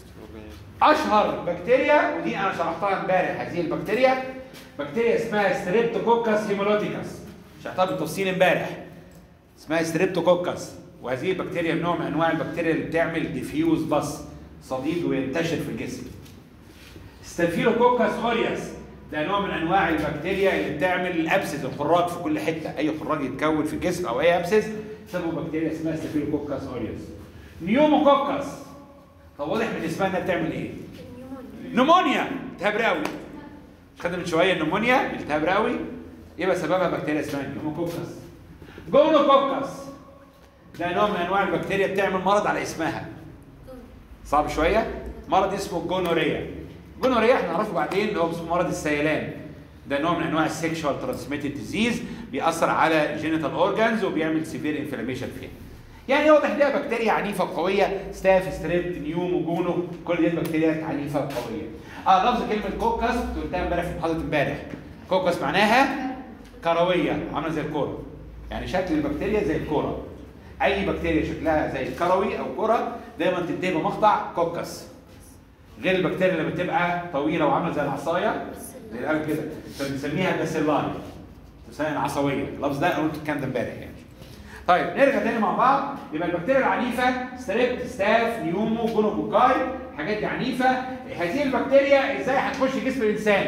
Speaker 1: اشهر بكتيريا ودي انا شرحتها امبارح هذه البكتيريا بكتيريا اسمها ستريبتوكوكس هيمولوتيكس شرحتها بالتفصيل امبارح اسمها ستريبتوكوكس وهذه البكتيريا نوع من انواع البكتيريا اللي بتعمل ديفيوز بص صديد وينتشر في الجسم ستافيلوكوكس اوريوس ده نوع من انواع البكتيريا اللي بتعمل الابسس الخراج في كل حته اي خراج يتكون في الجسم او اي ابسس سببه بكتيريا اسمها ستافيلوكوكس اوريوس نيوموكوكس طب واضح من اسمها انها بتعمل ايه؟ نمونيا التهاب رئوي مش خدنا من شويه النمونيا التهاب رئوي يبقى سببها بكتيريا اسمها نيوموكوكس جونوكوكس ده نوع من انواع البكتيريا بتعمل مرض على اسمها صعب شويه مرض اسمه الجونوريا الجونوريا احنا نعرفه بعدين اللي هو اسمه مرض السيلان ده نوع من انواع السكشوال ترانسميتد ديزيز بيأثر على جينيتال اورجانز وبيعمل سيفير انفلاميشن فيها يعني واضح ده بكتيريا عنيفه وقويه ستاف ستريبت نيوم وجونو كل دي بكتيريا عنيفه وقويه اه لفظ كلمه كوكس كنت قلتها امبارح في محاضره امبارح كوكس معناها كرويه عامله زي الكوره يعني شكل البكتيريا زي الكوره اي بكتيريا شكلها زي الكروي او كره دايما تنتهي بمقطع كوكس غير البكتيريا اللي بتبقى طويله وعامله زي العصايه زي القلم كده فبنسميها باسيلاي بنسميها العصويه اللفظ ده انا قلت الكلام ده امبارح يعني طيب نرجع تاني مع بعض يبقى البكتيريا العنيفه ستريبت ستاف نيومو جونوكوكاي الحاجات دي عنيفه هذه البكتيريا ازاي هتخش جسم الانسان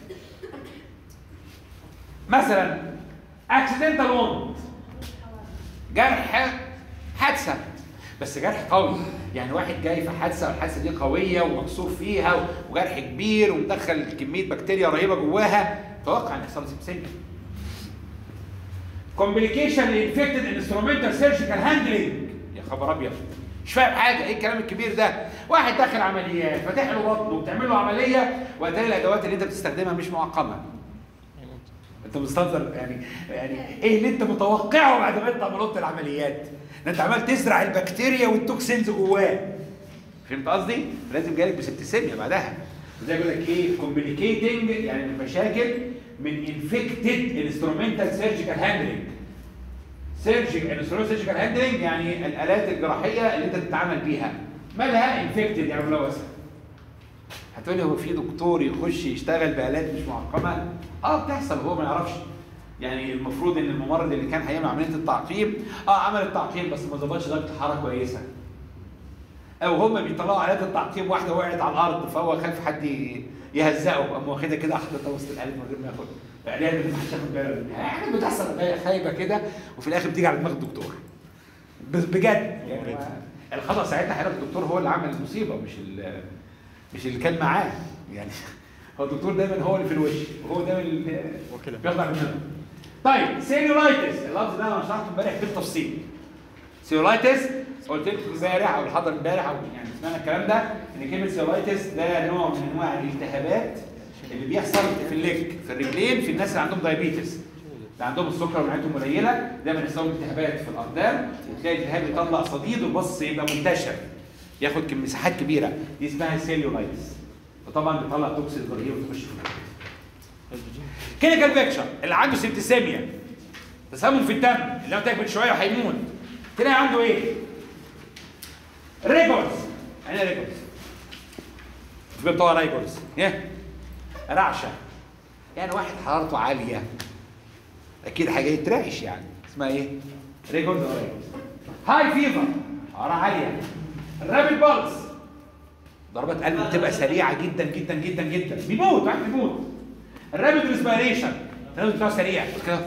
Speaker 1: مثلا اكسيدنتال ووند جرح حادثه بس جرح قوي يعني واحد جاي في حادثه والحادثه دي قويه ومكسور فيها وجرح كبير ومدخل كميه بكتيريا رهيبه جواها توقع ان يحصل سيبسيميا كومبليكيشن انفكتد انسترومنتال سيرجيكال هاندلنج يا خبر ابيض مش فاهم حاجه ايه الكلام الكبير ده واحد داخل عمليات فاتح له بطنه وبتعمل له عمليه واتاري الادوات اللي انت بتستخدمها مش معقمه انت مستنظر يعني يعني ايه اللي انت متوقعه بعد ما انت عملت العمليات ده انت عمال تزرع البكتيريا والتوكسينز جواه فهمت قصدي لازم جالك بسبتسيميا بعدها زي بيقول لك ايه كومبليكيتنج يعني المشاكل من انفكتد انسترومنتال سيرجيكال هاندلنج سيرجيكال انسترومنتال سيرجيكال هاندلنج يعني الالات الجراحيه اللي انت بتتعامل بيها مالها انفكتد يعني ملوثه هتقولي هو في دكتور يخش يشتغل بآلات مش معقمة؟ اه بتحصل هو ما يعرفش يعني المفروض ان الممرض اللي كان هيعمل عملية التعقيم اه عمل التعقيم بس ما ظبطش درجة الحرارة كويسة او هم بيطلعوا آلات التعقيم واحدة وقعت على الأرض فهو خايف حد ي- يهزقه قام واخدها كده حاططها وسط الآلات من غير ما ياخدها العيال ما بتاخدش تاخد بالها منها. حاجات بتحصل غاية خايبه كده وفي الاخر بتيجي على دماغ الدكتور ب- بجد يعني هو- الخطا ساعتها حضرتك الدكتور هو اللي عمل المصيبه مش ال- مش اللي كان معاه يعني هو الدكتور دايما هو اللي في الوش وهو دايما اللي
Speaker 2: وكده.
Speaker 1: بيطلع منه طيب سيلولايتس اللفظ ده انا شرحته امبارح بالتفصيل سيلولايتس قلت لكم امبارح او الحضر امبارح او يعني سمعنا الكلام ده ان كلمه سيلولايتس ده نوع من انواع الالتهابات اللي بيحصل في الليج في الرجلين في الناس اللي عندهم دايابيتس اللي عندهم السكر ومعدتهم قليله دايما يحصلوا التهابات في الاقدام وتلاقي الالتهاب يطلع صديد والبص يبقى منتشر ياخد كم- مساحات كبيره دي اسمها سيلولايتس وطبعا بيطلع توكسين رهيب وتخش في الجسم كلينيكال بيكشر اللي عنده سيبتسيميا تسمم في الدم اللي قلت لك من شويه وهيموت تلاقي عنده ايه؟ ريجورز يعني ايه ريجورز؟ في بتوع ريجورز ايه؟ رعشه يعني واحد حرارته عاليه اكيد حاجه يترعش يعني اسمها ايه؟ ريجورز ولا ريجورز هاي فيفر حراره عاليه رابid بالز ضربات قلب بتبقى سريعه جدا جدا جدا جدا بيموت واحد بيموت الرابد ريسبيريشن التنفس بتاعه سريع كده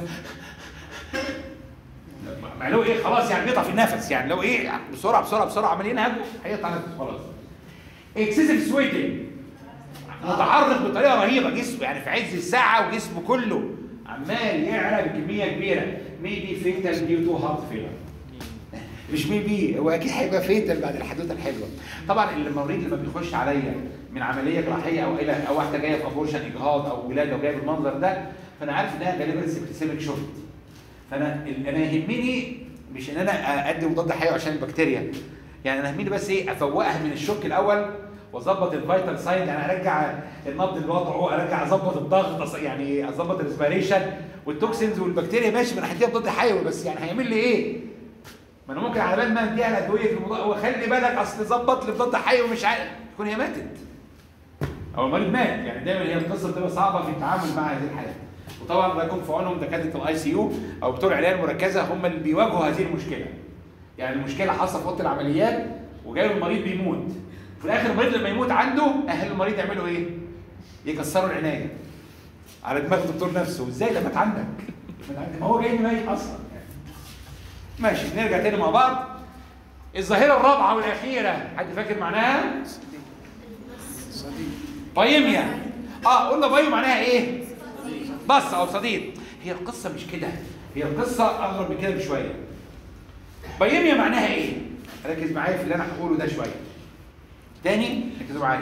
Speaker 1: ما لو ايه خلاص يعني بيقطع في النفس يعني لو ايه بسرعه بسرعه بسرعه عمال ينهج هيقطع نفسه خلاص اكسسيف سويتنج متعرض بطريقه رهيبه جسمه يعني في عز الساعه وجسمه كله عمال يعرق بكميه كبيره ميبي فيتال ديو تو هارت فيلر مش ميبي هو اكيد هيبقى فيتال بعد الحدوته الحلوه طبعا المريض لما بيخش عليا من عمليه جراحيه او الى او واحده جايه في ابورشن اجهاض او ولاده وجايه بالمنظر ده فانا عارف انها غالبا سيبتسيميك شورت فانا انا يهمني مش ان انا ادي مضاد حيوي عشان البكتيريا يعني انا يهمني بس ايه افوقها من الشوك الاول واظبط الفيتال ساين يعني ارجع النبض لوضعه ارجع اظبط الضغط أص- يعني اظبط الريسبيريشن والتوكسينز والبكتيريا ماشي ما انا هديها مضاد حيوي بس يعني هيعمل لي ايه؟ ما انا ممكن على بال ما اديها الادويه في الموضوع هو خلي بالك اصل ظبط لي مضاد حيوي مش عارف تكون هي ماتت او المريض مات يعني دايما هي القصه بتبقى صعبه في التعامل مع هذه الحالات وطبعا الله يكون في عونهم دكاتره الاي سي يو او بتوع العنايه المركزه هم اللي بيواجهوا هذه المشكله يعني المشكله حاصله في اوضه العمليات وجاي المريض بيموت في الاخر المريض لما يموت عنده اهل المريض يعملوا ايه يكسروا العنايه على دماغ الدكتور نفسه ازاي ده مات عندك مات عندك؟ ما هو جاي ميت اصلا يعني. ماشي نرجع تاني مع بعض الظاهره الرابعه والاخيره حد فاكر معناها بايميا اه قلنا بايو معناها ايه بص او صديق هي القصه مش كده هي القصه اغرب من كده بشويه بايميا معناها ايه ركز معايا في اللي انا هقوله ده شويه تاني ركزوا معايا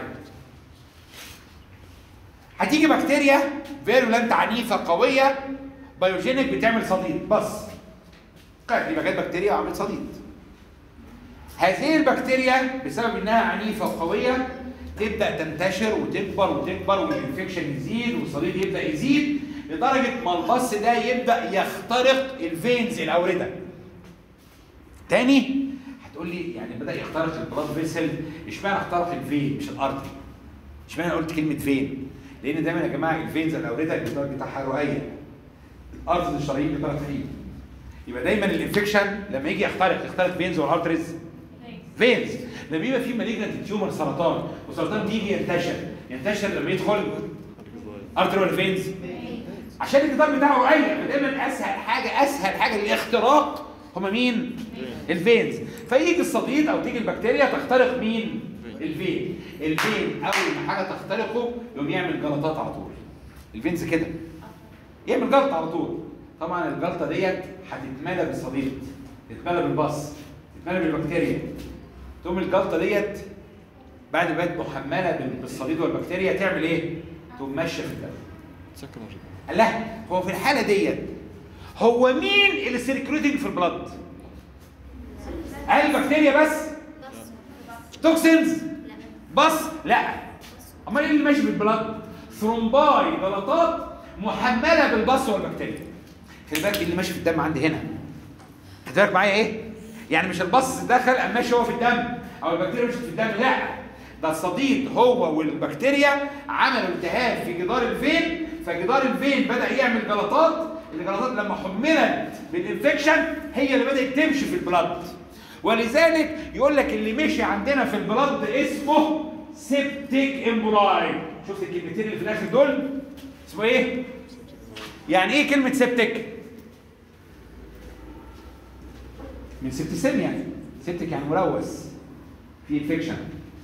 Speaker 1: هتيجي بكتيريا فيرولنت عنيفه قويه بايوجينيك بتعمل صديد بص قاعد يبقى جت بكتيريا وعملت صديد هذه البكتيريا بسبب انها عنيفه وقويه تبدا تنتشر وتكبر وتكبر والانفكشن يزيد والصديد يبدا يزيد لدرجه ما البص ده يبدا يخترق الفينز الاورده. تاني هتقول لي يعني بدا يخترق البلاد فيسل اشمعنى اخترق الفين مش الارتري؟ اشمعنى قلت كلمه فين؟ لان دايما يا جماعه الفينز الاورده الجدار بتاعها رؤيه. الارترز الشرايين بتاعها تخين. يبقى دايما الانفكشن لما يجي يخترق يخترق فينز والارترز فينز لما يبقى في مالجنت تيومر سرطان والسرطان يجي ينتشر ينتشر لما يدخل ارتر ولا فينز عشان الجدار بتاعه رقيق فدايما اسهل حاجه اسهل حاجه للاختراق هما مين؟ الفينز فيجي الصديد او تيجي البكتيريا تخترق مين؟ الفين الفين اول ما حاجه تخترقه يقوم يعمل جلطات على طول الفينز كده يعمل جلطه على طول طبعا الجلطه ديت هتتملى بالصديد تتملى بالبص تتملى بالبكتيريا تقوم الجلطه ديت بعد ما بقت محمله بال- بالصديد والبكتيريا تعمل ايه؟ تقوم ماشيه في الدم
Speaker 2: سكر مرة
Speaker 1: قال لا هو في الحاله ديت هو مين اللي سيركلوتنج في البلد؟ هل البكتيريا بس؟ توكسينز؟ بس؟ لا امال ايه اللي ماشي في البلد؟ ثرومباي جلطات محمله بالبص والبكتيريا خلي بالك اللي ماشي في الدم عندي هنا خد بالك معايا ايه؟ يعني مش البص دخل قام ماشي هو في الدم او البكتيريا مشت في الدم لا ده الصديد هو والبكتيريا عملوا التهاب في جدار الفين فجدار الفين بدا يعمل جلطات الجلطات لما حملت بالانفكشن هي اللي بدات تمشي في البلد ولذلك يقول لك اللي مشي عندنا في البلد اسمه سيبتيك امبولاي شفت الكلمتين اللي في الاخر دول اسمه ايه يعني ايه كلمه سبتك من سبتسيميا سبتك يعني ملوث في انفكشن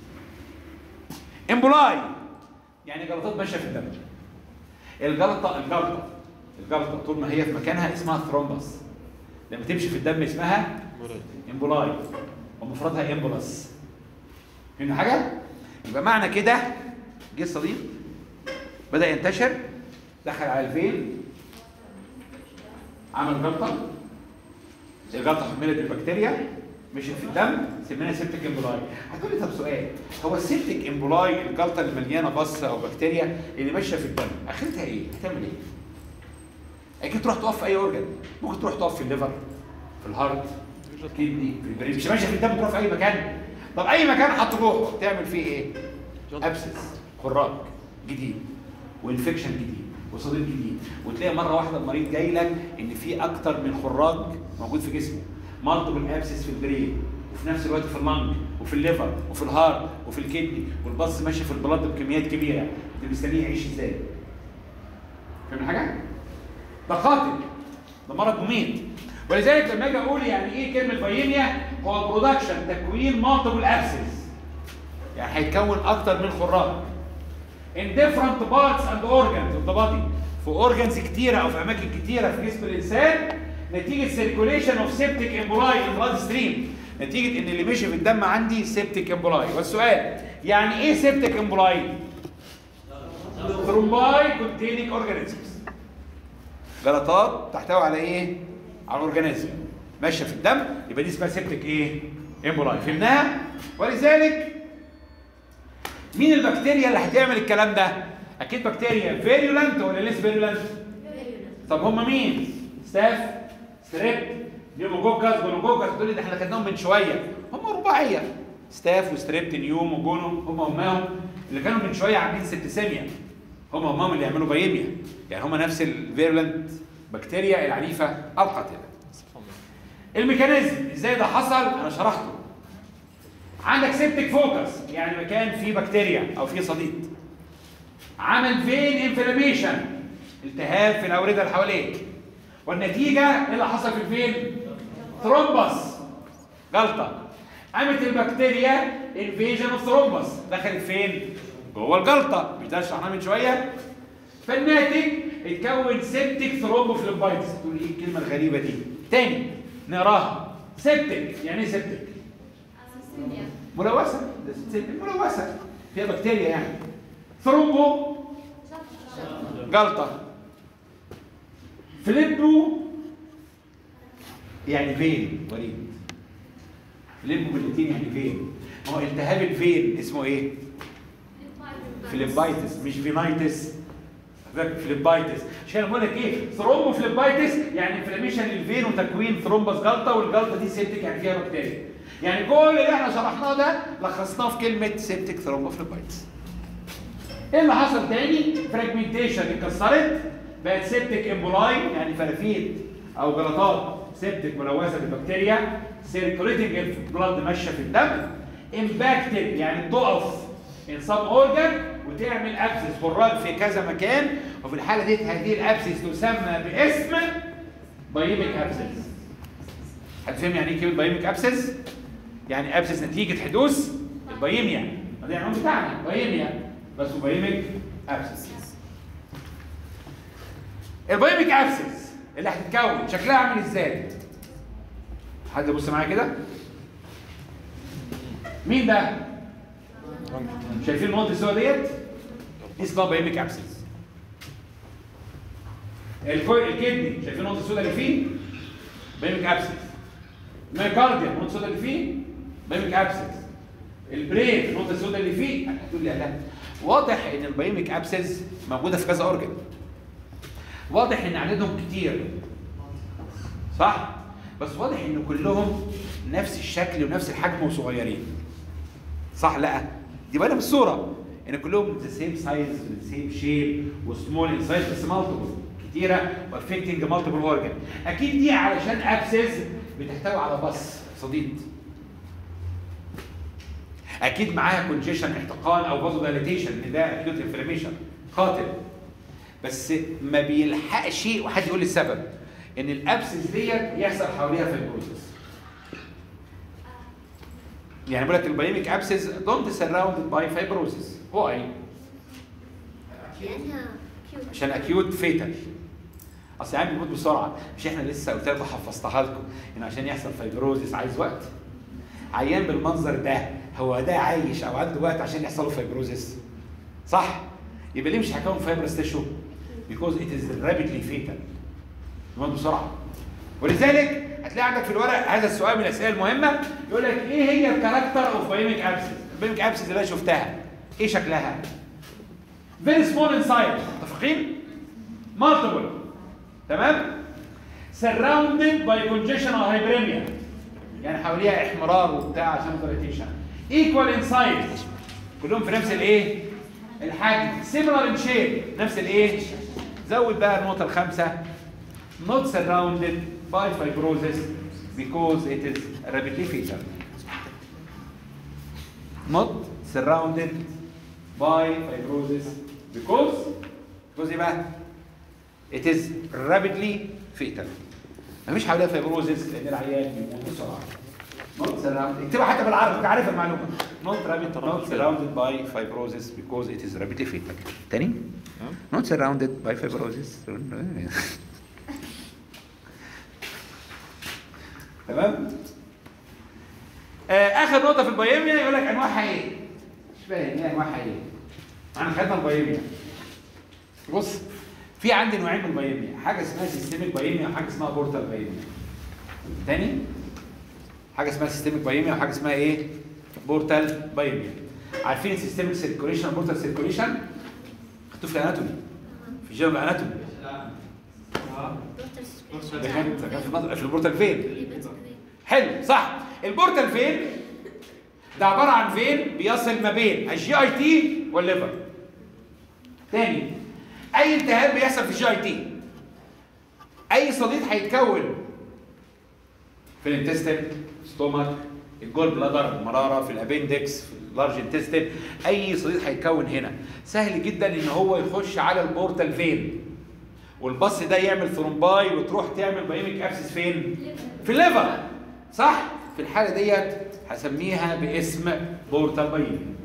Speaker 1: امبولاي يعني جلطات ماشيه في الدم الجلطه الجلطه الجلطه طول ما هي في مكانها اسمها ثرومبس لما تمشي في الدم اسمها امبولاي ومفردها امبولاس فهمنا حاجه يبقى معنى كده جه الصليب بدا ينتشر دخل على الفين عمل جلطه الجلطه حملت البكتيريا مشيت في الدم سميناها سيبتك امبولاي هتقول لي طب سؤال هو السيبتك امبولاي الجلطه اللي مليانه بص او بكتيريا اللي ماشيه في الدم اخرتها ايه؟ هتعمل ايه؟ اكيد تروح تقف في اي اورجن ممكن تروح تقف في الليفر في الهارت في الكدني في البرين مش ماشيه في الدم تروح في اي مكان طب اي مكان هتروح تعمل فيه ايه؟ ابسس خراج جديد وانفكشن جديد وصديد جديد وتلاقي مره واحده المريض جاي لك ان في اكتر من خراج موجود في جسمه مالتيبل ابسس في البرين وفي نفس الوقت في اللنج وفي الليفر وفي الهارت وفي الكدني والبص ماشي في البلد بكميات كبيره انت مستنيه يعيش ازاي؟ فاهم حاجه؟ ده قاتل ده مرض مميت ولذلك لما اجي اقول يعني ايه كلمه بايميا هو برودكشن تكوين مالتيبل ابسس يعني هيتكون اكتر من خراج in different parts and organs of the body في organs كتيره او في اماكن كتيره في جسم الانسان نتيجه circulation of septic emboli in blood stream نتيجه ان اللي مشي في الدم عندي septic emboli والسؤال يعني ايه septic emboli؟ thrombi containing organisms جلطات تحتوي على ايه؟ على اورجانيزم ماشيه في الدم يبقى دي اسمها سيبتك ايه؟ امبولاي فهمناها؟ ولذلك مين البكتيريا اللي هتعمل الكلام ده؟ اكيد بكتيريا فيريولنت ولا ليس فيريولنت؟ طب هم مين؟ ستاف ستريب نيوموكوكس جونوكوكس تقول لي ده احنا خدناهم من شويه هم رباعيه ستاف وستريبت نيوم وجونو هم همهم اللي كانوا من شويه عاملين سبتسيميا هم همهم اللي يعملوا بايميا يعني هم نفس الفيرولنت بكتيريا العنيفه القاتله الميكانيزم ازاي ده حصل انا شرحته عندك سيبتك فوكس يعني مكان فيه بكتيريا او فيه صديد عمل فين انفلاميشن التهاب في الاورده اللي حواليك والنتيجه ايه اللي حصل في الفين ثرومبس جلطه قامت البكتيريا انفيجن اوف ثرومبس دخلت فين جوه الجلطه مش ده شرحناه من شويه فالناتج اتكون سيبتك ثرومبوفليبايتس تقول ايه الكلمه الغريبه دي تاني نقراها سيبتك يعني ايه سيبتك ملوثه ده سيبتك ملوثه فيها بكتيريا يعني ثرومبو جلطه فليبو يعني فين وليد فليبو باللاتيني يعني فين ما هو التهاب الفين اسمه ايه فليبايتس مش فينايتس فاكر فليبايتس عشان بقول لك ايه ثرومبو فليبايتس يعني انفلاميشن للفين وتكوين ثرومبس جلطه والجلطه دي سيبتك يعني فيها بكتيريا يعني كل اللي احنا شرحناه ده لخصناه في كلمه سيبتك ثرومبو فليبايتس ايه اللي حصل تاني فراجمنتيشن اتكسرت بقت سيبتك امبولاي يعني فرافيد او جلطات سيبتك ملوثه بالبكتيريا سيركوليتنج البلاد ماشيه في الدم امباكتد يعني تقف ان سم اورجان وتعمل ابسس خراج في كذا مكان وفي الحاله دي هذه الابسس تسمى باسم بايميك ابسس هتفهم يعني ايه كلمه بايميك ابسس يعني ابسس نتيجه حدوث البايميا ده العنوان بتاعنا بايميا بس هو بايميك ابسس البايميك ابسس اللي هتتكون شكلها عامل ازاي حد يبص معايا كده مين ده شايفين النقط السوداء ديت دي اسمها بايميك ابسس الكدني شايفين النقط السوداء اللي فيه بايميك ابسس الميوكارديا النقط السوداء اللي فيه بايميك ابسس البرين النقطه السوداء اللي فيه هتقول لي لا واضح ان البايميك ابسس موجوده في كذا اورجن واضح ان عددهم كتير صح بس واضح ان كلهم نفس الشكل ونفس الحجم وصغيرين صح لا دي باينه بالصوره ان كلهم ذا سيم سايز ذا سيم شيب وسمول ان سايز بس مالتيبل كتيره وافكتنج مالتيبل اورجن اكيد دي علشان ابسس بتحتوي على بص صديد اكيد معاها كونجيشن احتقان او بازو دايليتيشن ان ده اكيوت انفلاميشن قاتل بس ما بيلحقش وحد يقول لي السبب ان الابسس ديت يحصل حواليها فيبروزس يعني بقول لك البايميك ابسس دونت سراوندد باي فايبروزس واي
Speaker 5: لأنها كيوت
Speaker 1: عشان اكيوت فيتال اصل يعني بيموت بسرعه مش احنا لسه قلت لكم حفظتها لكم ان عشان يحصل فايبروزس عايز وقت عيان بالمنظر ده هو ده عايش او عنده وقت عشان يحصل له فايبروزس صح يبقى ليه مش هيكون فايبرس تيشو because it is rapidly fatal بيموت بسرعه ولذلك هتلاقي عندك في الورق هذا السؤال من الاسئله المهمه يقول لك ايه هي الكاركتر اوف بايميك ابسس البايميك ابسس اللي انا شفتها ايه شكلها very small in size متفقين multiple تمام surrounded by congestion or hyperemia يعني حواليها احمرار وبتاع عشان irritation equal in size كلهم في نفس الايه الحجم similar in shape نفس الايه زود بقى النقطه الخامسه not surrounded by fibrosis because it is rapidly fatal not surrounded by fibrosis because because ايه بقى it is rapidly fatal مفيش حواليها فيبروزس لان العيان بيموت بسرعه not surrounded اكتبها حتى بالعربي انت عارف المعلومه not rapid not surrounded by fibrosis because it is rapidly fatal تاني not surrounded by fibrosis تمام آه اخر نقطه في البايميا يقول لك انواعها ايه مش فاهم ايه انواعها ايه احنا خدنا البايميا بص في عندي نوعين من البايميا حاجه اسمها سيستميك بايميا وحاجه اسمها بورتال بايميا تاني حاجه اسمها سيستميك بايميا وحاجه اسمها ايه بورتال بايميا عارفين السيستميك سيركوليشن والبورتال سيركوليشن خدتوه في الاناتومي في جنرال الاناتومي ده كان ده كان في نظر- في البورتال فين حلو صح البورتال فين ده عباره عن فين بيصل ما بين الجي اي تي والليفر تاني اي التهاب بيحصل في الجي اي تي اي صديد هيتكون في الانتستين ستومك الجول بلادر المراره في الابندكس في اللارج انتستين اي صديد هيتكون هنا سهل جدا ان هو يخش على البورتال فين والبص ده يعمل ثرومباي وتروح تعمل بايميك ابسس فين في الليفر صح في الحاله ديت هسميها باسم بورتال بايميك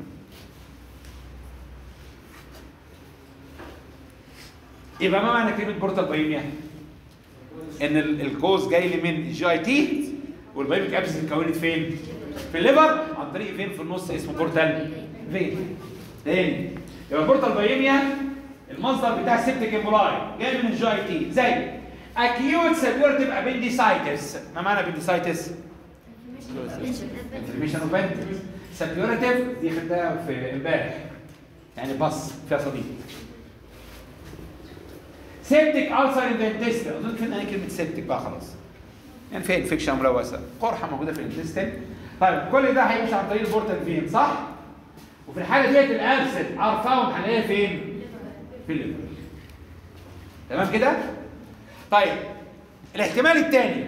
Speaker 1: يبقى ما معنى كلمه بورتال بايميا ان ال- الكوز جاي لي من الجي اي تي والبايميك ابسس اتكونت فين في الليفر عن طريق فين في النص اسمه بورتال فين تاني يبقى بورتال بايميا المصدر بتاع السبتيك امبولاي جاي من الجي اي تي زي اكيوت سيبيورتيف ابنديسايتس ما معنى ابنديسايتس انفلاميشن اوف بنتكس سيبيورتيف دي خدتها في امبارح يعني بص فيها صديق سيبتيك ألسر ان ذا انتستين اظن فين انا كلمه سيبتيك بقى خلاص يعني فيها انفكشن ملوثه قرحه موجوده في الانتستين طيب كل ده هيمشي عن طريق البورتال فين صح وفي الحاله ديت الابسنت ار فاوند هنلاقيها فين في الليفر تمام كده طيب الاحتمال الثاني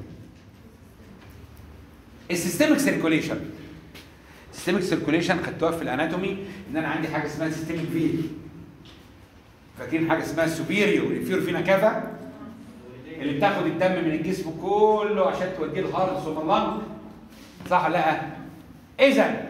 Speaker 1: السيستميك سيركوليشن السيستميك سيركوليشن خدتوها في الاناتومي ان انا عندي حاجه اسمها سيستميك فين فاكرين حاجه اسمها سوبيريور انفيريور فينا كافا اللي بتاخد الدم من الجسم كله عشان توديه الهارت ثم اللنج صح ولا لا اذا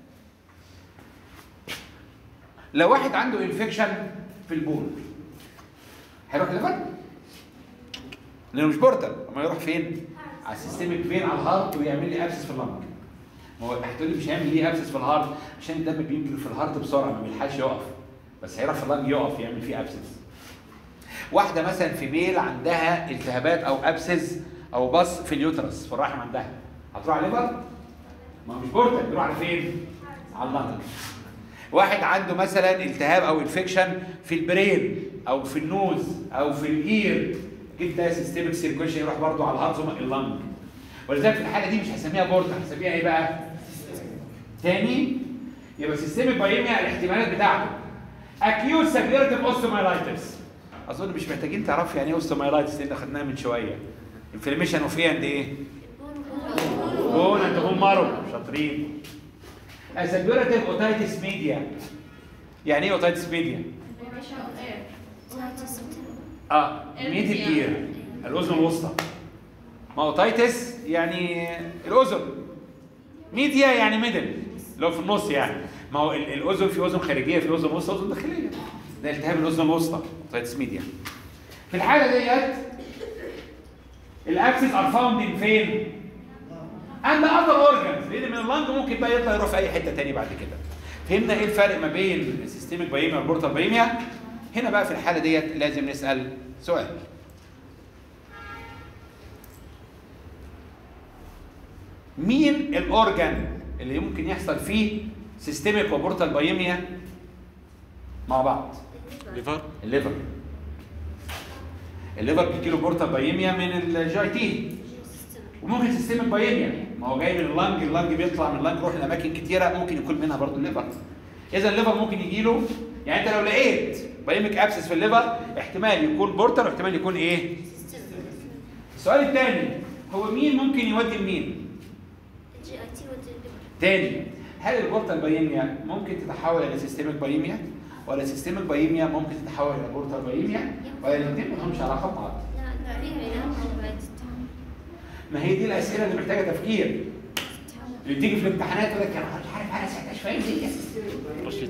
Speaker 1: لو واحد عنده انفكشن في البول هيروح الليفر لانه مش بورتال اما يروح فين على السيستميك فين على الهارت ويعمل لي ابسس في اللنج ما هو هتقول لي مش هيعمل ليه ابسس في الهارت عشان الدم بيجري في الهارت بسرعه ما بيلحقش يقف بس هيروح في اللنج يقف يعمل فيه ابسس واحده مثلا في ميل عندها التهابات او ابسس او بص في اليوترس في الرحم عندها هتروح على الليفر ما هو مش بورتال بيروح على فين على اللنج واحد عنده مثلا التهاب او انفكشن في البرين او في النوز او في الاير اكيد ده سيستميك سيركويشن يروح برضه على الهارت ثم اللنج ولذلك في الحاله دي مش هسميها بورتال هسميها ايه بقى؟ تاني يبقى سيستميك بايميا الاحتمالات بتاعته اكيوت سبيرتيف اوستومايلايتس اظن مش محتاجين تعرفوا يعني ايه اوستومايلايتس لان خدناها من شويه انفلاميشن اوف ايه اند ايه؟ بون اند بون مارو شاطرين سبيرتيف اوتايتس ميديا يعني ايه اوتايتس ميديا؟ اه ميدل اير الاذن الوسطى ما هو تايتس يعني الاذن ميديا يعني ميدل اللي هو في النص يعني ما هو ال- الاذن في اذن خارجيه في اذن وسطى اذن داخليه ده التهاب الاذن الوسطى تايتس ميديا في الحاله ديت الاكسس ار فاوند فين؟ اند اذر اورجانز لان من اللنج ممكن بقى يطلع يروح في اي حته تاني بعد كده فهمنا ايه الفرق ما بين السيستميك بايميا والبورتال بايميا هنا بقى في الحاله ديت لازم نسال سؤال مين الاورجان اللي ممكن يحصل فيه سيستميك وبورتال بايميا مع بعض
Speaker 2: ليفر
Speaker 1: الليفر الليفر بيجيله بورتال بايميا من الجي تي وممكن سيستميك بايميا ما هو جاي من اللنج اللنج بيطلع من اللنج يروح لاماكن كتيره ممكن يكون منها برضه الليفر اذا الليفر ممكن يجي له يعني انت لو لقيت بايميك ابسس في الليفر احتمال يكون بورتال واحتمال يكون ايه السؤال الثاني هو مين ممكن يودي لمين تاني هل البورتال بايميا ممكن تتحول الى سيستميك بايميا ولا سيستميك بايميا ممكن تتحول الى بورتال بايميا ولا الاثنين ما لهمش علاقه ببعض ما هي دي الاسئله اللي محتاجه تفكير اللي بتيجي في الامتحانات يقول لك انا مش عارف انا ساعتها مش فاهم دي
Speaker 2: رشيد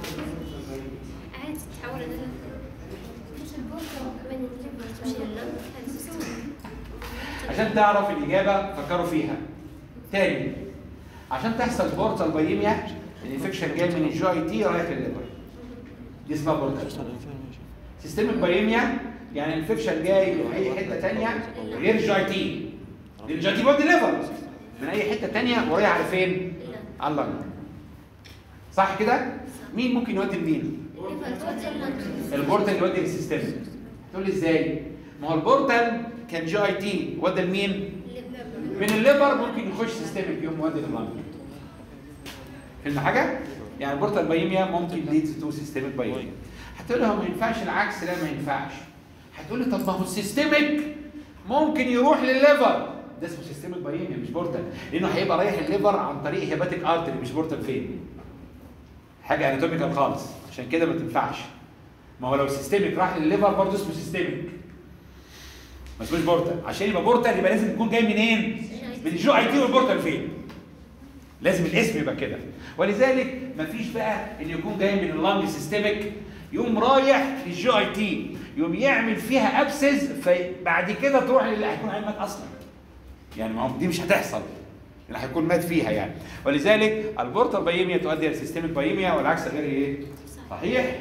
Speaker 1: عشان تعرف الاجابه فكروا فيها تاني عشان تحصل بورتال بايميا الانفكشن جاي من الجي اي تي رايح للليفر دي اسمها بورتال سيستميك بايميا يعني الانفكشن جاي من اي حته ثانيه غير جي تي الجي تي بودي ليفر من اي حته ثانيه ورايح على فين؟ على اللنج صح كده؟ مين ممكن يودي لمين؟ البورتال يودي للسيستميك تقول لي ازاي؟ ما هو البورتال كان جي اي تي ودى لمين؟ من الليفر ممكن يخش سيستميك يوم مودي لللنج فهمنا حاجه؟ يعني البورتال بايميا ممكن ليدز تو سيستميك بايميا هتقول لها ما ينفعش العكس لا ما ينفعش هتقول لي طب ما هو السيستميك ممكن يروح للليفر ده اسمه سيستميك بايميا مش بورتال لانه هيبقى رايح الليفر عن طريق هيباتيك ارتري مش بورتال فين حاجه اناتوميكال خالص عشان كده ما تنفعش ما هو لو سيستميك راح للليفر برضه اسمه سيستميك ما اسموش بورتال عشان يبقى بورتال يبقى لازم يكون جاي منين من الجو اي تي والبورتال فين لازم الاسم يبقى كده ولذلك مفيش بقى ان يكون جاي من اللانج سيستميك يقوم رايح للجي اي تي يقوم يعمل فيها ابسز فبعد كده تروح للي هيكون عين مات اصلا يعني ما هو دي مش هتحصل اللي هيكون مات فيها يعني ولذلك البورتال بايميا تؤدي الى سيستميك بايميا والعكس غير ايه؟ صحيح؟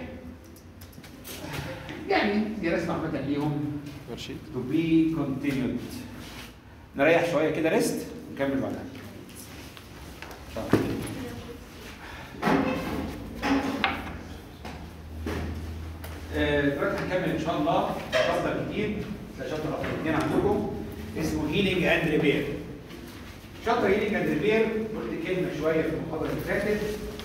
Speaker 1: يعني دي رسمه عامه ليهم
Speaker 2: رشيد
Speaker 1: to be continued نريح شويه كده ريست ونكمل بعدها طيب. آه، دلوقتي هنكمل ان شاء الله شابتر جديد ده شابتر رقم اثنين عندكم اسمه هيلينج اند ريبير شابتر هيلينج اند ريبير قلت كلمه شويه في المحاضره اللي فاتت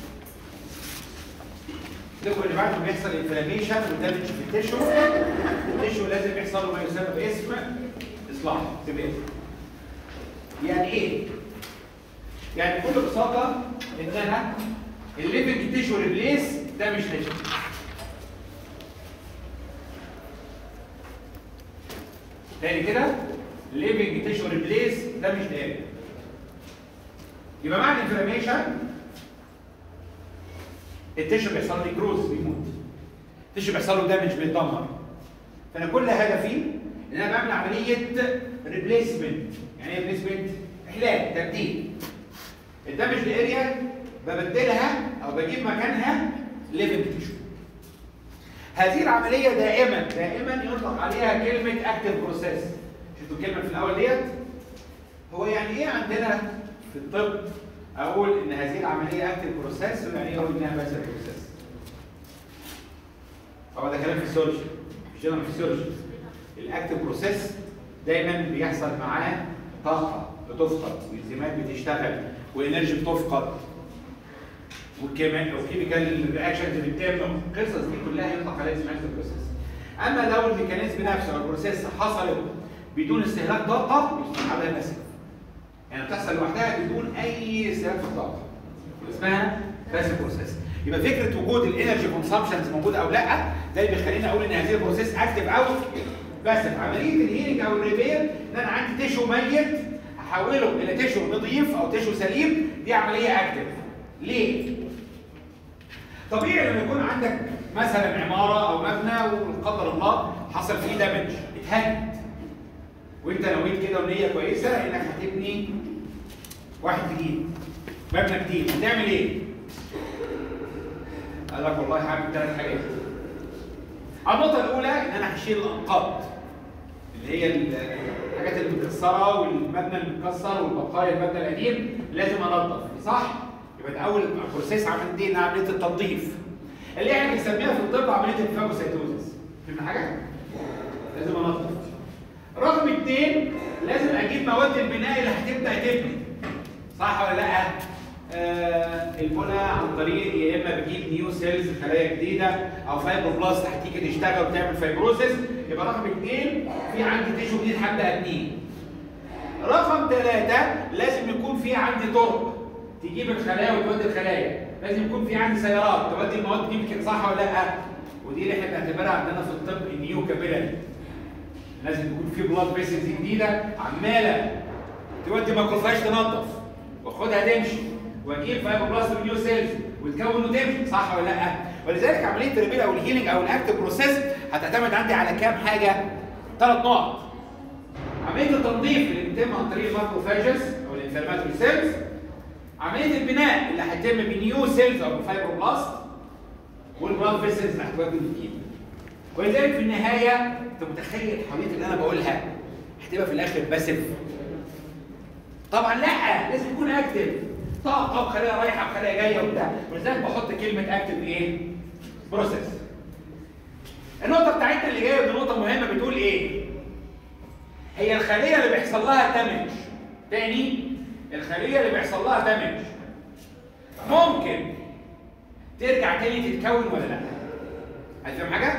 Speaker 1: لكم اللي بعد ما بيحصل انفلاميشن ودامج في التشو التشو لازم يحصل له ما يسمى باسم اصلاح تبقى يعني ايه؟ يعني بكل بساطه ان انا الليفنج تيشو ريبليس ده مش تيشو تاني كده ليفنج تيشو ريبليس ده مش داري يبقى مع الانفلاميشن التيشو بيحصل له نيكروز بيموت التيشو بيحصل له دامج بيتدمر فانا كل هدفي ان انا بعمل عمليه ريبليسمنت يعني ايه ريبليسمنت؟ احلال تبديل الدامج الاريا ببدلها او بجيب مكانها ليفنج تيشو هذه العمليه دائما دائما يطلق عليها كلمه اكتيف بروسيس شفتوا الكلمه في الاول ديت هو يعني ايه عندنا في الطب اقول ان هذه العمليه اكتيف بروسيس ويعني ايه اقول انها باسيف بروسيس طبعا ده كلام فيسيولوجي مش جنرال فيسيولوجي الاكتيف بروسيس دايما بيحصل معاه طاقه بتفقد وانزيمات بتشتغل وانرجي بتفقد والكيميكال والكيميكال رياكشنز بتتم القصص دي كلها يطلق عليها اسمها اكتيف بروسيس اما لو الميكانيزم نفسه او البروسيس حصلت بدون استهلاك طاقه يصبح عليها باسيف يعني بتحصل لوحدها بدون اي استهلاك في الطاقه اسمها باسيف بروسيس يبقى فكره وجود الانرجي كونسامشنز موجوده او لا ده اللي بيخليني اقول ان هذه البروسيس اكتف او بس عمليه الهيلينج او الريبير ان انا عندي تيشو ميت احوله الى تيشو نظيف او تيشو سليم دي عمليه اكتف ليه؟ طبيعي لما يكون عندك مثلا عماره او مبنى ولا قدر الله حصل فيه دامج اتهد وانت نويت كده ونيه كويسه انك هتبني واحد جديد مبنى جديد هتعمل ايه؟ قال لك والله هعمل ثلاث حاجات النقطة الأولى إن أنا هشيل الأنقاض اللي هي الحاجات المتكسرة والمبنى المتكسر والبقايا المبنى القديم لازم أنظف صح؟ يبقى ده أول بروسيس عملية دي إنها عملية التنظيف اللي احنا بنسميها في الطب عملية الفاجوسيتوزيس فهمنا حاجة؟ لازم أنظف رقم اثنين لازم أجيب مواد البناء اللي هتبدأ تبني صح ولا لأ؟ آه البنى عن طريق يا اما بجيب نيو سيلز خلايا جديده او فايبروبلاست هتيجي تشتغل وتعمل فايبروسيس يبقى رقم اثنين في عندي تيشو جديد هبدا ابنيه. رقم ثلاثه لازم يكون في عندي طرق تجيب الخلايا وتودي الخلايا، لازم يكون في عندي سيارات تودي المواد دي يمكن صح ولا لا؟ ودي اللي احنا بنعتبرها عندنا في الطب النيو كابيلاري. لازم يكون في بلاد فيسلز جديده عماله تودي ماكروفاج تنظف واخدها تمشي واجيب فايبروبلاست نيو سيلز وتكون وتمشي صح ولا لا؟ ولذلك عمليه الريبيل او الهيلينج او الاكتف بروسيس هتعتمد عندي على كام حاجه؟ ثلاث نقط. عمليه التنظيف اللي بتتم عن طريق الماكروفاجز او الانفلاماتوري سيلز. عمليه البناء اللي هتتم بنيو سيلز او بفايبروبلاست. والبلاد فيسلز اللي هتودي الجديد. ولذلك في النهايه انت متخيل الحاجات اللي انا بقولها هتبقى في الاخر باسف طبعا لا لازم يكون اكتف طاقه وخلايا رايحه وخلايا جايه وبتاع ولذلك بحط كلمه اكتف ايه؟ بروسيس النقطه بتاعتنا اللي جايه دي نقطه مهمه بتقول ايه؟ هي الخليه اللي بيحصل لها دامج تاني الخليه اللي بيحصل لها دامج ممكن ترجع تاني تتكون ولا لا؟ هتفهم حاجه؟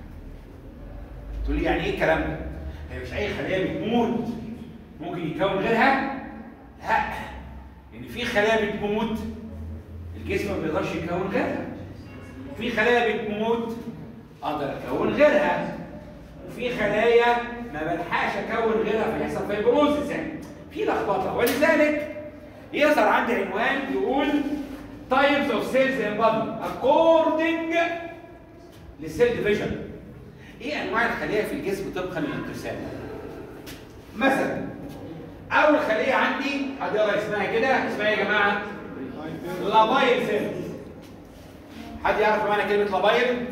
Speaker 1: تقول لي يعني ايه الكلام ده؟ هي مش اي خليه بتموت ممكن يكون غيرها؟ لا ان في خلايا بتموت الجسم ما بيقدرش يكون غيرها في خلايا بتموت اقدر اكون غيرها وفي خلايا ما بلحقش اكون غيرها فيحصل فيبروزس يعني في لخبطه ولذلك يظهر عندي عنوان يقول types of cells in body according للسيل ديفيجن ايه انواع الخلايا في الجسم طبقا للانقسام مثلا اول خليه عندي حضرتك اسمها كده اسمها ايه يا جماعه لابايل سيلز حد يعرف معنى كلمه لابايل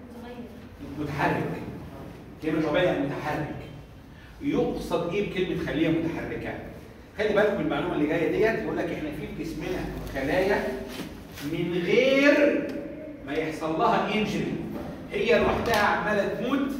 Speaker 1: متحرك كلمه لابايل يعني متحرك يقصد ايه بكلمه خليه متحركه خلي بالكم من المعلومه اللي جايه ديت يقول لك احنا في جسمنا خلايا من غير ما يحصل لها انجري هي لوحدها عماله تموت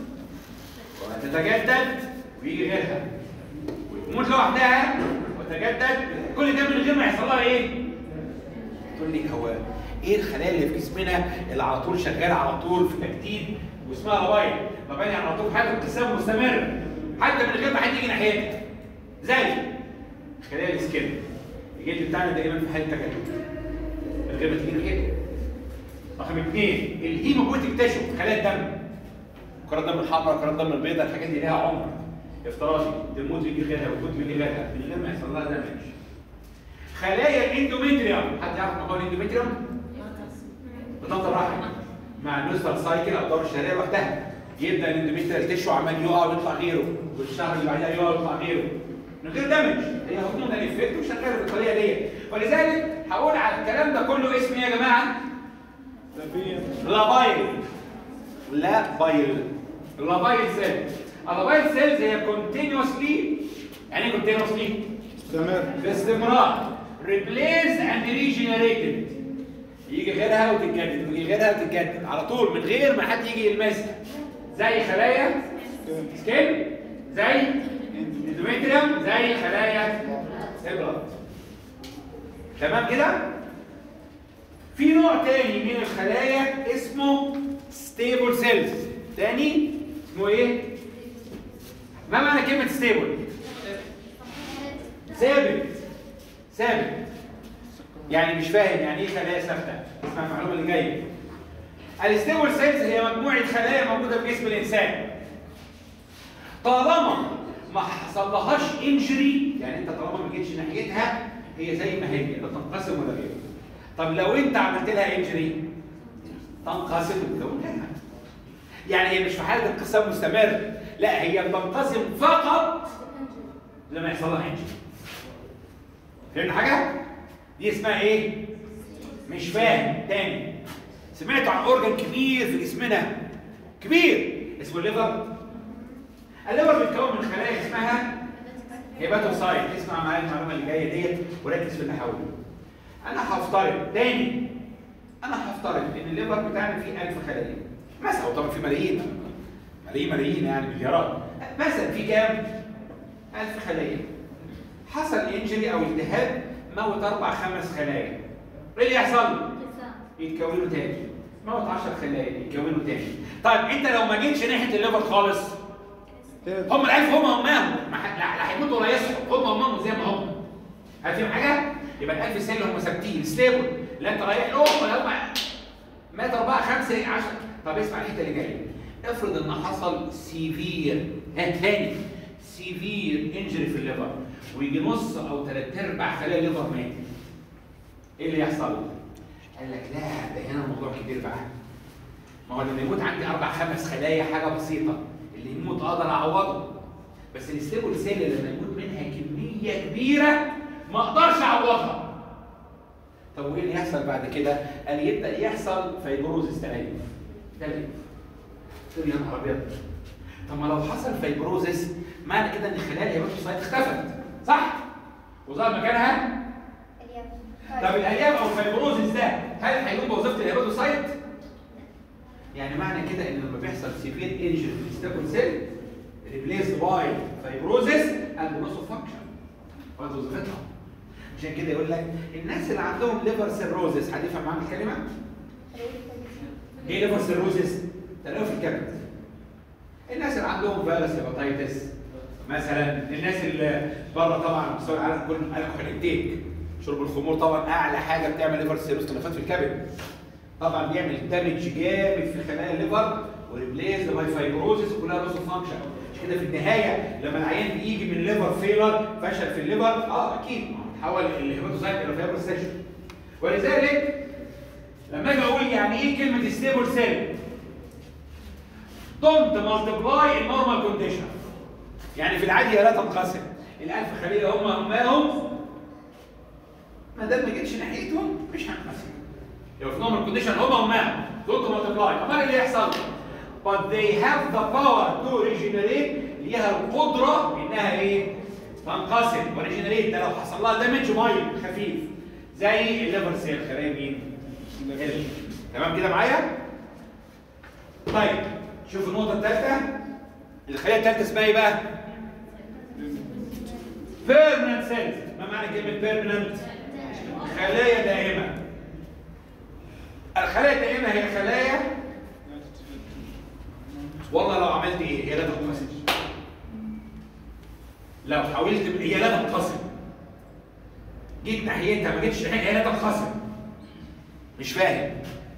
Speaker 1: وتتجدد ويجي غيرها وتموت لوحدها وتجدد كل ده من غير ما يحصل لها ايه؟ تقول لي هو ايه الخلايا اللي في جسمنا اللي على طول شغاله على طول في تجديد واسمها لبايل لبايل يعني على طول حاله ابتسام مستمر حتى من غير ما حد يجي ناحيتها زي خلايا السكن الجلد بتاعنا دايما في حاله تجدد من غير ما تيجي ناحيته رقم اثنين الهيموبوتيك تيشو خلايا الدم كرات الدم الحمراء كرات الدم البيضاء الحاجات دي ليها عمر افتراضي تموت يجي غيرها وتموت يجي غيرها من غير ما يحصل لها دامج خلايا الاندوميتريوم حد يعرف ما هو الاندوميتريوم؟ بطاقه الرحم مع النوستر سايكل او الدوره الشهريه لوحدها يبدا الاندوميتريال تيشو عمال يقع ويطلع غيره والشهر اللي بعدها يقع ويطلع غيره من غير دامج هي هرمون الافكت وشغاله بالطريقه ديت ولذلك هقول على الكلام ده كله اسم ايه يا جماعه؟ لابايل لا بايل اللابايل سيل اللابايل سيلز هي كونتينوسلي يعني ايه كونتينوسلي؟
Speaker 5: استمر
Speaker 1: باستمرار ريبليس اند ريجنريتد يجي غيرها وتتجدد ويجي غيرها وتتجدد على طول من غير ما حد يجي يلمسها زي خلايا سكين زي اندوميتريوم زي خلايا البلد تمام كده في نوع تاني من الخلايا اسمه ستيبل سيلز تاني اسمه ايه ما معنى كلمه ستيبل ثابت ثابت يعني مش فاهم يعني ايه خلايا ثابته اسمع المعلومه اللي جايه الستيبل سيلز هي مجموعه خلايا موجوده في جسم الانسان طالما ما حصلهاش انجري يعني انت طالما ما جيتش ناحيتها هي زي ما هي لا تنقسم ولا غيره طب لو انت عملت لها انجري تنقسم وتكون لها يعني هي مش في حاله انقسام مستمر لا هي بتنقسم فقط لما يحصل لها انجري فهمت حاجه دي اسمها ايه مش فاهم تاني سمعتوا عن اورجن كبير في جسمنا كبير اسمه الليفر الليفر بيتكون من خلايا اسمها هيباتوسايت اسمع معايا المعلومه اللي جايه ديت وركز في اللي هقوله انا هفترض تاني انا هفترض ان الليفر بتاعنا فيه 1000 خلايا مثلا أو طبعا في ملايين ملايين ملايين يعني مليارات مثلا في كام 1000 خلايا حصل انجري او التهاب موت اربع خمس خلايا ايه اللي يحصل؟ يتكونوا تاني موت 10 خلايا يتكونوا تاني طيب انت لو ما جيتش ناحيه الليفر خالص هم الالف هم همهم ما ح- لا لا هيموتوا ولا يصحوا هم همهم زي ما هم هتفهم حاجه؟ يبقى الالف سيل هم ثابتين ستيبل لا انت رايح لهم ولا هم مات اربعه خمسه 10 طب اسمع الحته اللي جايه افرض ان حصل سيفير ها تاني سيفير انجري في الليفر ويجي نص او ثلاث ارباع خلايا الليفر ماتت ايه اللي يحصل؟ قال لك لا ده هنا الموضوع كبير بقى ما هو لما يموت عندي اربع خمس خلايا حاجه بسيطه اللي يموت اقدر اعوضه بس الستيبل سيل لما يموت منها كميه كبيره ما اقدرش اعوضها طب وايه اللي يحصل بعد كده؟ قال يبدا يحصل فيبروزس تليف تليف تقول يا نهار ابيض طب ما لو حصل فيبروزس معنى كده ان خلايا الهيباتوسايت اختفت صح؟ وظهر مكانها طب الالياف او الفيبروزس ده هل هيقوم بوظيفه الهيباتوسايت؟ يعني معنى كده ان لما بيحصل سيفير انجري في الستيبل سيل ريبليس باي فيبروزس اند لوس اوف فانكشن وهذه وظيفتها عشان كده يقول لك الناس اللي عندهم ليفر سيروزس هتفهم معنى الكلمه؟ ايه ليفر سيروزس؟ تلاقوه في الكبد الناس اللي عندهم فيروس هيباتيتس مثلا الناس اللي بره طبعا مستوى العالم كله الكحول انتيك شرب الخمور طبعا اعلى حاجه بتعمل ليفر سيروز تلفات في الكبد طبعا بيعمل دامج جامد في خلايا الليفر وريبليز باي فايبروزس وكلها لوس اوف فانكشن مش كده في النهايه لما العيان بيجي من ليفر فيلر فشل في الليفر اه اكيد تحول الهيباتوسايت الى فايبروس سيكشن ولذلك لما اجي اقول يعني ايه كلمه ستيبل سيل don't multiply in normal condition يعني في العادي هي لا تنقسم الالف خليه هم همهم ما دام ما جيتش ناحيتهم مش هنقسم يبقى في نورمال كونديشن هم همهم don't multiply امال إيه اللي يحصل but they have the power to regenerate ليها القدره انها ايه تنقسم وريجنريت ده لو حصل لها دامج مايل خفيف زي الليفر سيل خلايا مين ال. تمام كده معايا طيب شوف النقطه الثالثه الخليه الثالثه اسمها ايه بقى بيرمننت سيلز ما معنى كلمه بيرمننت خلايا دائمه الخلايا الدائمه هي خلايا والله لو عملت ايه هي لا تنقسم لو حاولت هي لا تنقسم جيت ناحيتها ما جيتش ناحيتها هي لا تنقسم مش فاهم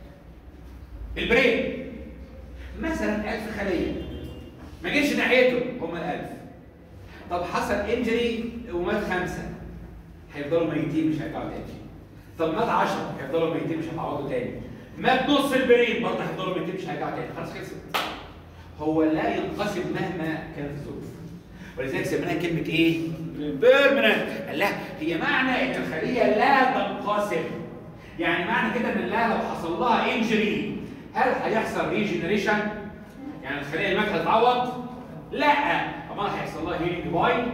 Speaker 1: البرين مثلا 1000 خليه ما جيتش ناحيته هم الألف طب حصل انجري ومات خمسه هيفضلوا ميتين مش هيرجعوا تاني طب مات 10 هيفضلوا ميتين مش هيتعوضوا تاني مات نص البرين برضه هيفضلوا ميتين مش هيرجعوا تاني خلاص خلصت هو لا ينقسم مهما كانت الظروف ولذلك سميناها كلمه ايه؟ بيرمننت قال لها هي معنى ان الخليه لا تنقسم يعني معنى كده ان لا لو حصل لها انجري هل هيحصل ريجنريشن؟ يعني الخليه اللي ماتت هتتعوض؟ لا امال هيحصل لها هيلينج باي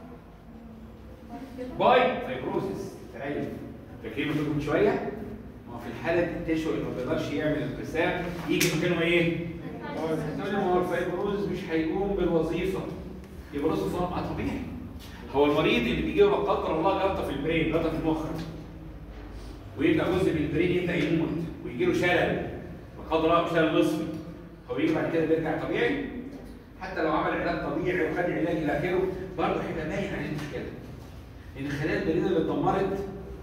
Speaker 1: باي فايبروزس تريح فاكرين ما من شويه؟ ما هو في الحاله التشو اللي ما بيقدرش يعمل انقسام يجي مكانه ايه؟ تقول لي ما هو الفايبروز مش هيقوم بالوظيفه يبقى راسه صنع طبيعي هو المريض اللي بيجي له لا قدر الله جلطه في البرين جلطه في المخ ويبدا جزء من البرين يبدا يموت ويجي له شلل لا قدر الله شلل نصفي هو يجي بعد كده بيرجع طبيعي حتى لو عمل علاج طبيعي وخد علاج الى اخره برضه هيبقى باين عليه المشكله لان خلايا البرين اللي اتدمرت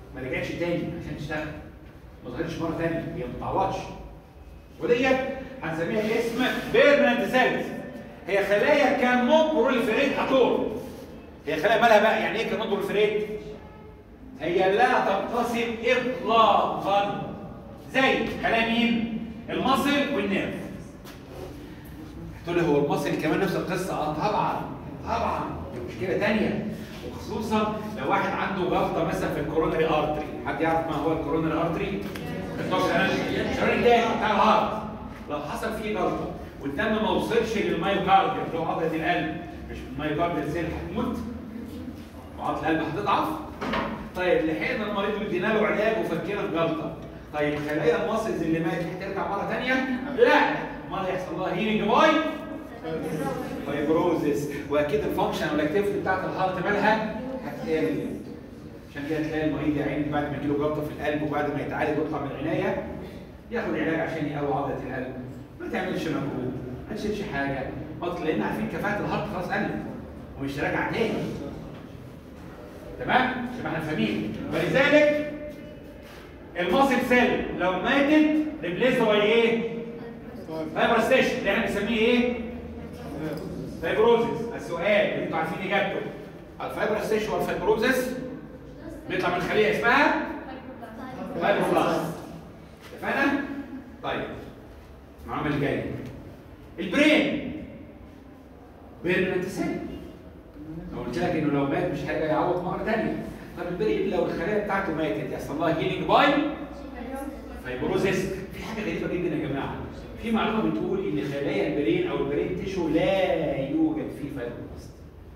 Speaker 1: ما رجعتش تاني عشان تشتغل ما ظهرتش مره تانيه هي ما بتتعوضش وديت هنسميها اسم بيرمننت سيلز هي خلايا كان نوت بروليفريت اتول هي خلايا مالها بقى يعني ايه كان نوت بروليفريت هي لا تنقسم اطلاقا زي خلايا مين المصل والنيرف تقول لي هو المصل كمان نفس القصه اه طبعا طبعا دي مشكله تانية وخصوصا لو واحد عنده جلطه مثلا في الكورونري ارتري حد يعرف ما هو الكورونري ارتري الشرايين التاني بتاع الهارت لو حصل فيه جلطه والدم ما وصلش للمايوكارديوم اللي هو عضله القلب مش المايوكارديال سيل هتموت وعضله القلب هتضعف طيب لحقنا المريض وادينا له علاج وفكينا الجلطه طيب خلايا الماسلز اللي ماتت هترجع مره ثانيه؟ لا امال هيحصل لها هيلينج باي فايبروزس واكيد الفانكشن والاكتيفيتي بتاعت الهارت مالها هتقل عشان كده تلاقي المريض يا عيني بعد ما يجيله جلطه في القلب وبعد ما يتعالج ويطلع من العنايه ياخد علاج عشان يقوي عضله القلب ما تعملش مجهود ما تشيلش حاجه ما لان عارفين كفاءه الهارت خلاص قلت ومش راجع تاني تمام؟ عشان احنا فاهمين ولذلك الماسل سيل لو ماتت ريبليس باي ايه؟ فايبر ستيشن اللي احنا بنسميه ايه؟ فايبروزس السؤال اللي انتوا عارفين اجابته الفايبر ستيشن والفايبروزس بيطلع من خليه اسمها فايبروبلاست اتفقنا؟ طيب المعلومه اللي جايه البرين بيرمننت سيل لو قلت لك انه لو مات مش هيرجع يعوض مره ثانيه طب البرين لو الخلايا بتاعته ماتت يحصل لها هيلينج باي فايبروزيس في حاجه غريبه جدا يا جماعه في معلومه بتقول ان خلايا البرين او البرين تيشو لا يوجد فيه فايبروبلاست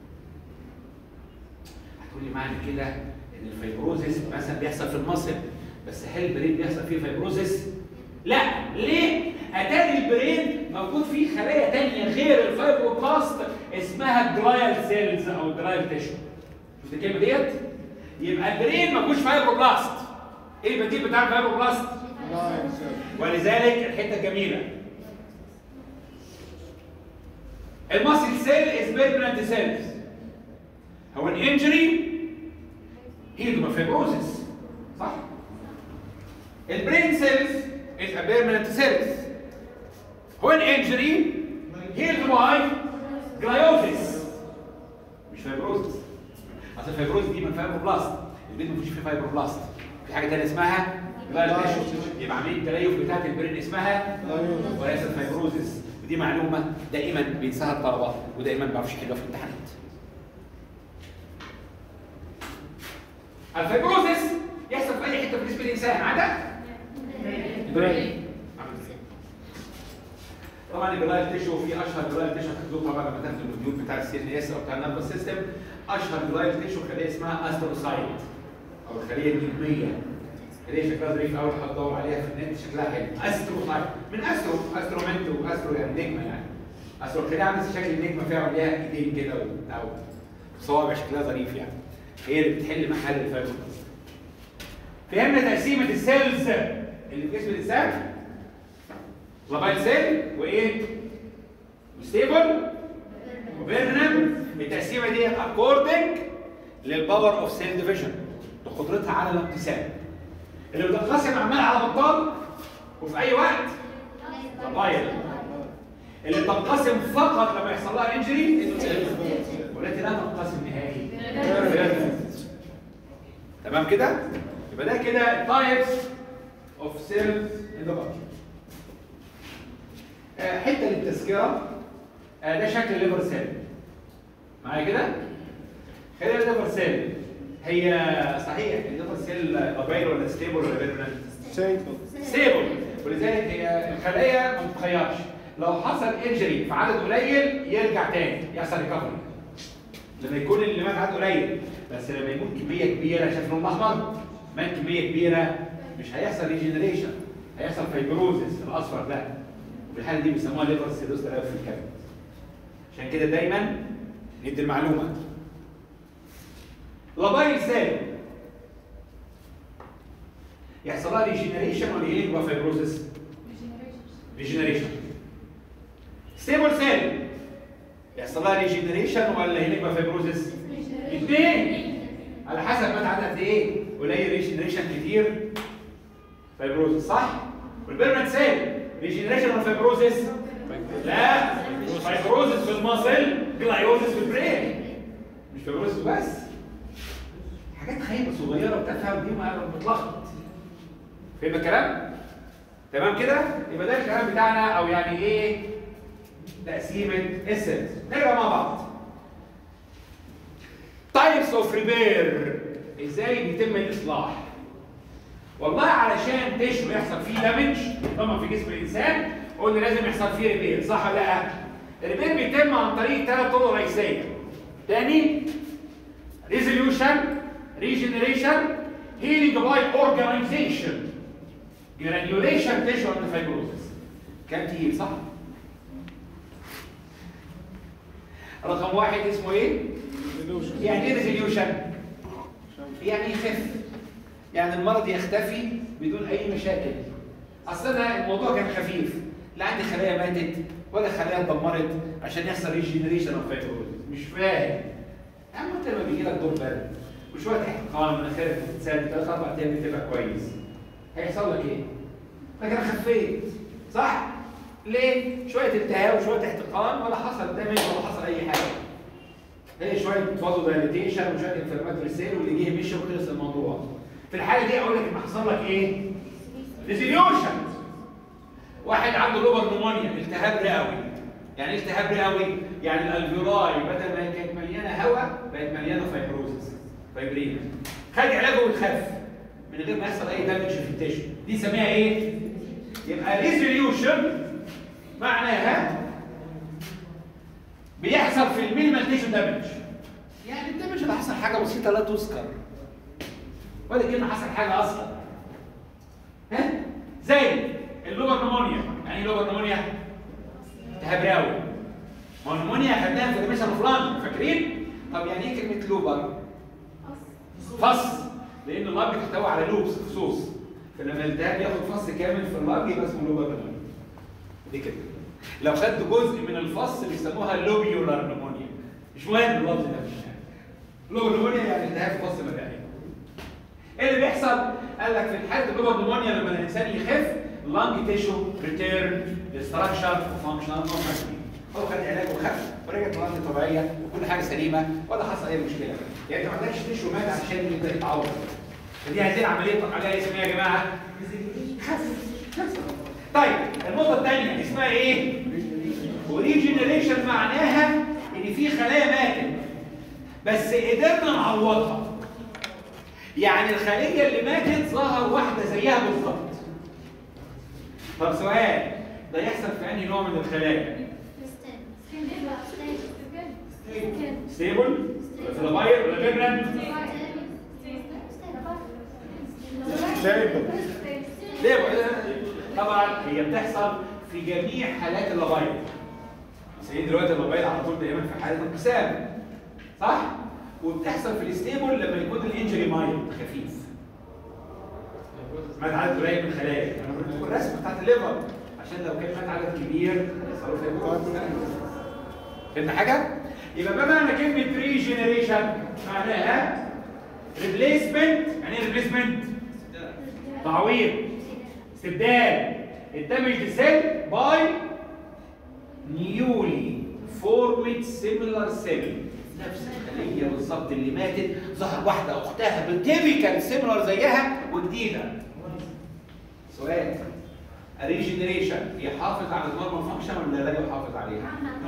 Speaker 1: هتقول لي معنى كده ان الفايبروزيس مثلا بيحصل في المصل بس هل البرين بيحصل فيه فايبروزيس لا ليه اتاري البرين موجود فيه خلايا تانية غير الفايبروبلاست اسمها جلايال سيلز او جلايال تيشو شفت الكلمه ديت يبقى البرين ما فيهوش فايبروبلاست ايه البديل بتاع الفايبروبلاست ولذلك الحته الجميله الماسل سيل از بيرمننت سيلز هو الانجري هي ما فايبروزس صح البرين سيلز is a permanent cells when injury healed by gliosis مش فايبروزس اصل الفايبروز دي من فايبروبلاست البيت ما فيش فيه فايبروبلاست في حاجه ثانيه اسمها جلايوتيشن يبقى عمليه التليف بتاعت البرين اسمها وليست فايبروزس ودي معلومه دائما بينساها الطلبه ودائما ما بيعرفوش يحلوها في الامتحانات الفايبروزس يحصل في اي حته في جسم الانسان عدا البرين طبعا الجلايل تيشو في اشهر جلايل تيشو هتاخدوه طبعا لما تاخدوا الموديول بتاع السي ان اس او بتاع النرفس سيستم اشهر جلايل تيشو خليه اسمها استروسايت او الخليه النجميه خليه شكلها ظريف قوي هتدور عليها في النت شكلها حلو استروسايت من استرو استرومنتو استرو يعني نجمه يعني استرو الخليه عامله زي شكل النجمه فيها وليها ايدين كده وبتاع صوابع شكلها ظريف يعني هي اللي بتحل محل الفايبروبلاست فهمنا تقسيمه السيلز اللي في جسم الانسان لابايل سيل وايه؟ وستيبل وبيرنم التقسيمه دي اكوردنج للباور اوف سيل ديفيجن لقدرتها على الانقسام اللي بتنقسم عمال على بطال وفي اي وقت لابايل اللي بتنقسم فقط لما يحصل لها انجري والتي لا تنقسم نهائي تمام كده؟ يبقى ده كده تايبس اوف سيلز ان ذا body آه، حته للتذكره آه، ده شكل الليفر سيل معايا كده خلينا الليفر سيل هي صحيح الليفر سيل لابيل ولا ستيبل ولا بيرمننت ستيبل ولذلك هي الخلايا ما بتتغيرش لو حصل انجري في عدد قليل يرجع تاني يحصل ريكفري لما يكون اللي مات عدد قليل بس لما يموت كميه كبيره شايف اللون الاحمر مات كميه كبيره مش هيحصل ريجنريشن هيحصل فايبروزس الاصفر ده وفي الحاله دي بيسموها ليفر سيروس في الكبد عشان كده دايما ندي المعلومه لابايل سيل يحصل لها ريجنريشن ولا هيلينج وفايبروزس ريجنريشن ستيبل سيل يحصل لها ريجنريشن ولا هيلينج وفايبروزس الاثنين على حسب مات عدد قد ايه قليل ريجنريشن كتير فايبروزس صح؟ والبيرمنت سيل ريجنريشن ولا فايبروزس؟ لا فايبروزس في المصل جلايوزس في البرين مش فايبروزس بس حاجات خايبه صغيره بتفهم دي ما بتلخبط فاهم الكلام؟ تمام كده؟ يبقى ده الكلام بتاعنا او يعني ايه تقسيمه السيلز نرجع مع بعض تايبس اوف ريبير ازاي بيتم الاصلاح والله علشان تشو يحصل فيه دامج طبعا في جسم الانسان قلنا لازم يحصل فيه ريبير صح ولا لا الريبير بيتم عن طريق ثلاث طرق رئيسيه تاني ريزوليوشن ريجنريشن هيلينج باي اورجانيزيشن جرانيوليشن تيشو اند فايبروزس كام تقيل صح رقم واحد اسمه ايه يعني ايه ريزوليوشن يعني يخف يعني المرض يختفي بدون اي مشاكل اصلا الموضوع كان خفيف لا عندي خلايا ماتت ولا خلايا اتدمرت عشان يحصل ريجنريشن اوف فايبروزس مش فاهم يا عم انت لما بيجي لك دور برد وشويه احتقان مناخيرك بتتسد ثلاث اربع ايام بتبقى كويس هيحصل لك ايه؟ لكن انا خفيت صح؟ ليه؟ شويه التهاب وشويه احتقان ولا حصل دامج ولا حصل اي حاجه هي شويه فازو دايليتيشن وشويه انفلاماتوري سيل واللي جه مشي وخلص الموضوع في الحاله دي اقول لك ان حصل لك ايه؟ ريزوليوشن واحد عنده لوبر نمونيا التهاب رئوي يعني ايه التهاب رئوي؟ يعني الالفيولاي بدل ما هي كانت مليانه هواء بقت مليانه فايبروزس فايبرين خد علاجه ويخف من غير ما يحصل اي دامج في التيشو دي سميها ايه؟ يبقى ريزوليوشن معناها بيحصل في المينيمال تيشو دامج يعني الدامج اللي حصل حاجه بسيطه لا تذكر ولا كلمه حصل حاجه اصلا ها زي اللوبر نمونيا يعني ايه لوبر نمونيا التهاب رئوي ما هو النمونيا خدناها في الريميشن اوف لانج فاكرين طب يعني ايه كلمه لوبر فص لان اللاب بتحتوي على لوبس فصوص فلما الالتهاب ياخد فص كامل في اللاب يبقى اسمه لوبر نمونيا دي كده لو خدت جزء من الفص بيسموها لوبيولار نمونيا مش مهم اللفظ ده مش مهم لوبر نمونيا يعني التهاب في فص مكاني ايه اللي بيحصل؟ قال لك في حاله اللوبر نمونيا لما الانسان يخف اللانج تيشو ريتيرن ديستراكشن وفانكشنال نورماليتي هو خد علاج وخف ورجعت اللانج طبيعيه وكل حاجه سليمه ولا حصل اي مشكله يعني انت ما عندكش تيشو مات عشان يبدا يتعوض فدي عايزين عمليه طب عليها اسمها يا جماعه خف خف. طيب النقطه الثانيه اسمها ايه؟ وريجنريشن معناها ان في خلايا ماتت بس قدرنا نعوضها يعني الخليه اللي ماتت ظهر واحده زيها بالظبط طب سؤال ده يحصل في انهي نوع من الخلايا ستيبل ولا فلاباير ولا بيرمنت ليه بقى؟ طبعا هي بتحصل في جميع حالات اللاباير سيدي دلوقتي اللاباير على طول دايما في حاله انقسام صح وبتحصل في الستيبل لما يكون الانجري مايلد خفيف مات عدد قليل من الخلايا انا قلت لكم الرسمه بتاعت الليفر عشان لو كان مات عدد كبير يحصلوا فيبروز فهمت حاجه يبقى ما معنى كلمه ريجنريشن معناها ريبليسمنت يعني ايه ريبليسمنت تعويض استبدال الدمج سيل باي نيولي فورمد سيميلار سيل نفس الخليه بالظبط اللي ماتت ظهر واحده اختها بالتيبيكال سيميلار زيها وجديده سؤال الريجنريشن يحافظ على النورمال فانكشن ولا لا يحافظ عليها؟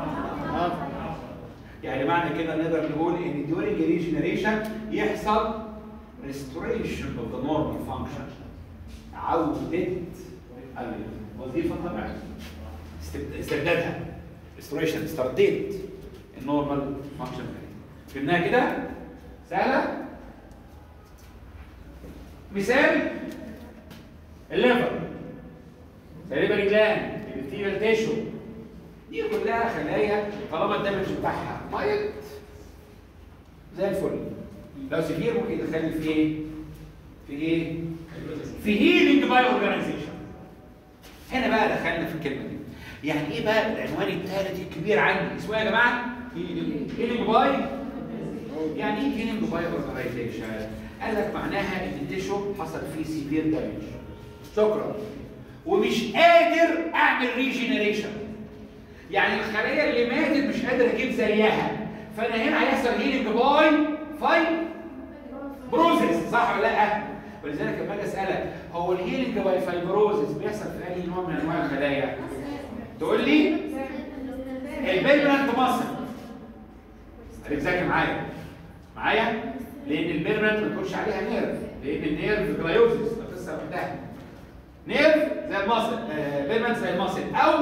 Speaker 1: يعني معنى كده نقدر نقول ان during ريجنريشن يحصل restoration of the normal function عودة الوظيفة الطبيعية استبد- استبدادها restoration استرديت النورمال فانكشن فهمناها كده؟ سهلة؟ مثال الليفر سليبري جلاند الابثيريال تيشو دي كلها خلايا طالما الدمج بتاعها مايلد زي الفل لو سيفير ممكن يدخلني في ايه؟ في ايه؟ في هيلينج باي اورجانيزيشن هنا بقى دخلنا في الكلمه دي يعني ايه بقى العنوان الثالث الكبير عندي اسمه إيه يا جماعه؟ هيلينج باي يعني يعني ايه هيلينج باي اورجانيزيشن؟ قال لك معناها ان التيشو حصل فيه سيفير دامج شكرا ومش قادر اعمل ريجينيريشن يعني الخليه اللي ماتت مش قادر اجيب زيها فانا هنا هيحصل هيلينج باي فاي بروزس صح ولا لا؟ ولذلك لما اجي اسالك هو الهيلينج باي فايبروزس بيحصل في اي نوع من انواع الخلايا؟ تقول لي البيرمننت ماسل خليك ذاكر معايا معايا؟ لان البيرمننت ما تقولش عليها نيرف لان النيرف جلايوزس ده قصه لوحدها نيرف زي الماسل آه بيرمننت زي الماسل او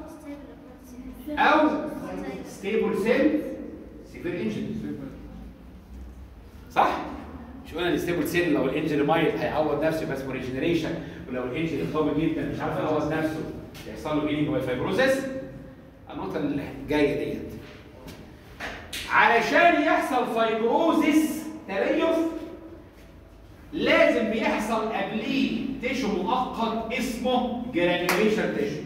Speaker 1: او ستيبل سيل سيفير انجري صح؟ مش قلنا الستيبل سيل لو الانجري مايل هيعوض نفسه يبقى اسمه ريجنريشن ولو الانجري قوي جدا مش عارف يعوض نفسه يحصل له هيلينج فايبروزس النقطه اللي جايه ديت علشان يحصل فايبروزس تليف لازم بيحصل قبليه تيشو مؤقت اسمه جرانيوليشن تيشو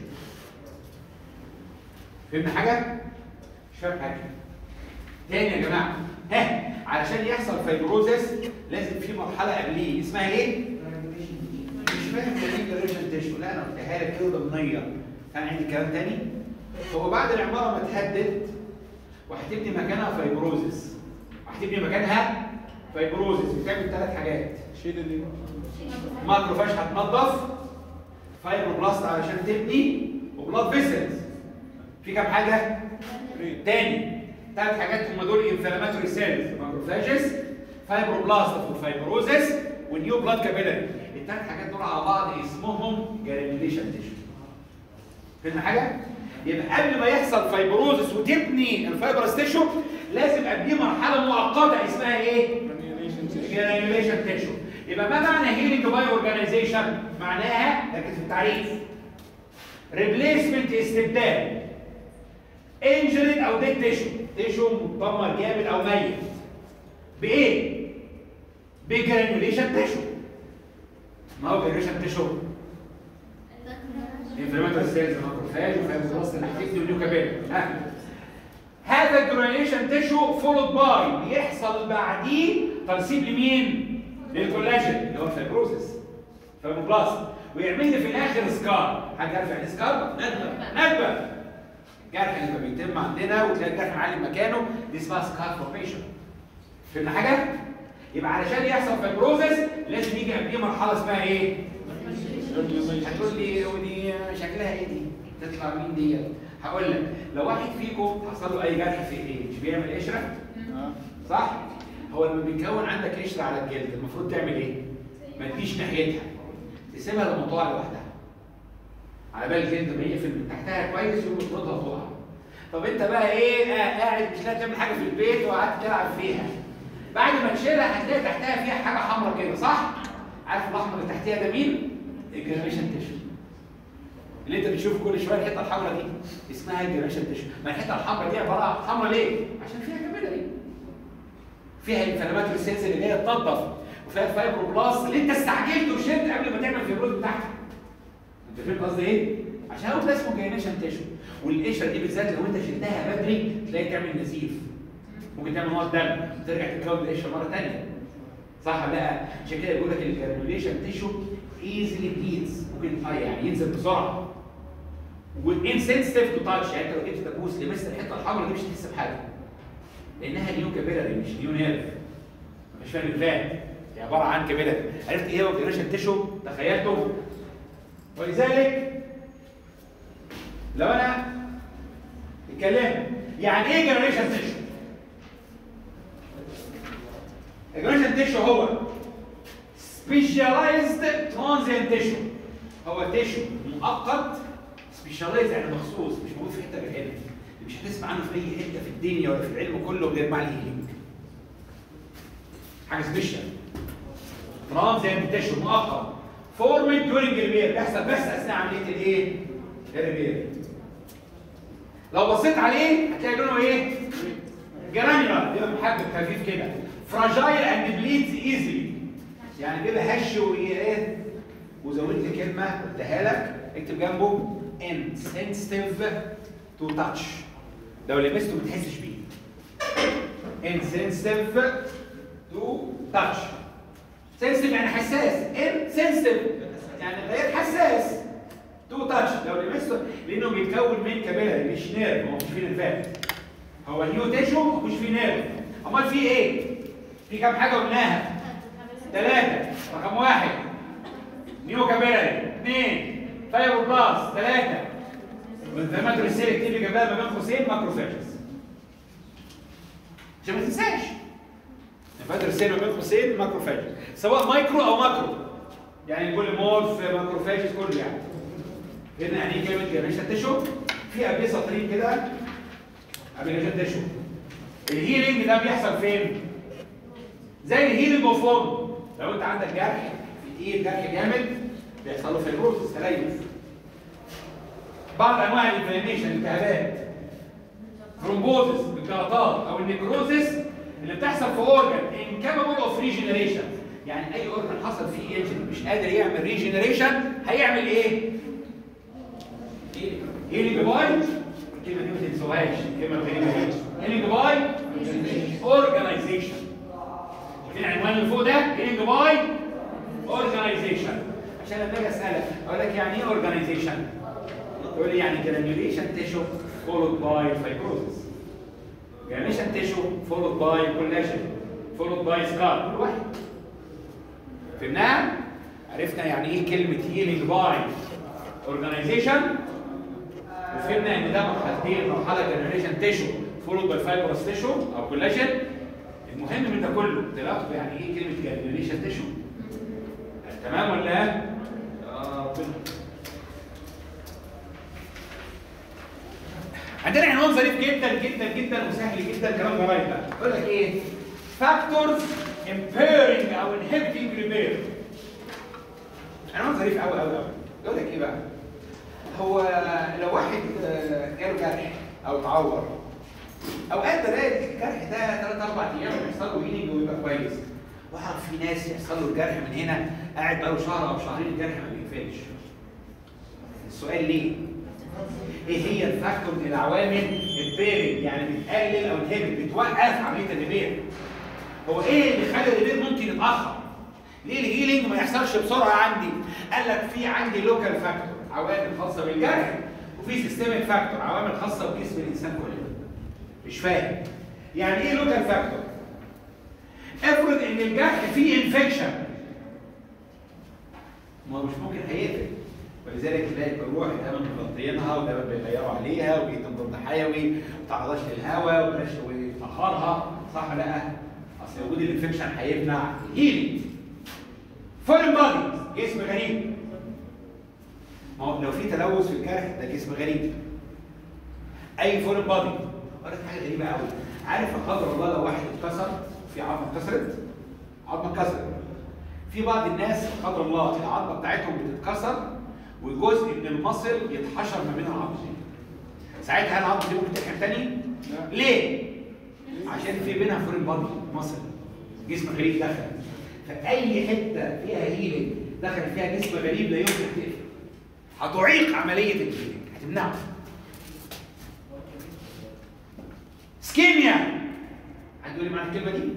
Speaker 1: فهمنا حاجه؟ مش فاهم حاجه تاني يا جماعه ها علشان يحصل فايبروزس لازم في مرحله قبليه اسمها ايه؟ مش فاهم يعني ايه جرانيوليشن تيشو لا انا قلتها لك كده ضمنيه كان عندي كلام تاني هو بعد العماره ما تهدد وهتبني مكانها فايبروزس وهتبني مكانها فايبروزس بتعمل ثلاث حاجات
Speaker 2: شيل اللي
Speaker 1: ماكروفاج هتنضف فايبروبلاست علشان تبني وبلاد فيسلز في كام حاجه تاني ثلاث حاجات هم دول انفلاماتوري سيلز ماكروفاجز فايبروبلاست وفايبروزس ونيو بلاد كابيلاري الثلاث حاجات دول على بعض اسمهم جرانيوليشن تيشو فهمنا حاجه يبقى قبل ما يحصل فايبروزس وتبني الفايبرس تيشو لازم قبليه مرحله مؤقته اسمها ايه جرانيوليشن تيشو يبقى ما معنى هيلينج باي اورجانيزيشن معناها لكن في التعريف ريبليسمنت استبدال انجريد او ديد تيشو تيشو متدمر جامد او ميت بايه بجرانيوليشن تيشو ما هو جرانيوليشن تيشو انفلاماتوري سيلز ماكروفاج وفايبروبلاست الاكتيفيتي والنيوكابيل ها هذا الجرانيوليشن تيشو فولود باي بيحصل بعديه ترسيب لمين؟ للكولاجين اللي هو الفايبروسيس فايبروبلاست ويعمل لي في الاخر سكار حد عارف يعني إيه سكار؟ ندبه ندبه الجرح لما بيتم عندنا وتلاقي الجرح معلم مكانه دي اسمها سكار فورميشن فهمنا حاجه؟ يبقى علشان يحصل فايبروزس لازم يجي قبليه مرحله اسمها ايه؟ هتقول لي ودي شكلها ايه دي؟ تطلع مين ديت؟ هقول لك لو واحد فيكم حصل له اي جرح في ايديه مش بيعمل قشره؟ صح؟ هو لما بيتكون عندك قشره على الجلد المفروض تعمل ايه؟ ما تجيش ناحيتها تسيبها لما تقع لوحدها على بال الجلد ما يقفل من تحتها كويس يقوم يفرضها تقع طب انت بقى ايه آه قاعد مش لاقي تعمل حاجه في البيت وقعدت تلعب فيها بعد ما تشيلها هتلاقي تحتها فيها حاجه حمراء كده صح؟ عارف الاحمر اللي تحتها ده مين؟ الجرانيشن تيشو اللي انت بتشوف كل شويه الحته الحمراء دي اسمها الجرانيشن تيشو ما الحته الحمراء دي عباره عن حمراء ليه؟ عشان فيها كابيلاري فيها الانفلاماتوري سيلز اللي جايه تنظف وفيها الفايبروبلاست اللي انت استعجلت وشلت قبل ما تعمل الفيبروز بتاعتك انت فاهم قصدي ايه؟ عشان هو ده اسمه جرانيشن تيشو والقشره دي بالذات لو انت شلتها بدري تلاقي تعمل نزيف ممكن تعمل نقط دم وترجع تتكون القشره مره ثانيه صح ولا لا؟ عشان كده بيقول لك الجرانيوليشن تيشو ايزلي بليدز ممكن اه يعني ينزل بسرعه وانسنسيتيف تو تاتش يعني انت لو جبت دبوس لمست الحته الحمراء دي مش هتحس بحاجه لانها نيو كابيلاري مش نيو نيرف مش فاهم الفات هي عباره عن كابيلاري عرفت ايه هو الجرانيوليشن تيشو تخيلته ولذلك لو انا اتكلمت يعني ايه جرانيوليشن تيشو؟ الجرانيوليشن تيشو هو سبيشاليزد ترانزيانت تيشو هو تيشو مؤقت سبيشاليز يعني مخصوص مش موجود في حته غير هنا مش هتسمع عنه في اي حته في الدنيا ولا في العلم كله غير مع الهيلينج حاجه سبيشال ترانزيانت تيشو مؤقت فورمد دورنج ريبير بيحصل بس اثناء عمليه الايه؟ الريبير لو بصيت عليه هتلاقي لونه ايه؟ جرانيولار يبقى محبب خفيف كده فراجايل اند بليدز ايزلي يعني كده هش وايه وزود لي كلمه قلتها لك اكتب جنبه insensitive to touch لو لمسته ما تحسش بيه insensitive to touch sensitive يعني حساس insensitive يعني غير حساس تو تاتش لو لمسته لانه بيتكون من كابيلاري مش نيرف هو مش فيه نيرفات هو نيو تيشو مش فيه نيرف امال فيه ايه؟ في كام حاجه قلناها؟ ثلاثه رقم واحد نيو كابيلاري اثنين فايبر بلاس ثلاثه والانفلاماتوري السيل اكتب لي جنبها ما بين قوسين ماكروفاجز عشان ما تنساش الانفلاماتوري السيل ما بين قوسين ماكروفاجز سواء مايكرو او ماكرو يعني كل مورف ماكروفاجز كله يعني هنا يعني ايه كلمه جرانيشن تيشو في قبل سطرين كده ابليكيشن تيشو الهيلينج ده بيحصل فين؟ زي الهيلينج اوف ووند لو انت عندك جرح في ايد جرح جامد بيحصل له فيبروسس تليف بعض انواع الانفلاميشن الالتهابات ثرومبوزس الجلطات او النيكروزس اللي بتحصل في اورجن انكابابل اوف ريجنريشن يعني اي اورجن حصل فيه انجن مش قادر يعمل ريجنريشن هيعمل ايه؟ هيلينج باي الكلمه دي ما تنسوهاش الكلمه الغريبه دي هيلينج باي اورجانيزيشن شايفين العنوان اللي فوق ده هيلينج باي اورجانيزيشن عشان لما اجي اسالك اقول لك يعني ايه اورجانيزيشن؟ تقول لي يعني جرانيوليشن تيشو فولود باي فايبروزس جرانيوليشن تيشو فولود باي كولاجين فولود باي سكار كل واحد فهمناها؟ عرفنا يعني ايه كلمه هيلينج باي اورجانيزيشن وفهمنا ان ده مرحلتين مرحله جنريشن تيشو فولود باي فايبرس تيشو او كولاجين المهم من ده كله تلاحظوا يعني ايه كلمه جنريشن تيشو تمام ولا لا؟ آه عندنا عنوان ظريف جدا جدا جدا وسهل جدا كلام جرايد بقى يقول لك ايه؟ فاكتورز impairing او inhibiting repair عنوان ظريف قوي قوي قوي يقول لك ايه بقى؟ هو لو واحد آه، جاله جرح او اتعور اوقات بلاقي الجرح ده ثلاث اربع ايام بيحصل له هيلينج ويبقى كويس واعرف في ناس يحصل له الجرح من هنا قاعد بقاله شهر او شهرين الجرح ما بيقفلش السؤال ليه؟ ايه هي الفاكتور من العوامل البيرنج يعني بتقلل او تهبط بتوقف عمليه الريبير هو ايه اللي خلى الريبير ممكن يتاخر؟ ليه الهيلينج ما يحصلش بسرعه عندي؟ قال لك في عندي لوكال فاكتور عوامل خاصه بالجرح وفي سيستميك فاكتور عوامل خاصه بجسم الانسان كله مش فاهم يعني ايه لوكال فاكتور افرض ان الجرح فيه انفكشن ما هو مش ممكن هيقفل ولذلك تلاقي الجروح دايما مغطيينها ودايما بيغيروا عليها وبيدوا ضد حيوي ما تعرضهاش للهواء وبلاش ويطهرها صح ولا لا؟ اصل وجود الانفكشن هيمنع هيلينج فورين بادي جسم غريب ما هو لو في تلوث في الجرح ده جسم غريب اي فورين بادي اقول لك حاجه غريبه قوي عارف لا قدر الله لو واحد اتكسر في عظمه اتكسرت عظمه اتكسرت في بعض الناس لا قدر الله العظمه بتاعتهم بتتكسر وجزء من المصل يتحشر ما بين العظمتين ساعتها هل العظمه دي ممكن تحكم تاني؟ ليه؟ عشان في بينها فورين بادي مصل جسم غريب دخل فاي حته فيها هيلينج دخل فيها جسم غريب لا يمكن تقفل هتعيق عمليه الهيلينج هتمنعها سكيميا حد يقول لي معنى الكلمه دي؟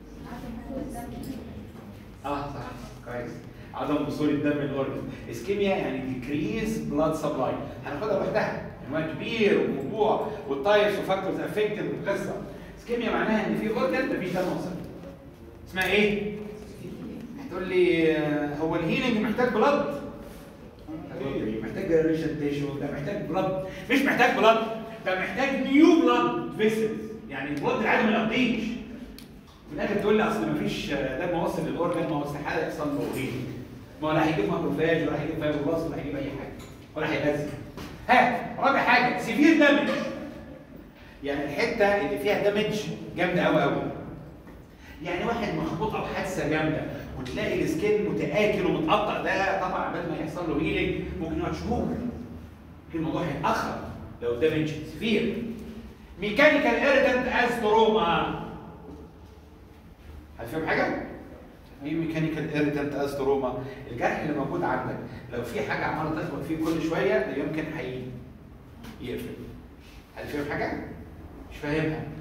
Speaker 1: اه صح كويس عدم وصول الدم للاورجن اسكيميا يعني ديكريز بلاد سبلاي هناخدها لوحدها عنوان كبير وموضوع والتايبس وفاكتورز افكتد والقصه اسكيميا معناها ان في اورجن مفيش دم وصل اسمها ايه؟ هتقول لي آه، هو الهيلينج محتاج بلاد محتاج ريشن تيشو ده محتاج بلاد مش محتاج بلاد ده محتاج نيو بلاد فيسلز يعني البلاد العادي ما يقضيش في الاخر تقول لي اصل مفيش دم واصل للاورجن ما هو استحاله يحصل له هيلينج ما هو لا هيجيب ماكروفاج ولا هيجيب فايبروبلاست ولا هيجيب اي حاجه ولا هيغذي ها رابع حاجه سيفير دامج يعني الحته اللي فيها دامج جامده قوي قوي يعني واحد مخبوط او حادثه جامده وتلاقي السكين متاكل ومتقطع ده طبعا قبل ما يحصل له هيلينج ممكن يقعد شهور ممكن الموضوع هيتاخر لو دامج سيفير ميكانيكال ايريتنت از تروما هتفهم حاجه؟ ايه ميكانيكال ايريتنت از تروما الجرح اللي موجود عندك لو في حاجه عماله تخبط فيه كل شويه لا يمكن هي يقفل هتفهم حاجه؟ مش فاهمها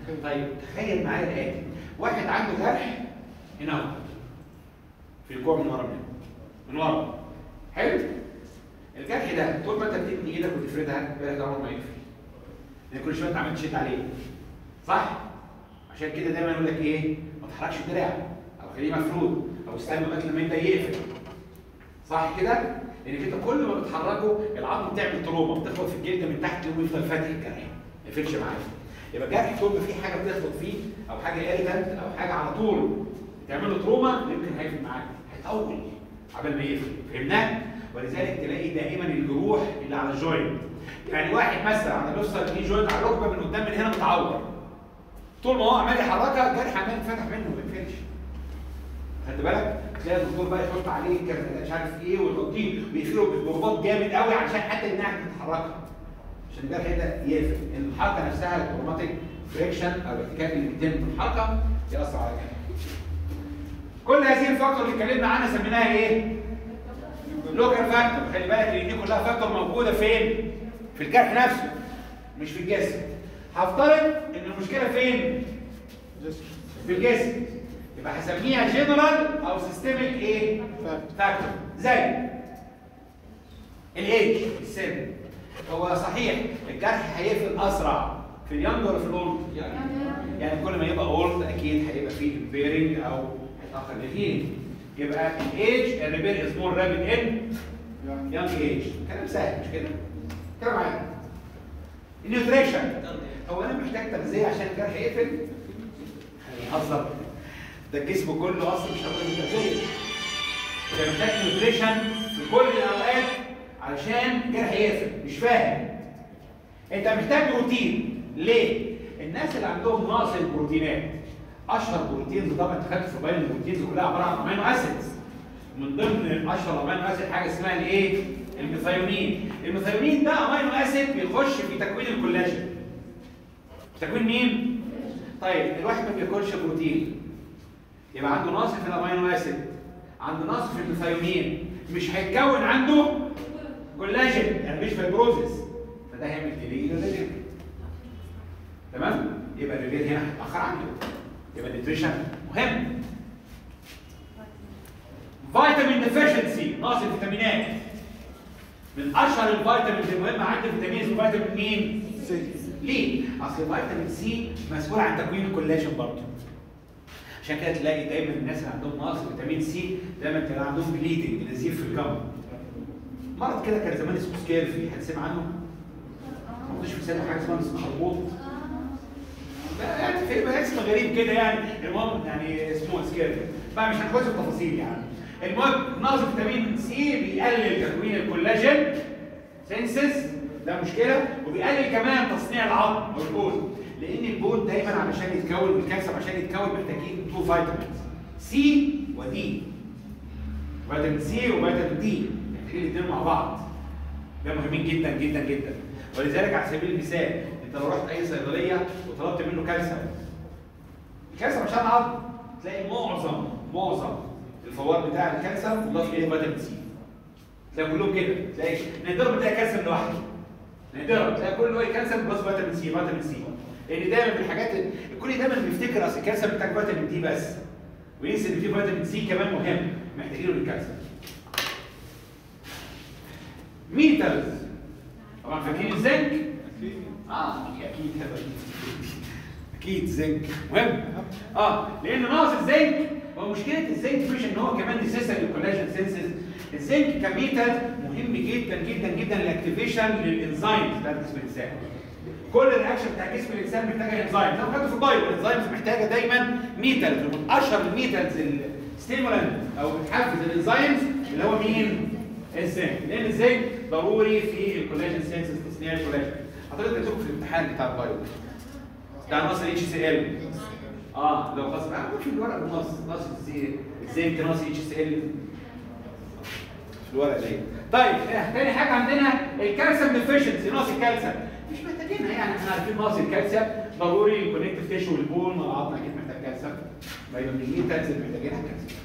Speaker 1: طيب تخيل معايا الاتي واحد عنده جرح هنا اهو في الكوع من ورا منه من ورا حلو الجرح ده طول ما انت بتبني ايدك وتفردها بالك ده عمره ما يقفل لان كل شويه انت عمال تشد عليه صح عشان كده دايما يقول لك ايه ما تحركش الدراع او خليه مفرود او استنى لغايه لما يبدا يقفل صح كده لانك انت كل ما بتحركه العظم بتعمل تروما بتخبط في الجلد من تحت ويفضل فاتح الجرح ما يقفلش معاك يبقى الجرح طول ما في حاجه بتخبط فيه او حاجه اريتنت او حاجه على طول تعمل له تروما يمكن هيقفل معاك هيطول عبال ما يقفل فهمناه ولذلك تلاقي دائما الجروح اللي على الجوينت يعني واحد مثلا على بيوصل ليه جوينت على الركبه من قدام من هنا متعور طول ما هو عمال يحركها الجرح عمال يتفتح منه ما يقفلش خدت بالك تلاقي الدكتور بقى يحط عليه كذا مش عارف ايه ويحطيه ويقفله برباط جامد قوي عشان حتى يمنعك تتحركها عشان الجرح يبدا يقفل ان الحركه نفسها الاوتوماتيك فريكشن او الاحتكاك اللي بيتم في الحركه ياثر على الجرح كل هذه الفاكتور اللي اتكلمنا عنها سميناها ايه؟ لوكال فاكتور خلي بالك ان دي كلها فاكتور موجوده فين؟ في الجرح نفسه مش في الجسم هفترض ان المشكله فين؟ في الجسم يبقى هسميها جنرال او سيستميك ايه؟ فاكتور زي الايدج السن هو صحيح الجرح هيقفل اسرع في اليونج ولا في الاولد؟ يعني كل ما يبقى اولد اكيد هيبقى فيه امبيرنج او هيتاخر الهيلينج يبقى الايدج الريبير از مور رابيد ان يونج ايج كلام سهل مش كده؟ كده معايا النيوتريشن هو انا محتاج تغذيه عشان الجرح يقفل؟ هنهزر ده الجسم كله اصلا مش هياخد تغذيه انت محتاج نيوتريشن في كل الاوقات علشان الجرح يقفل مش فاهم انت محتاج بروتين ليه؟ الناس اللي عندهم نقص البروتينات اشهر بروتينز طبعا انت خدت في بالك البروتينز كلها عباره عن امينو اسيدز من ضمن اشهر امينو اسيد حاجه اسمها الايه؟ الميثيونين الميثيونين ده امينو اسيد بيخش في تكوين الكولاجين تكوين مين؟ طيب الواحد ما بياكلش بروتين يبقى عنده نقص في الامينو اسيد عنده نقص في الميثيونين مش هيتكون عنده كولاجين يعني مش فايبروزس فده هيعمل ديلي للريفير تمام يبقى الريفير هنا هيتاخر عنده يبقى النيوتريشن مهم فيتامين ديفيشنسي نقص الفيتامينات من اشهر الفيتامينز المهمه عندي فيتامين اسمه فيتامين مين؟ ليه؟ اصل فيتامين سي مسؤول عن تكوين الكولاجين برضه عشان كده تلاقي دايما الناس اللي عندهم نقص فيتامين سي دايما تلاقي عندهم بليدنج نزيف في الجو مرض كده كان زمان اسمه سكيرفي حد سمع عنه؟ ما كنتش في سنه حاجه اسمها خربوط لا يعني في بقى اسم غريب كده يعني المهم يعني اسمه سكيرفي بقى مش هنخش في التفاصيل يعني المهم نقص فيتامين سي بيقلل تكوين الكولاجين سينسز ده مشكله وبيقلل كمان تصنيع العظم او البون لان البون دايما علشان يتكون والكالسيوم عشان يتكون محتاجين تو فيتامينز سي ودي فيتامين سي وفيتامين دي محتاجين الاثنين مع بعض ده مهمين جدا جدا جدا ولذلك على سبيل المثال انت لو رحت اي صيدليه وطلبت منه كالسيوم الكالسيوم عشان عظم تلاقي معظم معظم الفوار بتاع الكالسيوم مضاف اليه فيتامين سي تلاقي كلهم كده تلاقي نادرا بتلاقي كالسيوم لوحده نادرا تلاقي كله ايه كالسيوم بلس فيتامين سي فيتامين سي لان دايما من الحاجات اللي- الكل دايما بيفتكر اصل الكالسيوم محتاج فيتامين دي بس وينسى ان في فيتامين سي كمان مهم محتاجينه للكالسيوم ميتالز طبعا فاكرين الزنك؟ اه اكيد هذا اكيد زنك مهم اه لان ناقص الزنك هو مشكله الزنك مش ان هو كمان نسيسري للكولاجين سينسز الزنك كميتال مهم جدا جدا جدا للاكتيفيشن للانزيمز بتاعت جسم الانسان كل الرياكشن بتاع جسم الانسان محتاجه انزيم زي ما خدته في البايو الانزيمز محتاجه دايما ميتالز ومن اشهر الميتالز الستيمولانت او بتحفز الانزيمز اللي هو مين؟ الزنك لان الزنك ضروري في الكولاجين سينسز تصنيع الكولاجين حضرتك كتبته في الامتحان بتاع البايو بتاع ناقص الاتش سي ال اه لو خلاص بقى في الورق بالنص ناقص الزي- الزنك ناقص اتش سي ال في الورق دي طيب آه، تاني حاجه عندنا الكالسيوم ديفيشنسي ناقص الكالسيوم مش محتاجينها يعني احنا عارفين ناقص الكالسيوم ضروري الكونكتيف تيشو والبون والعظم اكيد محتاج كالسيوم فيتامين تنزل محتاجينها كالسيوم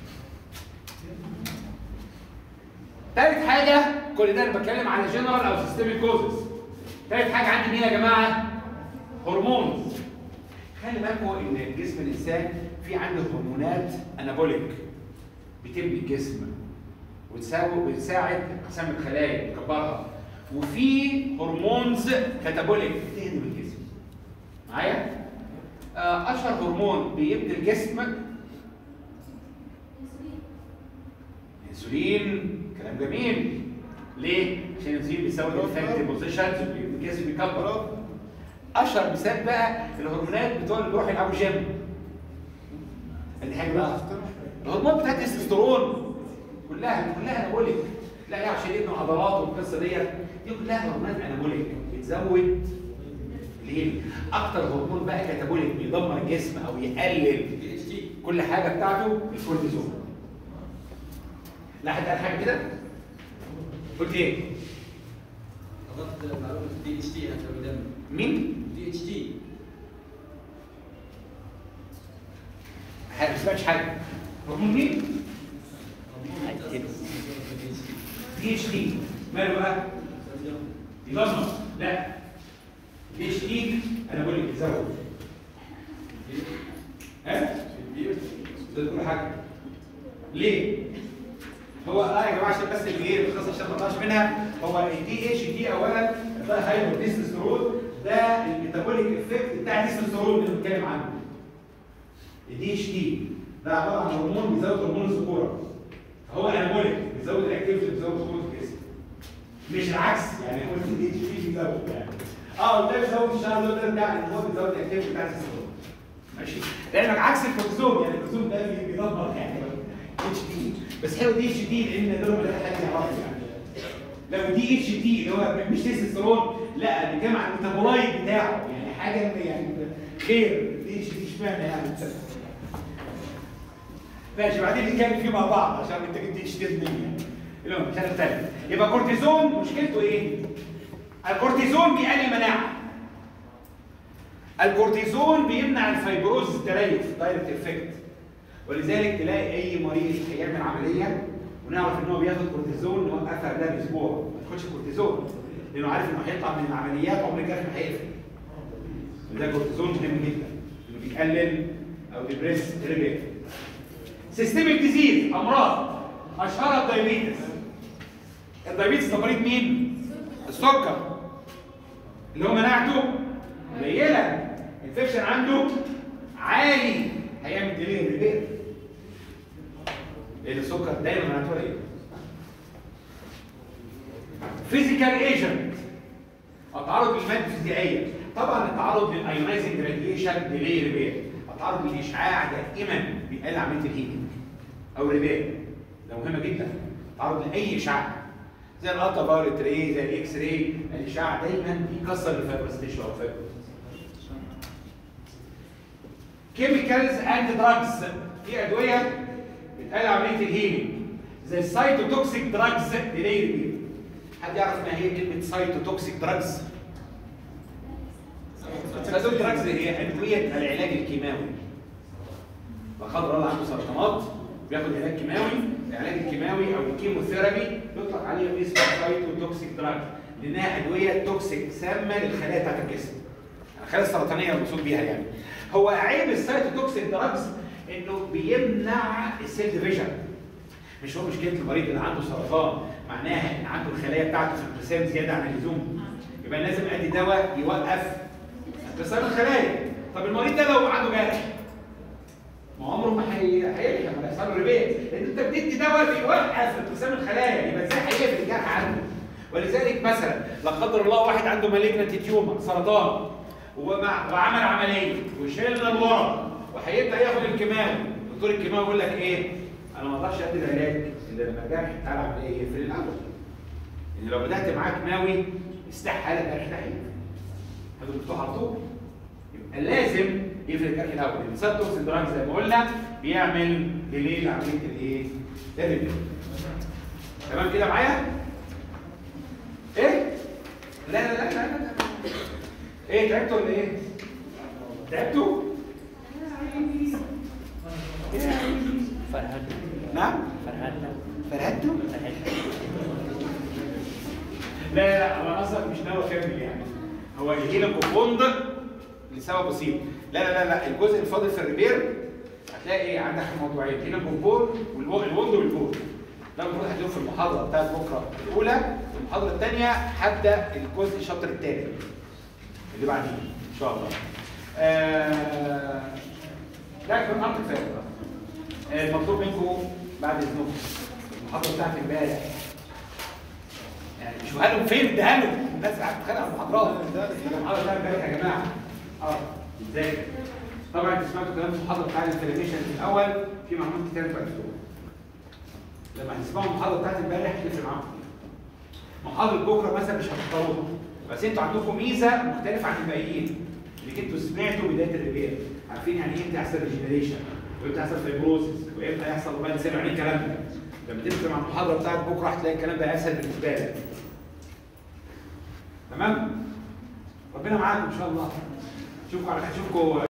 Speaker 1: تالت حاجه كل ده انا بتكلم على جنرال او سيستميك كوزز تالت حاجه عندي مين يا جماعه هرمونز خلي بالكم ان جسم الانسان في عنده هرمونات انابوليك بتبني الجسم وتساوي بتساعد انقسام الخلايا تكبرها وفي هرمونز كاتابوليك بتهدم الجسم معايا؟ آه، اشهر هرمون بيبني الجسم الانسولين كلام جميل ليه؟ عشان الانسولين بيساوي الافكت بوزيشنز الجسم بيكبر اشهر مثال بقى الهرمونات بتوع اللي بيروحوا يلعبوا جيم ادي حاجه بقى الهرمونات بتاعت التستوستيرون كلها كلها انابوليك تلاقيها عشان يبنوا عضلات والقصه ديت دي كلها هرمونات انابوليك بتزود ليه؟ اكتر هرمون بقى كاتابوليك بيدمر الجسم او يقلل كل حاجه بتاعته الكورتيزون لا حد قال حاجه كده؟ قلت ايه؟
Speaker 5: اضفت معلومه دي اتش تي حتى بالدم
Speaker 1: مين؟
Speaker 5: دي اتش تي
Speaker 1: حاجه ما سمعتش حاجه هرمون مين؟ دي اتش دي ماله بقى؟ يدمر لا دي اتش دي انا بقول لك بيزود ها؟ ده كل حاجه ليه؟ هو اه يا جماعه عشان بس الجير الخاصه عشان ما نطلعش منها هو الدي اتش دي اولا ده هايبر تستوستيرون ده الميتابوليك افكت بتاع التستوستيرون اللي بنتكلم عنه الدي اتش دي ده عباره عن هرمون بيزود هرمون الذكوره هو انابوليك بيزود الاكتيفيتي بيزود قوه الجسم مش العكس يعني قلت الدي اتش دي بيزود يعني اه ده بيزود الشعر ده بتاع ان هو بيزود الاكتيفيتي بتاع التستوستيرون ماشي لانك عكس الكورتيزون يعني الكورتيزون ده بي- بيدمر يعني اتش دي بس هو دي اتش دي لان دول ده حاجه يعرفوا يعني لو دي اتش دي اللي هو مش تستوستيرون لا بيجمع الميتابولايت بتاعه يعني حاجه يعني خير دي اتش دي اشمعنى يعني ماشي بعدين نتكلم فيه مع بعض عشان انت جبت اتش دي منين المهم مش هنختلف يبقى كورتيزون مشكلته ايه؟ الكورتيزون بيقلل المناعه الكورتيزون بيمنع الفيبروز التليف دايركت افكت ولذلك تلاقي اي مريض هيعمل عمليه ونعرف ان هو بياخد كورتيزون نوقفها قبلها باسبوع ما تاخدش كورتيزون لانه عارف انه هيطلع من العمليات عمر الجرح ما هيقفل ده كورتيزون مهم جدا انه بيقلل او ديبريس ريبيت سيستميك ديزيز امراض اشهرها الدايابيتس الدايابيتس ده مريض مين؟ السكر اللي هو مناعته قليله انفكشن عنده عالي هيعمل ديلي ريبير لان السكر دايما مناعته قليله فيزيكال ايجنت التعرض للماده الفيزيائيه طبعا التعرض للايونايزنج راديشن ديلي ريبير التعرض للاشعاع دائما بيقلل عمليه الهيلينج او ريبير ده مهمه جدا التعرض لاي اشعاع زي الالترا فايولت راي زي الاكس راي الاشعاع دايما بيكسر الفايبروستيشن او الفايبروز كيميكالز اند دراجز في ادويه بتقلل عمليه الهيلينج زي السايتوتوكسيك دراجز ديلي ريبير حد يعرف ما هي كلمه سايتوتوكسيك دراجز هذول دراجز هي ادويه العلاج الكيماوي لا قدر الله عنده سرطانات بياخد علاج كيماوي العلاج الكيماوي او الكيموثيرابي بيطلق عليها اسم سايتوتوكسيك دراج لانها ادويه توكسيك سامه للخلايا بتاعت الجسم الخلايا السرطانيه المقصود بيها يعني هو عيب السايتوتوكسيك دراجز انه بيمنع السيل ديفيجن مش هو مشكله المريض اللي عنده سرطان معناها ان عنده الخلايا بتاعته في الانقسام زياده عن اللزوم يبقى لازم ادي دواء يوقف انقسام الخلايا طب المريض ده لو عنده جرح ما عمره ما هي- هيلحق ولا يحصل له ريبيت لان انت بتدي دواء بيوقف انقسام الخلايا يبقى ازاي هيقفل الجرح عنده ولذلك مثلا لا قدر الله واحد عنده مالجنت تيومر سرطان ومع وعمل عمليه وشيلنا الورم وهيبدا ياخد الكيماوي دكتور الكيماوي يقول لك ايه انا ما اقدرش ادي العلاج الا لما الجرح بتاع العمليه يقفل الاول لان لو بدات معاه كيماوي استحاله الجرح ده هيقفل هذا مفتوح على طول يبقى لازم يقفل الجرح الاول لان السبتوكسين دراج زي ما قلنا بيعمل ديلي لعمليه الايه؟ الريبير تمام كده معايا؟ ايه؟ لا لا لا لا لا ايه تعبتوا ولا ايه؟ تعبتوا؟
Speaker 2: فرهد
Speaker 1: نعم؟
Speaker 2: فرهد
Speaker 1: فرهدتوا؟ لا لا لا انا اصلا مش ناوي اكمل يعني هو يجي لك بوند لسبب بسيط لا لا لا لا الجزء الفاضل في الريبير هتلاقي ايه عندك موضوعين هنا الجمهور والوند والجود ده المفروض هتلاقيهم في المحاضره بتاعت بكره الاولى والمحاضره الثانيه هبدا الجزء الشابتر الثاني اللي بعديه ان شاء الله آه... ده كان امر كفايه آه، المطلوب منكم بعد اذنكم المحاضره بتاعت امبارح يعني شوفها لهم فين اديها لهم الناس قاعده تتخانق على المحاضرات المحاضره بتاعت امبارح يا جماعه اه ازاي طبعا انتوا سمعتوا كلام المحاضره بتاع الانفلاميشن في الاول في معلومات كتير انتوا عرفتوها لما هتسمعوا المحاضره بتاعت امبارح تفرق معاكم محاضره بكره مثلا مش هتختاروها بس انتوا عندكم ميزه مختلفه عن الباقيين انك انتوا سمعتوا بدايه الريبير عارفين يعني ايه امتى يحصل ريجنريشن وامتى يحصل فيبروسيس وامتى يحصل موبايل سيل يعني الكلام ده لما تدخل مع المحاضره بتاعت بكره هتلاقي الكلام ده اسهل بالنسبه لك تمام ربنا معاكم ان شاء الله اشوفكم على اشوفكم